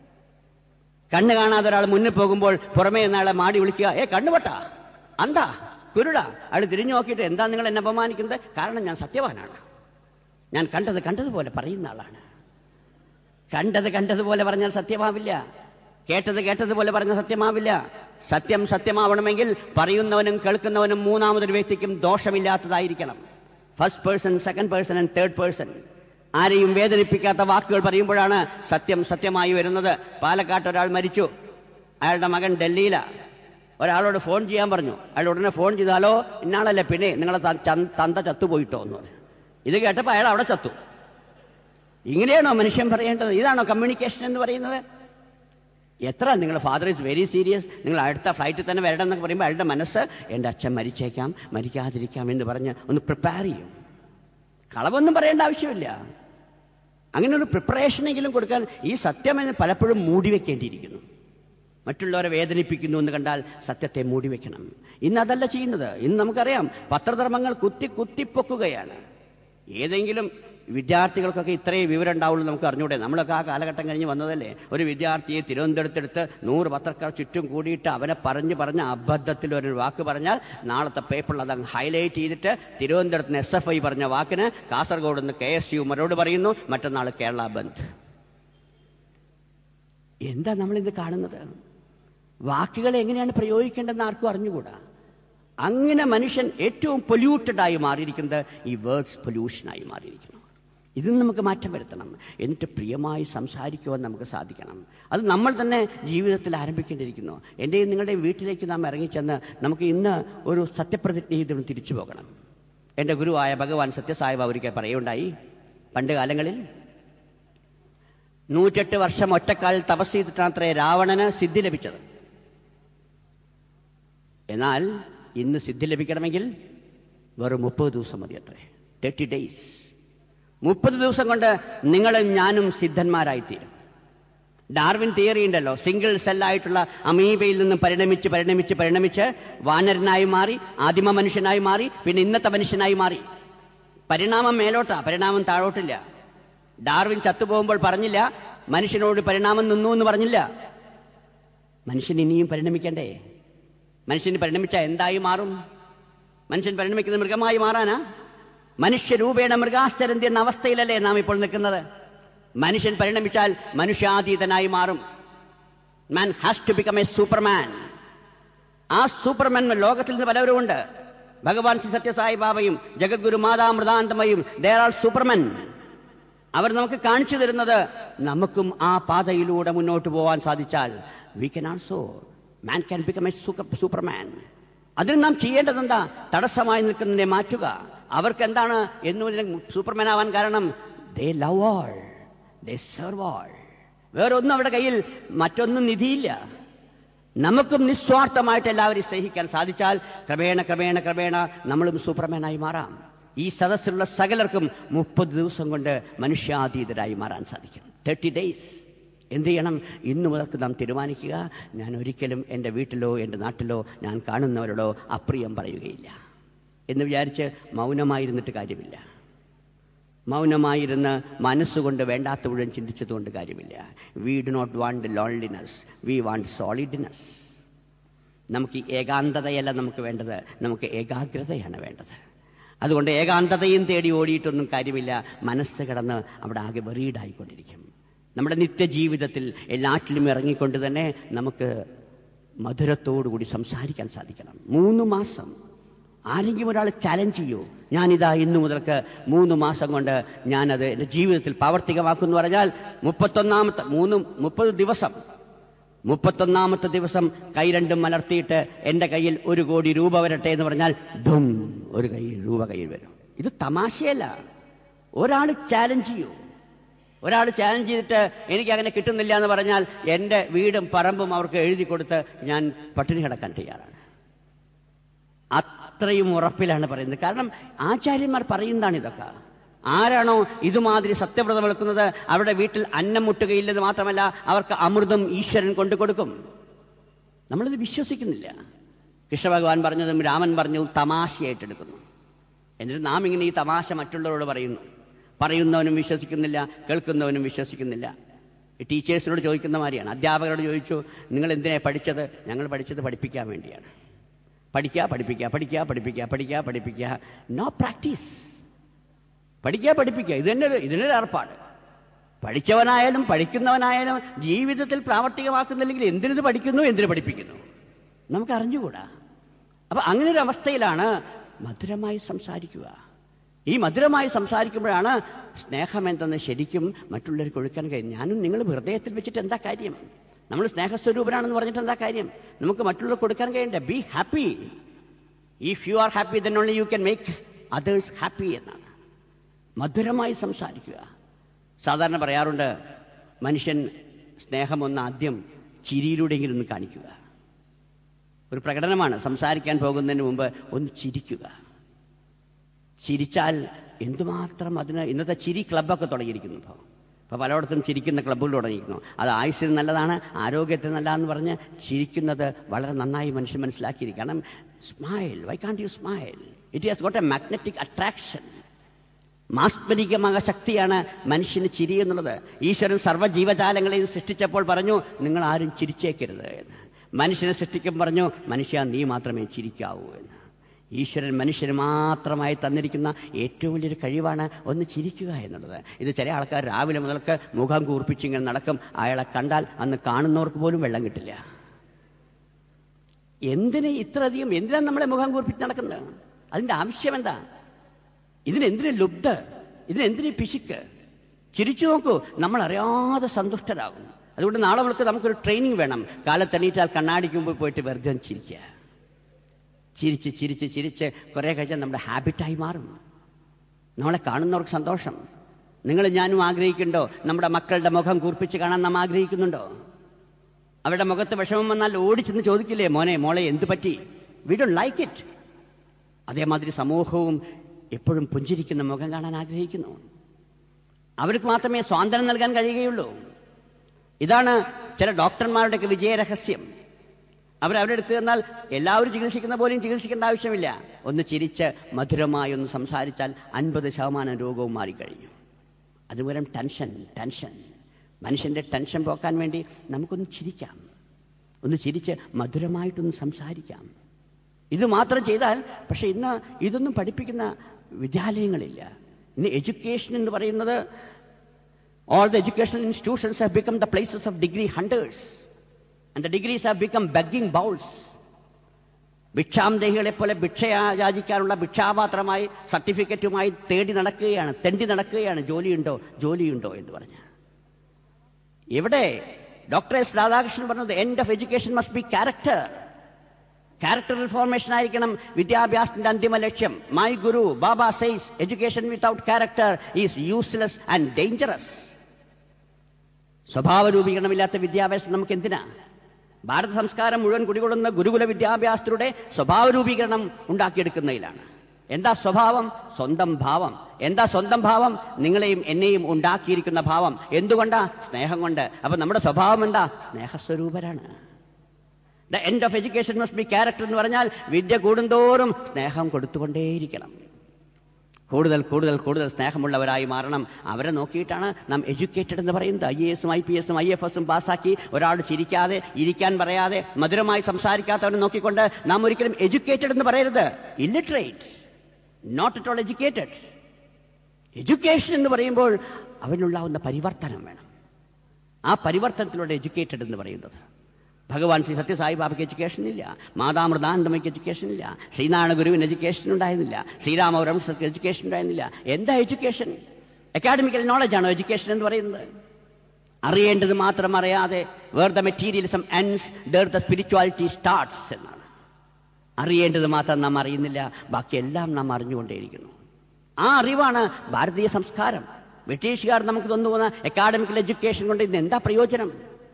കണ്ണ് കാണാതെ ഒരാൾ മുന്നിൽ പോകുമ്പോൾ പുറമേ നിന്നയാളെ മാടി വിളിക്കുക ഏ കണ്ണുപൊട്ട അന്താ കുരുട അയാൾ തിരിഞ്ഞു നോക്കിയിട്ട് എന്താ നിങ്ങൾ എന്നെ അപമാനിക്കുന്നത് കാരണം ഞാൻ സത്യവാനാണ് ഞാൻ കണ്ടത് കണ്ടതുപോലെ പറയുന്ന ആളാണ് കണ്ടത് കണ്ടതുപോലെ പറഞ്ഞാൽ സത്യമാവില്ല കേട്ടത് കേട്ടതുപോലെ പറഞ്ഞ സത്യമാവില്ല സത്യം സത്യമാവണമെങ്കിൽ പറയുന്നവനും കേൾക്കുന്നവനും മൂന്നാമതൊരു വ്യക്തിക്കും ദോഷമില്ലാത്തതായിരിക്കണം first person second person and third person ആരെയും വേദനിപ്പിക്കാത്ത വാക്കുകൾ പറയുമ്പോഴാണ് സത്യം സത്യമായി വരുന്നത് പാലക്കാട്ട് ഒരാൾ മരിച്ചു അയാളുടെ മകൻ ഡൽഹിയിലാ ഒരാളോട് ഫോൺ ചെയ്യാൻ പറഞ്ഞു അയാൾ ഉടനെ ഫോൺ ചെയ്താലോ ഇന്നാളല്ലേ പിന്നെ നിങ്ങളെ ത- ചന്ത- തന്ത ചത്തുപോയിട്ടോ എന്ന് പറഞ്ഞു ഇത് കേട്ടപ്പോൾ അയാൾ അവിടെ ചത്തു ഇങ്ങനെയാണോ മനുഷ്യൻ പറയേണ്ടത് ഇതാണോ കമ്മ്യൂണിക്കേഷൻ എന്ന് പറയുന്നത് എത്ര നിങ്ങൾ ഫാദർ ഈസ് വെരി സീരിയസ് നിങ്ങൾ അടുത്ത ഫ്ലൈറ്റിൽ തന്നെ വരണം എന്നൊക്കെ പറയുമ്പോൾ അയാളുടെ മനസ്സ് എൻ്റെ അച്ഛൻ മരിച്ചേക്കാം മരിക്കാതിരിക്കാം എന്ന് പറഞ്ഞ് ഒന്ന് പ്രിപ്പയർ ചെയ്യും കളവൊന്നും പറയേണ്ട ആവശ്യമില്ല അങ്ങനെ ഒരു പ്രിപ്പറേഷനെങ്കിലും കൊടുക്കാൻ ഈ സത്യം എന്ന് പലപ്പോഴും മൂടി വെക്കേണ്ടിയിരിക്കുന്നു മറ്റുള്ളവരെ വേദനിപ്പിക്കുന്നു എന്ന് കണ്ടാൽ സത്യത്തെ മൂടി വെക്കണം ഇന്ന് അതല്ല ചെയ്യുന്നത് ഇന്ന് നമുക്കറിയാം പത്രധർമ്മങ്ങൾ കുത്തി കുത്തിപ്പൊക്കുകയാണ് ഏതെങ്കിലും വിദ്യാർത്ഥികൾക്കൊക്കെ ഇത്രയും വിവരം ഉണ്ടാവുള്ളൂ നമുക്ക് അറിഞ്ഞൂടെ നമ്മളൊക്കെ ആ കാലഘട്ടം കഴിഞ്ഞ് വന്നതല്ലേ ഒരു വിദ്യാർത്ഥിയെ തിരുവനന്തപുരത്തെടുത്ത് നൂറ് പത്രക്കാർ ചുറ്റും കൂടിയിട്ട് അവനെ പറഞ്ഞ് പറഞ്ഞ അബദ്ധത്തിൽ ഒരു വാക്ക് പറഞ്ഞാൽ നാളത്തെ പേപ്പറിൽ അത് ഹൈലൈറ്റ് ചെയ്തിട്ട് തിരുവനന്തപുരത്ത് നിന്ന് എസ് എഫ് ഐ പറഞ്ഞ വാക്കിന് കാസർഗോഡ് നിന്ന് കെ എസ് യു മരോട് പറയുന്നു മറ്റന്നാൾ കേരള ബന്ദ് എന്താ നമ്മളിത് കാണുന്നത് വാക്കുകൾ എങ്ങനെയാണ് പ്രയോഗിക്കേണ്ടതെന്ന് ആർക്കും അറിഞ്ഞുകൂടാ അങ്ങനെ മനുഷ്യൻ ഏറ്റവും പൊല്യൂട്ടഡായി മാറിയിരിക്കുന്നത് ഈ വേർഡ്സ് പൊല്യൂഷനായി മാറിയിരിക്കുന്നു ഇതിന് നമുക്ക് മാറ്റം വരുത്തണം എന്നിട്ട് പ്രിയമായി സംസാരിക്കുവാൻ നമുക്ക് സാധിക്കണം അത് നമ്മൾ തന്നെ ജീവിതത്തിൽ ആരംഭിക്കേണ്ടിയിരിക്കുന്നു എൻ്റെയും നിങ്ങളുടെയും വീട്ടിലേക്ക് നാം ഇറങ്ങിച്ചെന്ന് നമുക്ക് ഇന്ന് ഒരു സത്യപ്രതിജ്ഞ ചെയ്തുകൊണ്ട് തിരിച്ചു പോകണം എൻ്റെ ഗുരുവായ ഭഗവാൻ സത്യസായിബ ഒരിക്കൽ പറയുണ്ടായി പണ്ട് കാലങ്ങളിൽ നൂറ്റെട്ട് വർഷം ഒറ്റക്കാൽ തപസ് ചെയ്തിട്ടാണത്രേ രാവണന് സിദ്ധി ലഭിച്ചത് എന്നാൽ ഇന്ന് സിദ്ധി ലഭിക്കണമെങ്കിൽ വെറും മുപ്പത് ദിവസം മതി അത്രേ തേർട്ടി ഡേയ്സ് മുപ്പത് ദിവസം കൊണ്ട് നിങ്ങളും ഞാനും സിദ്ധന്മാരായിത്തീരും ഡാർവിൻ തിയറി ഉണ്ടല്ലോ സിംഗിൾ സെല്ലായിട്ടുള്ള അമീബയിൽ നിന്നും പരിണമിച്ച് പരിണമിച്ച് പരിണമിച്ച് വാനരനായി മാറി ആദിമ മനുഷ്യനായി മാറി പിന്നെ ഇന്നത്തെ മനുഷ്യനായി മാറി പരിണാമം മേലോട്ടാ പരിണാമം താഴോട്ടില്ല ഡാർവിൻ ചത്തുപോകുമ്പോൾ പറഞ്ഞില്ല മനുഷ്യനോട് പരിണാമം നിന്നു എന്ന് പറഞ്ഞില്ല മനുഷ്യൻ ഇനിയും പരിണമിക്കണ്ടേ മനുഷ്യന് പരിണമിച്ചാൽ എന്തായി മാറും മനുഷ്യൻ പരിണമിക്കുന്ന മൃഗമായി മാറാനാ മനുഷ്യരൂപേണ മൃഗാശ്ചരന്തി എന്ന അവസ്ഥയിലല്ലേ നാം ഇപ്പോൾ നിൽക്കുന്നത് മനുഷ്യൻ പരിണമിച്ചാൽ മനുഷ്യാതീതനായി മാറും man has to become A Superman ആ സൂപ്പർമാൻ ലോകത്തിൽ നിന്ന് പലവരുമുണ്ട് ഭഗവാൻ ശ്രീ സത്യസായി ബാബയും ജഗദ്ഗുരു മാതാമൃതാന്തമയും ദർ ആർ സൂപ്പർമാൻ അവർ നമുക്ക് കാണിച്ചു തരുന്നത് നമുക്കും ആ പാതയിലൂടെ മുന്നോട്ട് പോകാൻ സാധിച്ചാൽ we can also man can become A Superman അതിന് നാം ചെയ്യേണ്ടത് എന്താ തടസ്സമായി നിൽക്കുന്നതിനെ മാറ്റുക അവർക്ക് എന്താണ് എന്നും സൂപ്പർമാൻ ആവാൻ കാരണം they love all they serve all വേറൊന്നും അവരുടെ കയ്യിൽ മറ്റൊന്നും നിധിയില്ല നമുക്കും നിസ്വാർത്ഥമായിട്ട് എല്ലാവരെയും സ്നേഹിക്കാൻ സാധിച്ചാൽ ക്രമേണ ക്രമേണ ക്രമേണ നമ്മളും സൂപ്പർമാനായി മാറാം ഈ സദസ്സിലുള്ള സകലർക്കും മുപ്പത് ദിവസം കൊണ്ട് മനുഷ്യാതീതരായി മാറാൻ സാധിക്കും തേർട്ടി ഡേയ്സ് എന്ത് ചെയ്യണം ഇന്നു മുതൽക്ക് നാം തീരുമാനിക്കുക ഞാൻ ഒരിക്കലും എൻ്റെ വീട്ടിലോ എൻ്റെ നാട്ടിലോ ഞാൻ കാണുന്നവരോടോ അപ്രിയം പറയുകയില്ല എന്ന് വിചാരിച്ച് മൗനമായിരുന്നിട്ട് കാര്യമില്ല മൗനമായിരുന്ന് മനസ്സുകൊണ്ട് വേണ്ടാത്ത മുഴുവൻ ചിന്തിച്ചതുകൊണ്ട് കാര്യമില്ല we do not want loneliness we want solidness നമുക്ക് ഈ ഏകാന്തതയല്ല നമുക്ക് വേണ്ടത് നമുക്ക് ഏകാഗ്രതയാണ് വേണ്ടത് അതുകൊണ്ട് ഏകാന്തതയും തേടി ഓടിയിട്ടൊന്നും കാര്യമില്ല മനസ്സ് കിടന്ന് അവിടെ ആകെ വെറീഡായിക്കൊണ്ടിരിക്കും നമ്മുടെ നിത്യജീവിതത്തിൽ എല്ലാറ്റിലും ഇറങ്ങിക്കൊണ്ട് തന്നെ നമുക്ക് മധുരത്തോടുകൂടി സംസാരിക്കാൻ സാധിക്കണം മൂന്ന് മാസം ആരെങ്കിലും ഒരാൾ ചലഞ്ച് ചെയ്യൂ ഞാനിതാ ഇന്നു മുതൽക്ക് മൂന്ന് മാസം കൊണ്ട് ഞാനത് എൻ്റെ ജീവിതത്തിൽ പ്രാവർത്തികമാക്കുമെന്ന് പറഞ്ഞാൽ മുപ്പത്തൊന്നാമത്തെ മൂന്ന് മുപ്പത് ദിവസം മുപ്പത്തൊന്നാമത്തെ ദിവസം കൈ രണ്ടും മലർത്തിയിട്ട് എൻ്റെ കയ്യിൽ ഒരു കോടി രൂപ വരട്ടെ എന്ന് പറഞ്ഞാൽ ധും ഒരു കൈ രൂപ കയ്യിൽ വരും ഇത് തമാശയല്ല ഒരാൾ ചാലഞ്ച് ചെയ്യൂ ഒരാൾ ചാലഞ്ച് ചെയ്തിട്ട് എനിക്ക് അങ്ങനെ കിട്ടുന്നില്ല എന്ന് പറഞ്ഞാൽ എൻ്റെ വീടും പറമ്പും അവർക്ക് എഴുതി കൊടുത്ത് ഞാൻ പട്ടിണി കിടക്കാൻ തയ്യാറാണ് അത്രയും ഉറപ്പിലാണ് പറയുന്നത് കാരണം ആചാര്യന്മാർ പറയുന്നതാണ് ഇതൊക്കെ ആരാണോ ഇതുമാതിരി സത്യവ്രതം വെളുക്കുന്നത് അവരുടെ വീട്ടിൽ അന്നം മുട്ടുകയില്ലെന്ന് മാത്രമല്ല അവർക്ക് അമൃതം ഈശ്വരൻ കൊണ്ടു കൊടുക്കും നമ്മളിത് വിശ്വസിക്കുന്നില്ല കൃഷ്ണഭഗവാൻ പറഞ്ഞതും രാമൻ പറഞ്ഞതും തമാശയായിട്ടെടുക്കുന്നു എന്നിട്ട് നാം ഇങ്ങനെ ഈ തമാശ മറ്റുള്ളവരോട് പറയുന്നു പറയുന്നവനും വിശ്വസിക്കുന്നില്ല കേൾക്കുന്നവനും വിശ്വസിക്കുന്നില്ല ഈ ടീച്ചേഴ്സിനോട് ചോദിക്കുന്ന മാതിരിയാണ് അധ്യാപകരോട് ചോദിച്ചു നിങ്ങൾ എന്തിനാണ് പഠിച്ചത് ഞങ്ങൾ പഠിച്ചത് പഠിപ്പിക്കാൻ വേണ്ടിയാണ് പഠിക്കുക പഠിപ്പിക്കുക പഠിക്കുക പഠിപ്പിക്കുക പഠിക്കുക പഠിപ്പിക്കുക നോ പ്രാക്ടീസ് പഠിക്കുക പഠിപ്പിക്കുക ഇത് തന്നെ ഒരു- ഇതിനൊരു ഏർപ്പാട് പഠിച്ചവനായാലും പഠിക്കുന്നവനായാലും ജീവിതത്തിൽ പ്രാവർത്തികമാക്കുന്നില്ലെങ്കിൽ എന്തിനിത് പഠിക്കുന്നു എന്തിനു പഠിപ്പിക്കുന്നു നമുക്ക് അറിഞ്ഞുകൂടാ അപ്പൊ അങ്ങനെ ഒരു അവസ്ഥയിലാണ് മധുരമായി സംസാരിക്കുക ഈ മധുരമായി സംസാരിക്കുമ്പോഴാണ് സ്നേഹം എന്തെന്ന് ശരിക്കും മറ്റുള്ളവർക്ക് ഒഴുക്കാൻ കഴിയും ഞാനും നിങ്ങൾ ഹൃദയത്തിൽ വെച്ചിട്ട് എന്താ കാര്യം നമ്മൾ സ്നേഹസ്വരൂപനാണെന്ന് പറഞ്ഞിട്ട് എന്താ കാര്യം നമുക്ക് മറ്റുള്ളവർക്ക് കൊടുക്കാൻ കഴിയണ്ടേ be happy if you are happy then only you can make others happy എന്നാണ് മധുരമായി സംസാരിക്കുക സാധാരണ പറയാറുണ്ട് മനുഷ്യൻ സ്നേഹമൊന്ന് ആദ്യം ചിരിയിലൂടെയെങ്കിലും ഒന്ന് കാണിക്കുക ഒരു പ്രകടനമാണ് സംസാരിക്കാൻ പോകുന്നതിന് മുമ്പ് ഒന്ന് ചിരിക്കുക ചിരിച്ചാൽ എന്തുമാത്രം അതിന് ഇന്നത്തെ ചിരി ക്ലബ്ബൊക്കെ തുടങ്ങിയിരിക്കുന്നു ഇപ്പോൾ ഇപ്പോൾ പലയിടത്തും ചിരിക്കുന്ന ക്ലബ്ബുകൾ തുടങ്ങിയിരിക്കുന്നു അത് ആയുസ്സിന് നല്ലതാണ് ആരോഗ്യത്തിന് നല്ലതെന്ന് പറഞ്ഞ് ചിരിക്കുന്നത് വളരെ നന്നായി മനുഷ്യൻ മനസ്സിലാക്കിയിരിക്കും കാരണം smile why can't you smile it has got a magnetic attraction മാസ്മരികമായ ശക്തിയാണ് മനുഷ്യന് ചിരി എന്നുള്ളത് ഈശ്വരൻ സർവ്വ ജീവജാലങ്ങളെയും സൃഷ്ടിച്ചപ്പോൾ പറഞ്ഞു നിങ്ങൾ ആരും ചിരിച്ചേക്കരുത് എന്ന് മനുഷ്യനെ സൃഷ്ടിക്കും പറഞ്ഞു മനുഷ്യ നീ മാത്രമേ ചിരിക്കാവൂ എന്ന് ഈശ്വരൻ മനുഷ്യന് മാത്രമായി തന്നിരിക്കുന്ന ഏറ്റവും വലിയൊരു കഴിവാണ് ഒന്ന് ചിരിക്കുക എന്നുള്ളത് ഇത് ചില ആൾക്കാർ രാവിലെ മുതൽക്ക് മുഖം കൂർപ്പിച്ചിങ്ങനെ നടക്കും അയാളെ കണ്ടാൽ അന്ന് കാണുന്നവർക്ക് പോലും വെള്ളം കിട്ടില്ല എന്തിന് ഇത്രയധികം എന്തിനാണ് നമ്മളെ മുഖം കൂർപ്പിച്ച് നടക്കുന്നത് അതിന്റെ ആവശ്യം എന്താ ഇതിനെന്തിന് ലുബ്ധ ഇതിനെന്തിന് പിശുക്ക് ചിരിച്ചു നോക്കൂ നമ്മൾ അറിയാതെ സന്തുഷ്ടരാകും അതുകൊണ്ട് നാളെ മുതൽക്ക് നമുക്കൊരു ട്രെയിനിങ് വേണം കാലത്തെണീറ്റാൽ കണ്ണാടിക്ക് മുമ്പ് പോയിട്ട് വെറുതെ ഒന്ന് ചിരിക്കുക ചിരിച്ച് ചിരിച്ച് ചിരിച്ച് കുറേ കഴിഞ്ഞാൽ നമ്മുടെ ഹാബിറ്റായി മാറും നമ്മളെ കാണുന്നവർക്ക് സന്തോഷം നിങ്ങൾ ഞാനും ആഗ്രഹിക്കുന്നുണ്ടോ നമ്മുടെ മക്കളുടെ മുഖം കൂർപ്പിച്ച് കാണാൻ നാം ആഗ്രഹിക്കുന്നുണ്ടോ അവരുടെ മുഖത്ത് വിഷമം വന്നാൽ ഓടിച്ചെന്ന് ചോദിക്കില്ലേ മോനെ മോളെ എന്ത് പറ്റി വി ഡോണ്ട് ലൈക്ക് ഇറ്റ് അതേമാതിരി സമൂഹവും എപ്പോഴും പുഞ്ചിരിക്കുന്ന മുഖം കാണാൻ ആഗ്രഹിക്കുന്നു അവർക്ക് മാത്രമേ സ്വാതന്ത്ര്യം നൽകാൻ കഴിയുകയുള്ളൂ ഇതാണ് ചില ഡോക്ടർമാരുടെയൊക്കെ വിജയരഹസ്യം അവരവരുടെ അടുത്ത് ചെന്നാൽ എല്ലാവരും ചികിത്സിക്കുന്ന പോലെയും ചികിത്സിക്കേണ്ട ആവശ്യമില്ല ഒന്ന് ചിരിച്ച് മധുരമായി ഒന്ന് സംസാരിച്ചാൽ അൻപത് ശതമാനം രോഗവും മാറിക്കഴിഞ്ഞു അതുമൂലം ടെൻഷൻ ടെൻഷൻ മനുഷ്യന്റെ ടെൻഷൻ പോക്കാൻ വേണ്ടി നമുക്കൊന്ന് ചിരിക്കാം ഒന്ന് ചിരിച്ച് മധുരമായിട്ടൊന്ന് സംസാരിക്കാം ഇത് മാത്രം ചെയ്താൽ പക്ഷെ ഇന്ന് ഇതൊന്നും പഠിപ്പിക്കുന്ന വിദ്യാലയങ്ങളില്ല ഇന്ന് എഡ്യൂക്കേഷൻ എന്ന് പറയുന്നത് all the educational institutions have become the places of degree hunters and the degrees have become begging bowls ഭിക്ഷാന്തഹികളെ പോലെ ഭിക്ഷ യാചിക്കാനുള്ള ഭിക്ഷാപാത്രമായി സർട്ടിഫിക്കറ്റുമായി തേടി നടക്കുകയാണ് തെണ്ടി നടക്കുകയാണ് ജോലിയുണ്ടോ ജോലിയുണ്ടോ എന്ന് പറഞ്ഞ് എവിടെ ഡോക്ടർ എസ് രാധാകൃഷ്ണൻ പറഞ്ഞത് end of education must be character character reformation ആയിരിക്കണം വിദ്യാഭ്യാസത്തിന്റെ അന്തിമ ലക്ഷ്യം my guru Baba says education without character is useless and dangerous സ്വഭാവ രൂപീകരണമില്ലാത്ത വിദ്യാഭ്യാസം നമുക്ക് എന്തിനാ ഭാരത സംസ്കാരം മുഴുവൻ കുടികൊള്ളുന്ന ഗുരുകുല വിദ്യാഭ്യാസത്തിലൂടെ സ്വഭാവ രൂപീകരണം ഉണ്ടാക്കിയെടുക്കുന്നതിലാണ് എന്താ സ്വഭാവം സ്വന്തം ഭാവം എന്താ സ്വന്തം ഭാവം നിങ്ങളെയും എന്നെയും ഉണ്ടാക്കിയിരിക്കുന്ന ഭാവം എന്തുകൊണ്ടാ സ്നേഹം കൊണ്ട് അപ്പൊ നമ്മുടെ സ്വഭാവം എന്താ സ്നേഹസ്വരൂപരാണ് the end of education must be character എന്ന് പറഞ്ഞാൽ വിദ്യ കൂടുന്തോറും സ്നേഹം കൊടുത്തുകൊണ്ടേയിരിക്കണം കൂടുതൽ കൂടുതൽ കൂടുതൽ സ്നേഹമുള്ളവരായി മാറണം അവരെ നോക്കിയിട്ടാണ് നാം എഡ്യൂക്കേറ്റഡ് എന്ന് പറയുന്നത് ഐ എ എസും ഐ പി എസും ഐ എഫ് എസും പാസ്സാക്കി ഒരാൾ ചിരിക്കാതെ ഇരിക്കാൻ പറയാതെ മധുരമായി സംസാരിക്കാത്തവരെ നോക്കിക്കൊണ്ട് നാം ഒരിക്കലും എഡ്യൂക്കേറ്റഡ് എന്ന് പറയരുത് illiterate not at all educated education എന്ന് പറയുമ്പോൾ അവനുണ്ടാവുന്ന പരിവർത്തനം വേണം ആ പരിവർത്തനത്തിലൂടെ എഡ്യൂക്കേറ്റഡ് എന്ന് പറയുന്നത് ഭഗവാൻ ശ്രീ സത്യസായി ബാബയ്ക്ക് എഡ്യൂക്കേഷൻ ഇല്ല മാതാമൃതാനന്ദമയ്ക്ക് എഡ്യൂക്കേഷൻ ഇല്ല ശ്രീനാരായണ ഗുരുവിന് എഡ്യൂക്കേഷൻ ഉണ്ടായിരുന്നില്ല ശ്രീരാമവരംസർക്ക് എഡ്യൂക്കേഷൻ ഉണ്ടായിരുന്നില്ല എന്താ എഡ്യൂക്കേഷൻ അക്കാഡമിക്കൽ നോളജാണോ എഡ്യൂക്കേഷൻ എന്ന് പറയുന്നത് അറിയേണ്ടത് മാത്രം അറിയാതെ where the materialism ends there the spirituality starts എന്നാണ് അറിയേണ്ടത് മാത്രം നാം അറിയുന്നില്ല ബാക്കിയെല്ലാം നാം അറിഞ്ഞുകൊണ്ടേയിരിക്കുന്നു ആ അറിവാണ് ഭാരതീയ സംസ്കാരം ബ്രിട്ടീഷുകാർ നമുക്ക് തന്നുപോകുന്ന അക്കാഡമിക്കൽ എഡ്യൂക്കേഷൻ കൊണ്ട് ഇന്ന് എന്താ പ്രയോജനം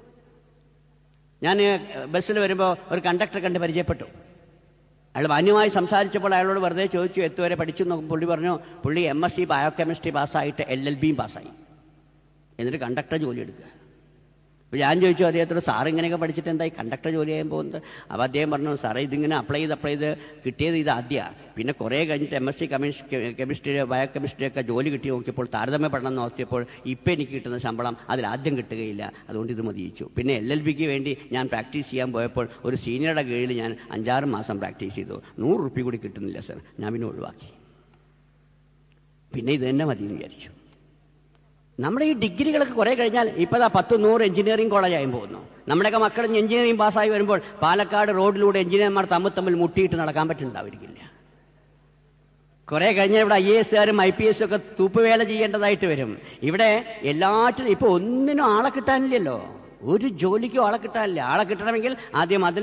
ഞാൻ ബസ്സിൽ വരുമ്പോൾ ഒരു കണ്ടക്ടറെ കണ്ട് പരിചയപ്പെട്ടു അയാൾ മാന്യമായി സംസാരിച്ചപ്പോൾ അയാളോട് വെറുതെ ചോദിച്ചു എത്തുവരെ പഠിച്ചു നോക്കും പുള്ളി പറഞ്ഞു പുള്ളി എം എസ് സി ബയോകെമിസ്ട്രി പാസ്സായിട്ട് എൽ എൽ ബിയും പാസ്സായി എന്നിട്ട് കണ്ടക്ടർ ജോലി എടുക്കുക അപ്പോൾ ഞാൻ ചോദിച്ചു അദ്ദേഹത്തോട് സാർ ഇങ്ങനെയൊക്കെ പഠിച്ചിട്ട് എന്തായി കണ്ടക്ടർ ജോലി ചെയ്യാൻ പോകുന്നത് അപ്പോൾ അദ്ദേഹം പറഞ്ഞു സാറേ ഇതിങ്ങനെ അപ്ലൈ ചെയ്ത് അപ്ലൈ ചെയ്ത് കിട്ടിയത് ഇത് ആദ്യമാണ് പിന്നെ കുറേ കഴിഞ്ഞിട്ട് M S C chemistry biochemistry ഒക്കെ ജോലി കിട്ടി നോക്കിയപ്പോൾ താരതമ്യ പഠനം നോക്കിയപ്പോൾ ഇപ്പം എനിക്ക് കിട്ടുന്ന ശമ്പളം അതിൽ ആദ്യം കിട്ടുകയില്ല അതുകൊണ്ട് ഇത് മതിയിച്ചു പിന്നെ എൽ എൽ ബിക്ക് വേണ്ടി ഞാൻ പ്രാക്ടീസ് ചെയ്യാൻ പോയപ്പോൾ ഒരു സീനിയറുടെ കീഴിൽ ഞാൻ അഞ്ചാറ് മാസം പ്രാക്ടീസ് ചെയ്തു നൂറ് റുപ്യ കൂടി കിട്ടുന്നില്ല സർ ഞാൻ പിന്നെ ഒഴിവാക്കി പിന്നെ ഇത് തന്നെ മതി എന്ന് വിചാരിച്ചു നമ്മുടെ ഈ ഡിഗ്രികളൊക്കെ കുറെ കഴിഞ്ഞാൽ ഇപ്പോൾ ആ പത്ത് നൂറ് എഞ്ചിനീയറിംഗ് കോളേജായും പോകുന്നു നമ്മുടെയൊക്കെ മക്കൾ എഞ്ചിനീയറിംഗ് പാസ്സായി വരുമ്പോൾ പാലക്കാട് റോഡിലൂടെ എഞ്ചിനീയർമാർ തമ്മിൽ തമ്മിൽ മുട്ടിയിട്ട് നടക്കാൻ പറ്റുന്നുണ്ടാവിരിക്കില്ല കുറെ കഴിഞ്ഞാൽ ഇവിടെ ഐ എ എസുകാരും ഐ പി എസും ഒക്കെ തൂപ്പുവേല ചെയ്യേണ്ടതായിട്ട് വരും ഇവിടെ എല്ലാറ്റിനും ഇപ്പോൾ ഒന്നിനും ആളെ കിട്ടാനില്ലല്ലോ ഒരു ജോലിക്കും ആളെ കിട്ടാനില്ല ആളെ കിട്ടണമെങ്കിൽ ആദ്യം അതിൽ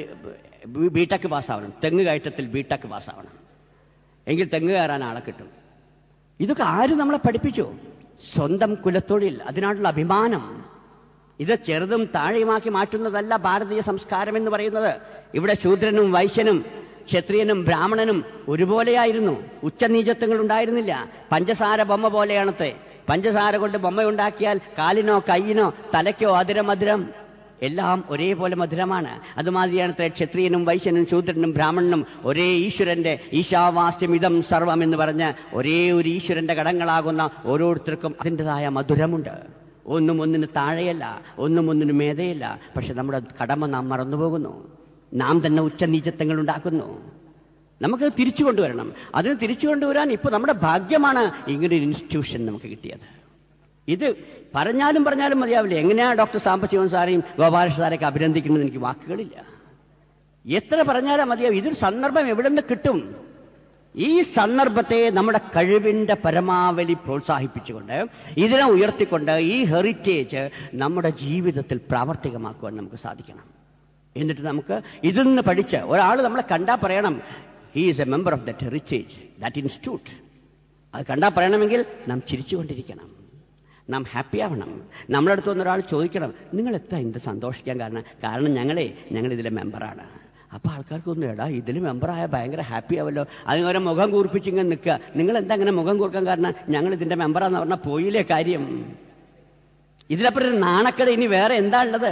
ബി ടെക് പാസ്സാവണം തെങ്ങ് കയറ്റത്തിൽ ബി ടെക് പാസ്സാവണം എങ്കിൽ തെങ്ങ് കയറാൻ ആളെ കിട്ടും ഇതൊക്കെ ആര് നമ്മളെ പഠിപ്പിച്ചു സ്വന്തം കുലത്തൊഴിൽ അതിനായിട്ടുള്ള അഭിമാനം ഇത് ചെറുതും താഴെയുമാക്കി മാറ്റുന്നതല്ല ഭാരതീയ സംസ്കാരം എന്ന് പറയുന്നത് ഇവിടെ ശൂദ്രനും വൈശ്യനും ക്ഷത്രിയനും ബ്രാഹ്മണനും ഒരുപോലെയായിരുന്നു ഉച്ചനീചത്വങ്ങൾ ഉണ്ടായിരുന്നില്ല പഞ്ചസാര ബൊമ്മ പോലെയാണത്തെ പഞ്ചസാര കൊണ്ട് ബൊമ്മയുണ്ടാക്കിയാൽ കാലിനോ കയ്യിനോ തലയ്ക്കോ അതിരമധുരം എല്ലാം ഒരേപോലെ മധുരമാണ് അതുമാതിരിയാണ് ക്ഷത്രിയനും വൈശ്യനും ശൂദ്രനും ബ്രാഹ്മണനും ഒരേ ഈശ്വരന്റെ ഈശാവാസ്യം ഇതം സർവം എന്ന് പറഞ്ഞ് ഒരേ ഒരു ഈശ്വരന്റെ കടങ്ങളാകുന്ന ഓരോരുത്തർക്കും അതിൻ്റെതായ മധുരമുണ്ട് ഒന്നും ഒന്നിന് താഴെയല്ല ഒന്നും ഒന്നിന് മേതയല്ല പക്ഷെ നമ്മുടെ കടമ നാം മറന്നുപോകുന്നു നാം തന്നെ ഉച്ചനീചത്വങ്ങൾ ഉണ്ടാക്കുന്നു നമുക്ക് തിരിച്ചു കൊണ്ടുവരണം അതിന് തിരിച്ചു കൊണ്ടുവരാൻ ഇപ്പോൾ നമ്മുടെ ഭാഗ്യമാണ് ഇങ്ങനൊരു ഇൻസ്റ്റിറ്റ്യൂഷൻ നമുക്ക് കിട്ടിയത് ഇത് പറഞ്ഞാലും പറഞ്ഞാലും മതിയാവില്ല എങ്ങനെയാണ് ഡോക്ടർ സാമ്പശിവൻ സാറേയും ഗോപാലകൃഷ്ണ സാറെയൊക്കെ അഭിനന്ദിക്കുന്നത് എനിക്ക് വാക്കുകളില്ല എത്ര പറഞ്ഞാലും മതിയാവും ഇതൊരു സന്ദർഭം എവിടെ നിന്ന് കിട്ടും ഈ സന്ദർഭത്തെ നമ്മുടെ കഴിവിൻ്റെ പരമാവധി പ്രോത്സാഹിപ്പിച്ചുകൊണ്ട് ഇതിനെ ഉയർത്തിക്കൊണ്ട് ഈ ഹെറിറ്റേജ് നമ്മുടെ ജീവിതത്തിൽ പ്രാവർത്തികമാക്കുവാൻ നമുക്ക് സാധിക്കണം എന്നിട്ട് നമുക്ക് ഇതിൽ നിന്ന് പഠിച്ച് ഒരാൾ നമ്മളെ കണ്ടാൽ പറയണം he is a member of that heritage that institute അത് കണ്ടാൽ പറയണമെങ്കിൽ നാം ചിരിച്ചുകൊണ്ടിരിക്കണം നാം ഹാപ്പി ആവണം നമ്മുടെ അടുത്ത് വന്ന ഒരാൾ ചോദിക്കണം നിങ്ങൾ എത്ര എന്ത് സന്തോഷിക്കാൻ കാരണം കാരണം ഞങ്ങളെ ഞങ്ങൾ ഇതിലെ മെമ്പറാണ് അപ്പോൾ ആൾക്കാർക്കൊന്നും എടാ ഇതിൽ മെമ്പറായ ഭയങ്കര ഹാപ്പി ആവല്ലോ അതിന് ഓരോ മുഖം കൂർപ്പിച്ച് ഇങ്ങനെ നിൽക്കുക നിങ്ങൾ എന്താ അങ്ങനെ മുഖം കൂർക്കാൻ കാരണം ഞങ്ങൾ ഇതിൻ്റെ മെമ്പറാന്ന് പറഞ്ഞാൽ പോയില്ലേ കാര്യം ഇതിലപ്പുറം ഒരു നാണക്കേട് ഇനി വേറെ എന്താ ഉള്ളത്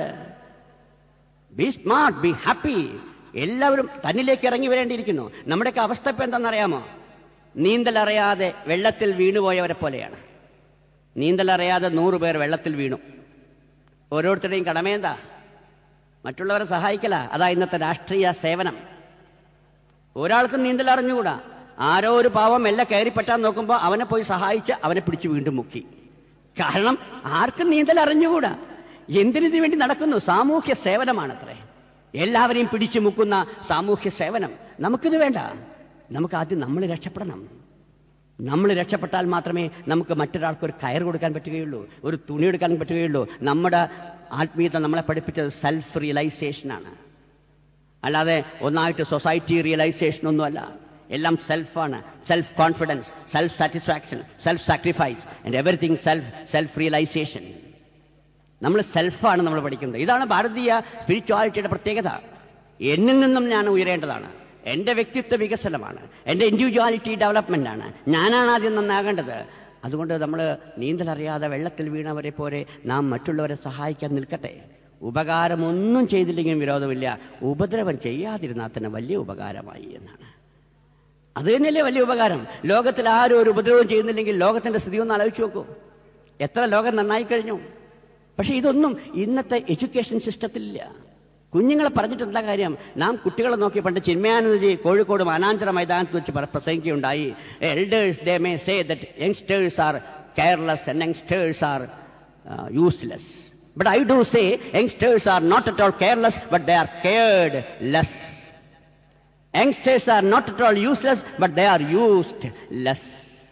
ബി സ്മാർട്ട് ബി ഹാപ്പി എല്ലാവരും തന്നിലേക്ക് ഇറങ്ങി വരേണ്ടിയിരിക്കുന്നു നമ്മുടെയൊക്കെ അവസ്ഥ ഇപ്പം എന്താണെന്നറിയാമോ നീന്തലറിയാതെ വെള്ളത്തിൽ വീണുപോയവരെ പോലെയാണ് നീന്തലറിയാതെ നൂറ് പേർ വെള്ളത്തിൽ വീണു ഓരോരുത്തരുടെയും കടമയെന്താ മറ്റുള്ളവരെ സഹായിക്കല അതാ ഇന്നത്തെ രാഷ്ട്രീയ സേവനം ഒരാൾക്കും നീന്തൽ അറിഞ്ഞുകൂടാ ആരോ ഒരു പാവം എല്ലാം കയറിപ്പറ്റാൻ നോക്കുമ്പോൾ അവനെ പോയി സഹായിച്ച് അവനെ പിടിച്ച് വീണ്ടും മുക്കി കാരണം ആർക്കും നീന്തൽ അറിഞ്ഞുകൂടാ എന്തിനു വേണ്ടി നടക്കുന്നു സാമൂഹ്യ സേവനമാണത്രേ എല്ലാവരെയും പിടിച്ചു മുക്കുന്ന സാമൂഹ്യ സേവനം നമുക്കിത് വേണ്ട നമുക്ക് ആദ്യം നമ്മൾ രക്ഷപ്പെടണം നമ്മൾ രക്ഷപ്പെട്ടാൽ മാത്രമേ നമുക്ക് മറ്റൊരാൾക്ക് ഒരു കയർ കൊടുക്കാൻ പറ്റുകയുള്ളൂ ഒരു തുണി എടുക്കാൻ പറ്റുകയുള്ളൂ നമ്മുടെ ആത്മീയത നമ്മളെ പഠിപ്പിച്ചത് സെൽഫ് റിയലൈസേഷനാണ് അല്ലാതെ ഒന്നായിട്ട് സൊസൈറ്റി റിയലൈസേഷൻ ഒന്നുമല്ല എല്ലാം സെൽഫാണ് self confidence self satisfaction self sacrifice and everything self self realization നമ്മൾ സെൽഫാണ് നമ്മൾ പഠിക്കുന്നത് ഇതാണ് ഭാരതീയ സ്പിരിച്വാലിറ്റിയുടെ പ്രത്യേകത എന്നിൽ നിന്നും ഞാൻ ഉയരേണ്ടതാണ് എൻ്റെ വ്യക്തിത്വ വികസനമാണ് എൻ്റെ ഇൻഡിവിജ്വാലിറ്റി ഡെവലപ്മെൻ്റ് ആണ് ഞാനാണ് ആദ്യം നന്നാകേണ്ടത് അതുകൊണ്ട് നമ്മൾ നീന്തലറിയാതെ വെള്ളത്തിൽ വീണവരെ പോലെ നാം മറ്റുള്ളവരെ സഹായിക്കാൻ നിൽക്കട്ടെ ഉപകാരമൊന്നും ചെയ്തില്ലെങ്കിലും വിരോധമില്ല ഉപദ്രവം ചെയ്യാതിരുന്നാൽ തന്നെ വലിയ ഉപകാരമായി എന്നാണ് അത് തന്നെയല്ലേ വലിയ ഉപകാരം ലോകത്തിൽ ആരും ഒരു ഉപദ്രവം ചെയ്യുന്നില്ലെങ്കിൽ ലോകത്തിന്റെ സ്ഥിതി ഒന്ന് ആലോചിച്ച് നോക്കൂ എത്ര ലോകം നന്നായി കഴിഞ്ഞു പക്ഷെ ഇതൊന്നും ഇന്നത്തെ എഡ്യൂക്കേഷൻ സിസ്റ്റത്തിലില്ല കുഞ്ഞുങ്ങളെ പറഞ്ഞിട്ട് എന്താ കാര്യം നാം കുട്ടികളെ നോക്കി പണ്ട് ചിന്മയാനന്ദജി കോഴിക്കോട് മാനാഞ്ചിറ മൈതാനത്ത് വെച്ച് പറ- പ്രസംഗിക്കുകയുണ്ടായി elders they may say that youngsters are careless and youngsters are useless but I do say youngsters are not at all careless but they are cared less youngsters are not at all useless but they are used less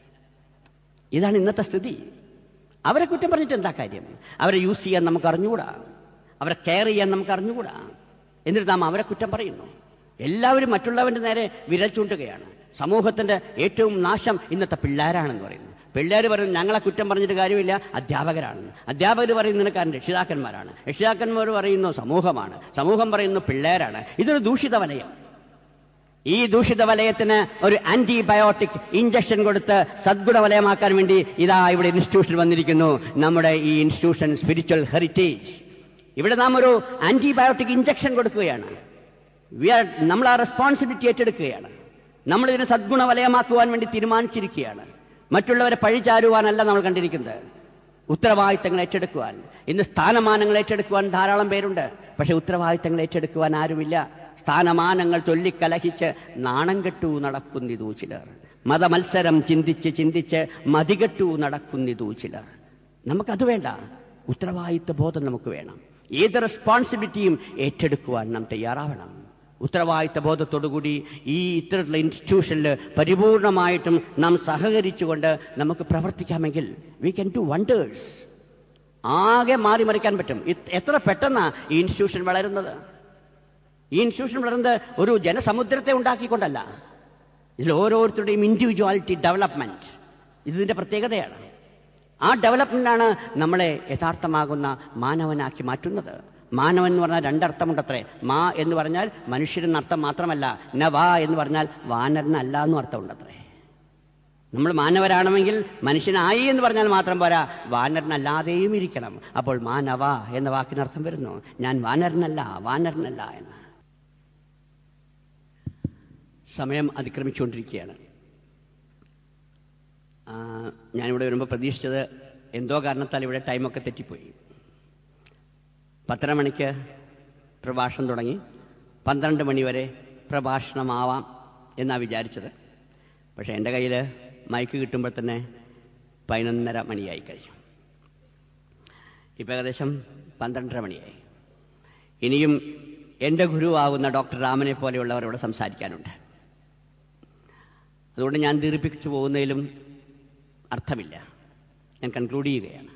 ഇതാണ് ഇന്നത്തെ സ്ഥിതി അവരെ കുറ്റം പറഞ്ഞിട്ട് എന്താ കാര്യം അവരെ use ചെയ്യാൻ നമുക്ക് അറിഞ്ഞുകൂടാ അവരെ കെയർ ചെയ്യാൻ നമുക്ക് അറിഞ്ഞുകൂടാ എന്നിട്ട് നാം അവരെ കുറ്റം പറയുന്നു എല്ലാവരും മറ്റുള്ളവന്റെ നേരെ വിരൽ ചൂണ്ടുകയാണ് സമൂഹത്തിന്റെ ഏറ്റവും നാശം ഇന്നത്തെ പിള്ളേരാണെന്ന് പറയുന്നു പിള്ളേർ പറയും ഞങ്ങളെ കുറ്റം പറഞ്ഞിട്ട് കാര്യമില്ല അധ്യാപകരാണ് അധ്യാപകർ പറയുന്ന നിനക്കാരൻ രക്ഷിതാക്കന്മാരാണ് രക്ഷിതാക്കന്മാർ പറയുന്നു സമൂഹമാണ് സമൂഹം പറയുന്നു പിള്ളേരാണ് ഇതൊരു ദൂഷിത വലയം ഈ ദൂഷിത വലയത്തിന് ഒരു ആന്റിബയോട്ടിക് ഇഞ്ചക്ഷൻ കൊടുത്ത് സദ്ഗുണ വലയമാക്കാൻ വേണ്ടി ഇതാ ഇവിടെ ഇൻസ്റ്റിറ്റ്യൂഷൻ വന്നിരിക്കുന്നു നമ്മുടെ ഈ ഇൻസ്റ്റിറ്റ്യൂഷൻ സ്പിരിച്വൽ ഹെറിറ്റേജ് ഇവിടെ നാം ഒരു ആന്റിബയോട്ടിക് ഇഞ്ചക്ഷൻ കൊടുക്കുകയാണ് വി ആർ നമ്മൾ ആ റെസ്പോൺസിബിലിറ്റി ഏറ്റെടുക്കുകയാണ് നമ്മൾ ഇതിനെ സദ്ഗുണ വലയമാക്കുവാൻ വേണ്ടി തീരുമാനിച്ചിരിക്കുകയാണ് മറ്റുള്ളവരെ പഴിചാരുവാനല്ല നമ്മൾ കണ്ടിരിക്കുന്നത് ഉത്തരവാദിത്തങ്ങൾ ഏറ്റെടുക്കുവാൻ ഇന്ന് സ്ഥാനമാനങ്ങൾ ഏറ്റെടുക്കുവാൻ ധാരാളം പേരുണ്ട് പക്ഷെ ഉത്തരവാദിത്തങ്ങൾ ഏറ്റെടുക്കുവാൻ ആരുമില്ല സ്ഥാനമാനങ്ങൾ ചൊല്ലിക്കലഹിച്ച് നാണം കെട്ടു നടക്കുന്നിതു ചിലർ മതമത്സരം ചിന്തിച്ച് ചിന്തിച്ച് മതികെട്ടു നടക്കുന്നിതു ചിലർ നമുക്കത് വേണ്ട ഉത്തരവാദിത്വ ബോധം നമുക്ക് വേണം ഏത് റെസ്പോൺസിബിലിറ്റിയും ഏറ്റെടുക്കുവാൻ നാം തയ്യാറാവണം ഉത്തരവാദിത്ത ബോധത്തോടുകൂടി ഈ ഇത്തരത്തിലുള്ള ഇൻസ്റ്റിറ്റ്യൂഷനിൽ പരിപൂർണമായിട്ടും നാം സഹകരിച്ചുകൊണ്ട് നമുക്ക് പ്രവർത്തിക്കാമെങ്കിൽ വി ക്യാൻ ഡു വണ്ടേഴ്സ് ആകെ മാറി മറിക്കാൻ പറ്റും ഇത് എത്ര പെട്ടെന്നാ ഈ ഇൻസ്റ്റിറ്റ്യൂഷൻ വളരുന്നത് ഈ ഇൻസ്റ്റിറ്റ്യൂഷൻ വളരുന്നത് ഒരു ജനസമുദ്രത്തെ ഉണ്ടാക്കിക്കൊണ്ടല്ല ഇതിൽ ഓരോരുത്തരുടെയും ഇൻഡിവിജ്വാലിറ്റി ഡെവലപ്മെന്റ് ഇതിന്റെ പ്രത്യേകതയാണ് ആ ഡെവലപ്മെന്റാണ് നമ്മളെ യഥാർത്ഥമാകുന്ന മാനവനാക്കി മാറ്റുന്നത് മാനവൻ എന്ന് പറഞ്ഞാൽ രണ്ടർത്ഥമുണ്ടത്രേ മാ എന്ന് പറഞ്ഞാൽ മനുഷ്യരെന്ന അർത്ഥം മാത്രമല്ല ന വാ എന്ന് പറഞ്ഞാൽ വാനരനല്ല എന്നും അർത്ഥമുണ്ടത്രേ നമ്മൾ മാനവരാണെങ്കിൽ മനുഷ്യനായി എന്ന് പറഞ്ഞാൽ മാത്രം പോരാ വാനരനല്ലാതെയും ഇരിക്കണം അപ്പോൾ മാനവ എന്ന വാക്കിനർത്ഥം വരുന്നു ഞാൻ വാനരനല്ല വാനരനല്ല എന്ന് സമയം അതിക്രമിച്ചുകൊണ്ടിരിക്കുകയാണ് ആ, ഞാനിവിടെ വരുമ്പോൾ പ്രതീക്ഷിച്ചത് എന്തോ കാരണത്താൽ ഇവിടെ ടൈമൊക്കെ തെറ്റിപ്പോയി പത്തര മണിക്ക് പ്രഭാഷണം തുടങ്ങി പന്ത്രണ്ട് മണി വരെ പ്രഭാഷണമാവാം എന്നാണ് വിചാരിച്ചത് പക്ഷേ എൻ്റെ കയ്യിൽ മൈക്ക് കിട്ടുമ്പോൾ തന്നെ പതിനൊന്നര മണിയായി കഴിഞ്ഞു ഇപ്പം ഏകദേശം പന്ത്രണ്ടര മണിയായി ഇനിയും എൻ്റെ ഗുരുവാകുന്ന ഡോക്ടർ രാമനെ പോലെയുള്ളവർ ഇവിടെ സംസാരിക്കാനുണ്ട് അതുകൊണ്ട് ഞാൻ ദീർഘിപ്പിച്ചു പോകുന്നതിലും അർത്ഥമില്ല ഞാൻ കൺക്ലൂഡ് ചെയ്യുകയാണ്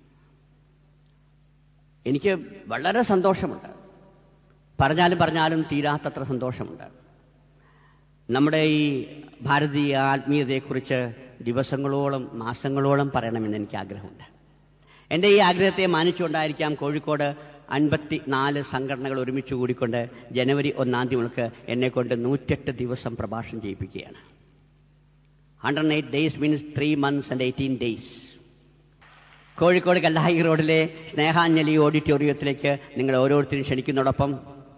എനിക്ക് വളരെ സന്തോഷമുണ്ട് പറഞ്ഞാലും പറഞ്ഞാലും തീരാത്തത്ര സന്തോഷമുണ്ട് നമ്മുടെ ഈ ഭാരതീയ ആത്മീയതയെക്കുറിച്ച് ദിവസങ്ങളോളം മാസങ്ങളോളം പറയണമെന്ന് എനിക്ക് ആഗ്രഹമുണ്ട് എൻ്റെ ഈ ആഗ്രഹത്തെ മാനിച്ചുകൊണ്ടായിരിക്കാം കോഴിക്കോട് അൻപത്തി നാല് സംഘടനകൾ ഒരുമിച്ച് കൂടിക്കൊണ്ട് ജനുവരി ഒന്നാം തീയതി മുതൽക്ക് എന്നെക്കൊണ്ട് നൂറ്റെട്ട് ദിവസം പ്രഭാഷണം ചെയ്യിപ്പിക്കുകയാണ് hundred eight days means three months and eighteen days Kozhikode Kallayi റോഡിലെ സ്നേഹാഞ്ജലി ഓഡിറ്റോറിയത്തിലേക്ക് നിങ്ങൾ ഓരോരുത്തരും ക്ഷണിക്കുന്നതോടൊപ്പം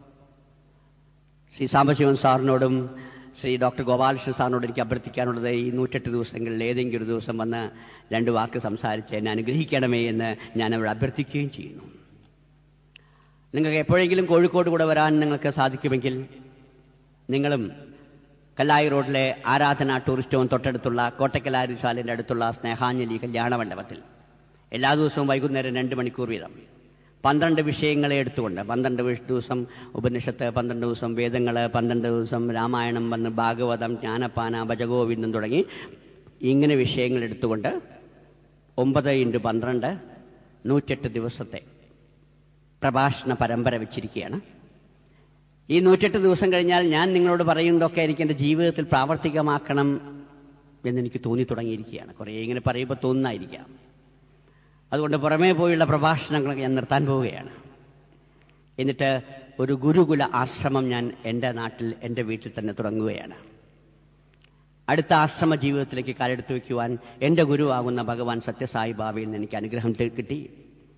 ശ്രീ സാംബശിവൻ സാറിനോടും ശ്രീ ഡോക്ടർ ഗോപാലകൃഷ്ണൻ സാറിനോട് എനിക്ക് അഭ്യർത്ഥിക്കാനുള്ളത് ഈ നൂറ്റെട്ട് ദിവസങ്ങളിൽ ഏതെങ്കിലും ഒരു ദിവസം വന്ന് രണ്ട് വാക്ക് സംസാരിച്ച് എന്നെ അനുഗ്രഹിക്കണമേ എന്ന് ഞാൻ അവിടെ അഭ്യർത്ഥിക്കുകയും ചെയ്യുന്നു നിങ്ങൾക്ക് എപ്പോഴെങ്കിലും കോഴിക്കോട് കൂടെ വരാൻ നിങ്ങൾക്ക് സാധിക്കുമെങ്കിൽ നിങ്ങളും കല്ലായി റോഡിലെ ആരാധന ടൂറിസ്റ്റ് ഹോം തൊട്ടടുത്തുള്ള കോട്ടക്കലാരിശാലിൻ്റെ അടുത്തുള്ള സ്നേഹാഞ്ജലി കല്യാണ മണ്ഡപത്തിൽ എല്ലാ ദിവസവും വൈകുന്നേരം രണ്ട് മണിക്കൂർ വീതം പന്ത്രണ്ട് വിഷയങ്ങളെ എടുത്തുകൊണ്ട് പന്ത്രണ്ട് വിഷ- ദിവസം ഉപനിഷത്ത് പന്ത്രണ്ട് ദിവസം വേദങ്ങൾ പന്ത്രണ്ട് ദിവസം രാമായണം വന്ന് ഭാഗവതം ജ്ഞാനപ്പാന ഭജഗോവിന്ദം തുടങ്ങി ഇങ്ങനെ വിഷയങ്ങൾ എടുത്തുകൊണ്ട് ഒമ്പത് ഇൻറ്റു പന്ത്രണ്ട് നൂറ്റെട്ട് ദിവസത്തെ പ്രഭാഷണ പരമ്പര വെച്ചിരിക്കുകയാണ് ഈ നൂറ്റെട്ട് ദിവസം കഴിഞ്ഞാൽ ഞാൻ നിങ്ങളോട് പറയുന്നതൊക്കെ എനിക്ക് എൻ്റെ ജീവിതത്തിൽ പ്രാവർത്തികമാക്കണം എന്നെനിക്ക് തോന്നി തുടങ്ങിയിരിക്കുകയാണ് കുറേ ഇങ്ങനെ പറയുമ്പോൾ തോന്നുന്നായിരിക്കാം അതുകൊണ്ട് പുറമേ പോയുള്ള പ്രഭാഷണങ്ങളൊക്കെ ഞാൻ നിർത്താൻ പോവുകയാണ് എന്നിട്ട് ഒരു ഗുരുകുല ആശ്രമം ഞാൻ എൻ്റെ നാട്ടിൽ എൻ്റെ വീട്ടിൽ തന്നെ തുടങ്ങുകയാണ് അടുത്ത ആശ്രമ ജീവിതത്തിലേക്ക് കാലെടുത്ത് വയ്ക്കുവാൻ എൻ്റെ ഗുരുവാകുന്ന ഭഗവാൻ സത്യസായി ബാബയിൽ നിന്ന് എനിക്ക് അനുഗ്രഹം തി- കിട്ടി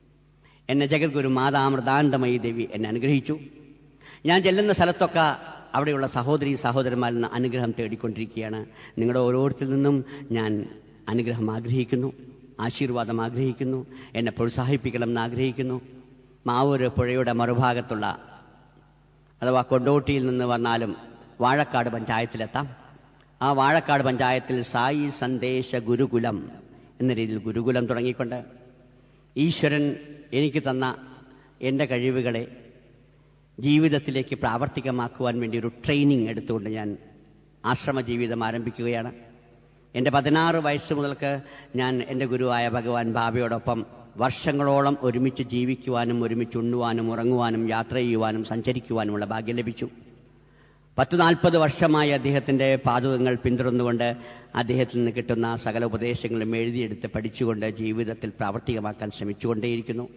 എന്നെ ജഗദ്ഗുരു മാതാമൃതാനന്ദമയി ദേവി എന്നെ അനുഗ്രഹിച്ചു ഞാൻ ചെല്ലുന്ന സ്ഥലത്തൊക്കെ അവിടെയുള്ള സഹോദരി സഹോദരന്മാരിൽ നിന്ന് അനുഗ്രഹം തേടിക്കൊണ്ടിരിക്കുകയാണ് നിങ്ങളുടെ ഓരോരുത്തരിൽ നിന്നും ഞാൻ അനുഗ്രഹം ആഗ്രഹിക്കുന്നു ആശീർവാദം ആഗ്രഹിക്കുന്നു എന്നെ പ്രോത്സാഹിപ്പിക്കണം എന്ന് ആഗ്രഹിക്കുന്നു മാവൂര് പുഴയുടെ മറുഭാഗത്തുള്ള അഥവാ കൊണ്ടോട്ടിയിൽ നിന്ന് വന്നാലും വാഴക്കാട് പഞ്ചായത്തിലെത്താം ആ വാഴക്കാട് പഞ്ചായത്തിൽ സായി സന്ദേശ ഗുരുകുലം എന്ന രീതിയിൽ ഗുരുകുലം തുടങ്ങിക്കൊണ്ട് ഈശ്വരൻ എനിക്ക് തന്ന എൻ്റെ കഴിവുകളെ ജീവിതത്തിലേക്ക് പ്രാവർത്തികമാക്കുവാൻ വേണ്ടി ഒരു ട്രെയിനിങ് എടുത്തുകൊണ്ട് ഞാൻ ആശ്രമ ജീവിതം ആരംഭിക്കുകയാണ് എൻ്റെ പതിനാറ് വയസ്സ് മുതൽക്ക് ഞാൻ എൻ്റെ ഗുരുവായ ഭഗവാൻ ബാബയോടൊപ്പം വർഷങ്ങളോളം ഒരുമിച്ച് ജീവിക്കുവാനും ഒരുമിച്ച് ഉണ്ണുവാനും ഉറങ്ങുവാനും യാത്ര ചെയ്യുവാനും സഞ്ചരിക്കുവാനുമുള്ള ഭാഗ്യം ലഭിച്ചു പത്ത് നാൽപ്പത് വർഷമായി അദ്ദേഹത്തിൻ്റെ പാതകങ്ങൾ പിന്തുടർന്നുകൊണ്ട് അദ്ദേഹത്തിൽ നിന്ന് കിട്ടുന്ന സകല ഉപദേശങ്ങളും എഴുതിയെടുത്ത് പഠിച്ചുകൊണ്ട് ജീവിതത്തിൽ പ്രാവർത്തികമാക്കാൻ ശ്രമിച്ചുകൊണ്ടേയിരിക്കുന്നു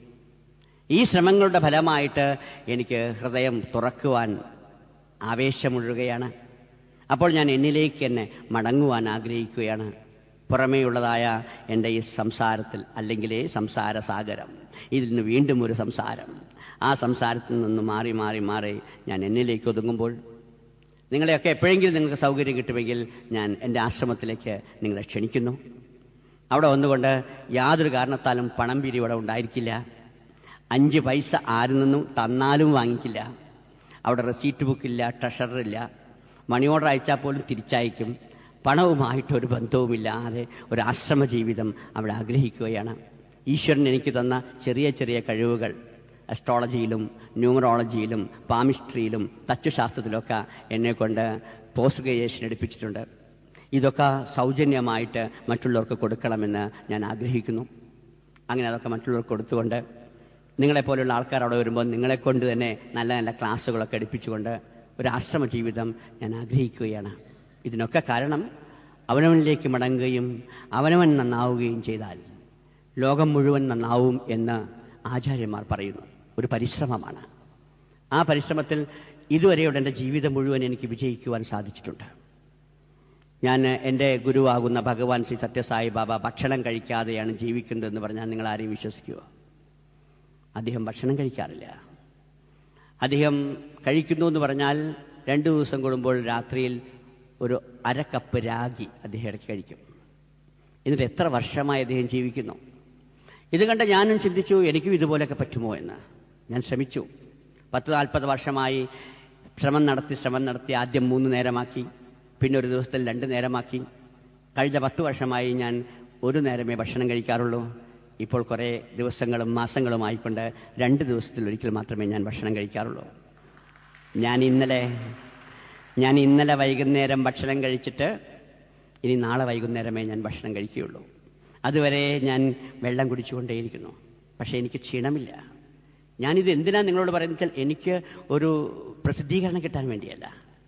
ഈ ശ്രമങ്ങളുടെ ഫലമായിട്ട് എനിക്ക് ഹൃദയം തുറക്കുവാൻ ആവേശമുഴുകയാണ് അപ്പോൾ ഞാൻ എന്നിലേക്ക് തന്നെ മടങ്ങുവാൻ ആഗ്രഹിക്കുകയാണ് പുറമേയുള്ളതായ എൻ്റെ ഈ സംസാരത്തിൽ അല്ലെങ്കിലേ സംസാര സാഗരം ഇതിൽ നിന്ന് വീണ്ടും ഒരു സംസാരം ആ സംസാരത്തിൽ നിന്ന് മാറി മാറി മാറി ഞാൻ എന്നിലേക്ക് ഒതുങ്ങുമ്പോൾ നിങ്ങളെയൊക്കെ എപ്പോഴെങ്കിലും നിങ്ങൾക്ക് സൗകര്യം കിട്ടുമെങ്കിൽ ഞാൻ എൻ്റെ ആശ്രമത്തിലേക്ക് നിങ്ങളെ ക്ഷണിക്കുന്നു അവിടെ വന്നുകൊണ്ട് യാതൊരു കാരണത്താലും പണം പിരി ഇവിടെ ഉണ്ടായിരിക്കില്ല അഞ്ച് പൈസ ആരിൽ നിന്നും തന്നാലും വാങ്ങിക്കില്ല അവിടെ റെസീറ്റ് ബുക്കില്ല ട്രഷറില്ല മണി ഓർഡർ അയച്ചാൽ പോലും തിരിച്ചയക്കും പണവുമായിട്ടൊരു ബന്ധവുമില്ലാതെ ഒരു ആശ്രമ ജീവിതം അവിടെ ആഗ്രഹിക്കുകയാണ് ഈശ്വരൻ എനിക്ക് തന്ന ചെറിയ ചെറിയ കഴിവുകൾ അസ്ട്രോളജിയിലും ന്യൂമറോളജിയിലും പാമിസ്ട്രിയിലും തച്ചുശാസ്ത്രത്തിലൊക്കെ എന്നെക്കൊണ്ട് പോസ്റ്റ് ഗ്രാജുവേഷൻ എടുപ്പിച്ചിട്ടുണ്ട് ഇതൊക്കെ സൗജന്യമായിട്ട് മറ്റുള്ളവർക്ക് കൊടുക്കണമെന്ന് ഞാൻ ആഗ്രഹിക്കുന്നു അങ്ങനെ അതൊക്കെ മറ്റുള്ളവർക്ക് കൊടുത്തുകൊണ്ട് നിങ്ങളെപ്പോലുള്ള ആൾക്കാർ അവിടെ വരുമ്പോൾ നിങ്ങളെക്കൊണ്ട് തന്നെ നല്ല നല്ല ക്ലാസ്സുകളൊക്കെ എടുപ്പിച്ചുകൊണ്ട് ഒരു ആശ്രമ ജീവിതം ഞാൻ ആഗ്രഹിക്കുകയാണ് ഇതിനൊക്കെ കാരണം അവനവനിലേക്ക് മടങ്ങുകയും അവനവൻ നന്നാവുകയും ചെയ്താൽ ലോകം മുഴുവൻ നന്നാവും എന്ന് ആചാര്യന്മാർ പറയുന്നു ഒരു പരിശ്രമമാണ് ആ പരിശ്രമത്തിൽ ഇതുവരെയുള്ള എൻ്റെ ജീവിതം മുഴുവൻ എനിക്ക് വിജയിക്കുവാൻ സാധിച്ചിട്ടുണ്ട് ഞാൻ എൻ്റെ ഗുരുവാകുന്ന ഭഗവാൻ ശ്രീ സത്യസായി ബാബ ഭക്ഷണം കഴിക്കാതെയാണ് ജീവിക്കുന്നതെന്ന് പറഞ്ഞാൽ നിങ്ങൾ ആരെയും വിശ്വസിക്കുമോ അദ്ദേഹം ഭക്ഷണം കഴിക്കാറില്ല അദ്ദേഹം കഴിക്കുന്നു എന്ന് പറഞ്ഞാൽ രണ്ട് ദിവസം കൂടുമ്പോൾ രാത്രിയിൽ ഒരു അര കപ്പ് രാഗി അദ്ദേഹം ഇടയ്ക്ക് കഴിക്കും എന്നിട്ട് എത്ര വർഷമായി അദ്ദേഹം ജീവിക്കുന്നു ഇത് കണ്ട് ഞാനും ചിന്തിച്ചു എനിക്കും ഇതുപോലെയൊക്കെ പറ്റുമോ എന്ന് ഞാൻ ശ്രമിച്ചു പത്ത് നാൽപ്പത് വർഷമായി ശ്രമം നടത്തി ശ്രമം നടത്തി ആദ്യം മൂന്ന് നേരമാക്കി പിന്നെ ഒരു ദിവസത്തിൽ രണ്ട് നേരമാക്കി കഴിഞ്ഞ പത്ത് വർഷമായി ഞാൻ ഒരു നേരമേ ഭക്ഷണം കഴിക്കാറുള്ളൂ ഇപ്പോൾ കുറേ ദിവസങ്ങളും മാസങ്ങളുമായിക്കൊണ്ട് രണ്ട് ദിവസത്തിൽ ഒരിക്കൽ മാത്രമേ ഞാൻ ഭക്ഷണം കഴിക്കാറുള്ളൂ ഞാൻ ഇന്നലെ ഞാൻ ഇന്നലെ വൈകുന്നേരം ഭക്ഷണം കഴിച്ചിട്ട് ഇനി നാളെ വൈകുന്നേരമേ ഞാൻ ഭക്ഷണം കഴിക്കുകയുള്ളൂ അതുവരെ ഞാൻ വെള്ളം കുടിച്ചുകൊണ്ടേയിരിക്കുന്നു പക്ഷേ എനിക്ക് ക്ഷീണമില്ല ഞാനിത് എന്തിനാണ് നിങ്ങളോട് പറയുന്നത് വെച്ചാൽ എനിക്ക് ഒരു പ്രസിദ്ധീകരണം കിട്ടാൻ വേണ്ടിയല്ല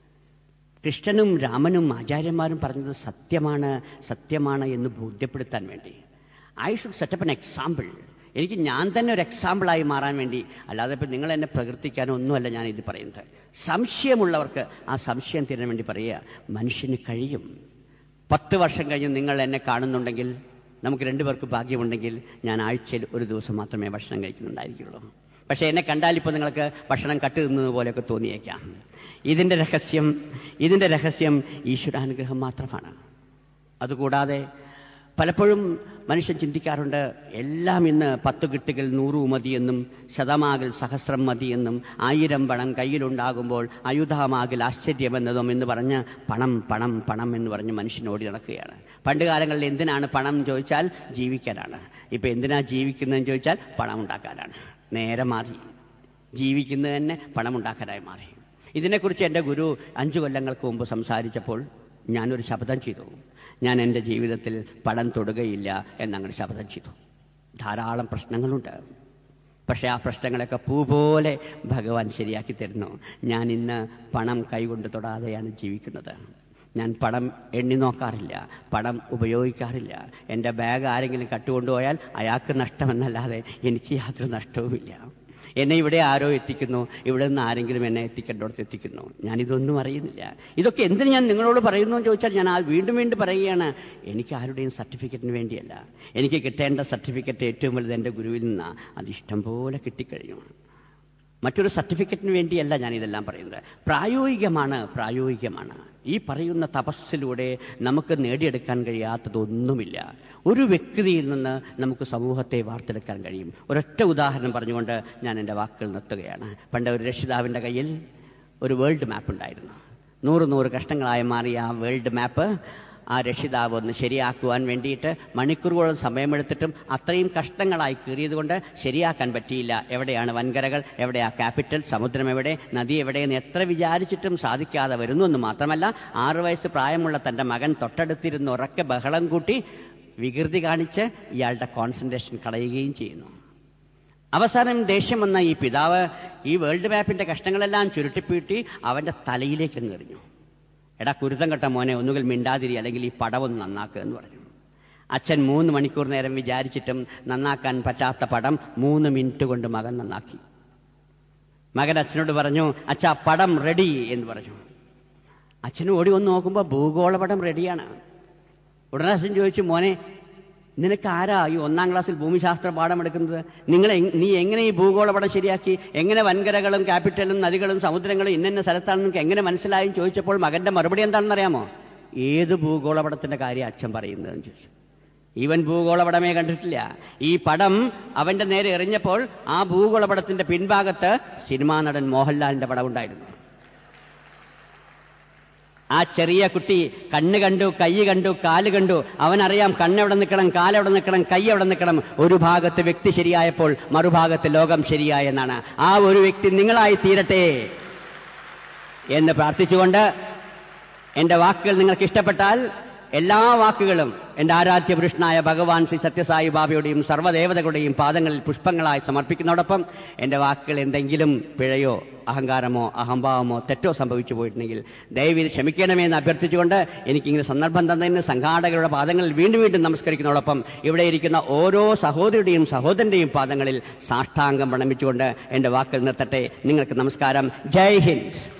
കൃഷ്ണനും രാമനും ആചാര്യന്മാരും പറഞ്ഞത് സത്യമാണ് സത്യമാണ് എന്ന് ബോധ്യപ്പെടുത്താൻ വേണ്ടി I should set up an example എനിക്ക് ഞാൻ തന്നെ ഒരു എക്സാമ്പിളായി മാറാൻ വേണ്ടി അല്ലാതെ ഇപ്പം നിങ്ങൾ എന്നെ പ്രകീർത്തിക്കാനോ ഒന്നുമല്ല ഞാൻ ഇത് പറയുന്നത് സംശയമുള്ളവർക്ക് ആ സംശയം തീരാൻ വേണ്ടി പറയുക മനുഷ്യന് കഴിയും പത്ത് വർഷം കഴിഞ്ഞ് നിങ്ങൾ എന്നെ കാണുന്നുണ്ടെങ്കിൽ നമുക്ക് രണ്ടുപേർക്ക് ഭാഗ്യമുണ്ടെങ്കിൽ ഞാൻ ആഴ്ചയിൽ ഒരു ദിവസം മാത്രമേ ഭക്ഷണം കഴിക്കുന്നുണ്ടായിരിക്കുള്ളൂ പക്ഷേ എന്നെ കണ്ടാൽ ഇപ്പോൾ നിങ്ങൾക്ക് ഭക്ഷണം കട്ട് തിന്നത് പോലെയൊക്കെ തോന്നിയേക്കാം ഇതിൻ്റെ രഹസ്യം ഇതിൻ്റെ രഹസ്യം ഈശ്വരാനുഗ്രഹം മാത്രമാണ് അതുകൂടാതെ പലപ്പോഴും മനുഷ്യൻ ചിന്തിക്കാറുണ്ട് എല്ലാം ഇന്ന് പത്ത് കിട്ടുകൾ നൂറു മതിയെന്നും ശതമാകൽ സഹസ്രം മതിയെന്നും ആയിരം പണം കയ്യിലുണ്ടാകുമ്പോൾ അയുധമാകൽ ആശ്ചര്യമെന്നതും എന്ന് പറഞ്ഞ് പണം പണം പണം എന്ന് പറഞ്ഞ് മനുഷ്യൻ ഓടി നടക്കുകയാണ് പണ്ട് കാലങ്ങളിൽ എന്തിനാണ് പണം എന്ന് ചോദിച്ചാൽ ജീവിക്കാനാണ് ഇപ്പം എന്തിനാ ജീവിക്കുന്നതെന്ന് ചോദിച്ചാൽ പണം ഉണ്ടാക്കാനാണ് നേരെ മാറി ജീവിക്കുന്നത് തന്നെ പണം ഉണ്ടാക്കാനായി മാറി ഇതിനെക്കുറിച്ച് എൻ്റെ ഗുരു അഞ്ചു കൊല്ലങ്ങൾക്ക് മുമ്പ് സംസാരിച്ചപ്പോൾ ഞാനൊരു ശബ്ദം ചെയ്തു ഞാൻ എൻ്റെ ജീവിതത്തിൽ പണം തൊടുകയില്ല എന്നങ്ങനെ ശബ്ദം ചെയ്തു ധാരാളം പ്രശ്നങ്ങളുണ്ട് പക്ഷേ ആ പ്രശ്നങ്ങളൊക്കെ പൂ പോലെ ഭഗവാൻ ശരിയാക്കി തരുന്നു ഞാൻ ഇന്ന് പണം കൈകൊണ്ട് തൊടാതെയാണ് ജീവിക്കുന്നത് ഞാൻ പണം എണ്ണി നോക്കാറില്ല പണം ഉപയോഗിക്കാറില്ല എൻ്റെ ബാഗ് ആരെങ്കിലും കട്ടുകൊണ്ടുപോയാൽ അയാൾക്ക് നഷ്ടമെന്നല്ലാതെ എനിക്ക് യാതൊരു നഷ്ടവുമില്ല എന്നെ ഇവിടെ ആരോ എത്തിക്കുന്നു ഇവിടെ നിന്ന് ആരെങ്കിലും എന്നെ എത്തിക്കേണ്ടടുത്ത് എത്തിക്കുന്നു ഞാനിതൊന്നും അറിയുന്നില്ല ഇതൊക്കെ എന്തിന് ഞാൻ നിങ്ങളോട് പറയുന്നു എന്ന് ചോദിച്ചാൽ ഞാൻ ആ വീണ്ടും വീണ്ടും പറയുകയാണ് എനിക്ക് ആരുടെയും സർട്ടിഫിക്കറ്റിന് വേണ്ടിയല്ല എനിക്ക് കിട്ടേണ്ട സർട്ടിഫിക്കറ്റ് ഏറ്റവും വലുത് എൻ്റെ ഗുരുവിൽ നിന്നാണ് അത് ഇഷ്ടം പോലെ കിട്ടിക്കഴിഞ്ഞു മറ്റൊരു സർട്ടിഫിക്കറ്റിന് വേണ്ടിയല്ല ഞാൻ ഇതെല്ലാം പറയുന്നത് പ്രായോഗികമാണ് പ്രായോഗികമാണ് ഈ പറയുന്ന തപസ്സിലൂടെ നമുക്ക് നേടിയെടുക്കാൻ കഴിയാത്തതൊന്നുമില്ല ഒരു വ്യക്തിയിൽ നിന്ന് നമുക്ക് സമൂഹത്തെ വാർത്തെടുക്കാൻ കഴിയും ഒരൊറ്റ ഉദാഹരണം പറഞ്ഞുകൊണ്ട് ഞാൻ എൻ്റെ വാക്കുകൾ നിർത്തുകയാണ് പണ്ട് ഒരു രക്ഷിതാവിൻ്റെ കയ്യിൽ ഒരു വേൾഡ് മാപ്പ് ഉണ്ടായിരുന്നു നൂറ് നൂറ് കഷ്ണങ്ങളായി മാറിയ ആ വേൾഡ് മാപ്പ് ആ രക്ഷിതാവ് ഒന്ന് ശരിയാക്കുവാൻ വേണ്ടിയിട്ട് മണിക്കൂറുകളോളം സമയമെടുത്തിട്ടും അത്രയും കഷ്ടങ്ങളായി കീറിയതുകൊണ്ട് ശരിയാക്കാൻ പറ്റിയില്ല എവിടെയാണ് വൻകരകൾ എവിടെയാ ക്യാപിറ്റൽ സമുദ്രം എവിടെ നദി എവിടെയെന്ന് എത്ര വിചാരിച്ചിട്ടും സാധിക്കാതെ വരുന്നു എന്ന് മാത്രമല്ല ആറു വയസ്സ് പ്രായമുള്ള തൻ്റെ മകൻ തൊട്ടടുത്തിരുന്ന് ഉറക്കെ ബഹളം കൂട്ടി വികൃതി കാണിച്ച് ഇയാളുടെ കോൺസെൻട്രേഷൻ കളയുകയും ചെയ്യുന്നു അവസാനം ദേഷ്യം വന്ന ഈ പിതാവ് ഈ വേൾഡ് മാപ്പിന്റെ കഷ്ണങ്ങളെല്ലാം ചുരുട്ടിപ്പീട്ടി അവന്റെ തലയിലേക്ക് അങ്ങ് എറിഞ്ഞു എടാ കുരുത്തം കെട്ട മോനെ ഒന്നുകിൽ മിണ്ടാതിരി അല്ലെങ്കിൽ ഈ പടമൊന്ന് നന്നാക്കുക എന്ന് പറഞ്ഞു അച്ഛൻ മൂന്ന് മണിക്കൂർ നേരം വിചാരിച്ചിട്ടും നന്നാക്കാൻ പറ്റാത്ത പടം മൂന്ന് മിനിറ്റ് കൊണ്ട് മകൻ നന്നാക്കി മകൻ അച്ഛനോട് പറഞ്ഞു അച്ഛാ പടം റെഡി എന്ന് പറഞ്ഞു അച്ഛൻ ഓടി വന്ന് നോക്കുമ്പോൾ ഭൂഗോള പടം റെഡിയാണ് ഉടനെ അച്ഛൻ ചോദിച്ചു മോനെ നിനക്ക് ആരാ ഈ ഒന്നാം ക്ലാസ്സിൽ ഭൂമിശാസ്ത്ര പാഠം എടുക്കുന്നത് നിങ്ങൾ എങ്- നീ എങ്ങനെ ഈ ഭൂഗോളപടം ശരിയാക്കി എങ്ങനെ വൻകരകളും ക്യാപിറ്റലും നദികളും സമുദ്രങ്ങളും ഇന്ന സ്ഥലത്താണെന്ന് നിനക്ക് എങ്ങനെ മനസ്സിലായും ചോദിച്ചപ്പോൾ മകന്റെ മറുപടി എന്താണെന്ന് അറിയാമോ ഏത് ഭൂഗോളപടത്തിന്റെ കാര്യം അച്ഛൻ പറയുന്നതെന്ന് ചോദിച്ചു ഇവൻ ഭൂഗോളപടമേ കണ്ടിട്ടില്ല ഈ പടം അവന്റെ നേരെ എറിഞ്ഞപ്പോൾ ആ ഭൂഗോളപടത്തിന്റെ പിൻഭാഗത്ത് സിനിമാ നടൻ മോഹൻലാലിന്റെ പടം ഉണ്ടായിരുന്നു ആ ചെറിയ കുട്ടി കണ്ണ് കണ്ടു കൈ കണ്ടു കാല് കണ്ടു അവനറിയാം കണ്ണെവിടെ നിൽക്കണം കാലെവിടെ നിൽക്കണം കൈ എവിടെ നിൽക്കണം ഒരു ഭാഗത്ത് വ്യക്തി ശരിയായപ്പോൾ മറുഭാഗത്ത് ലോകം ശരിയായെന്നാണ് ആ ഒരു വ്യക്തി നിങ്ങളായി തീരട്ടെ എന്ന് പ്രാർത്ഥിച്ചുകൊണ്ട് എൻ്റെ വാക്കുകൾ നിങ്ങൾക്ക് ഇഷ്ടപ്പെട്ടാൽ എല്ലാ വാക്കുകളും എൻ്റെ ആരാധ്യ പുരുഷനായ ഭഗവാൻ ശ്രീ സത്യസായി ബാബയുടെയും സർവ്വദേവതകളുടെയും പാദങ്ങളിൽ പുഷ്പങ്ങളായി സമർപ്പിക്കുന്നതോടൊപ്പം എൻ്റെ വാക്കുകൾ എന്തെങ്കിലും പിഴയോ അഹങ്കാരമോ അഹംഭാവമോ തെറ്റോ സംഭവിച്ചു പോയിട്ടുണ്ടെങ്കിൽ ദയവീത് ക്ഷമിക്കണമേ എന്ന് അഭ്യർത്ഥിച്ചുകൊണ്ട് എനിക്കിങ്ങനെ സന്ദർഭം തന്നതിന് സംഘാടകരുടെ പാദങ്ങളിൽ വീണ്ടും വീണ്ടും നമസ്കരിക്കുന്നതോടൊപ്പം ഇവിടെ ഇരിക്കുന്ന ഓരോ സഹോദരിയുടെയും സഹോദരൻ്റെയും പാദങ്ങളിൽ സാഷ്ടാംഗം പ്രണമിച്ചുകൊണ്ട് എൻ്റെ വാക്കുകൾ നിർത്തട്ടെ നിങ്ങൾക്ക് നമസ്കാരം ജയ് ഹിന്ദ്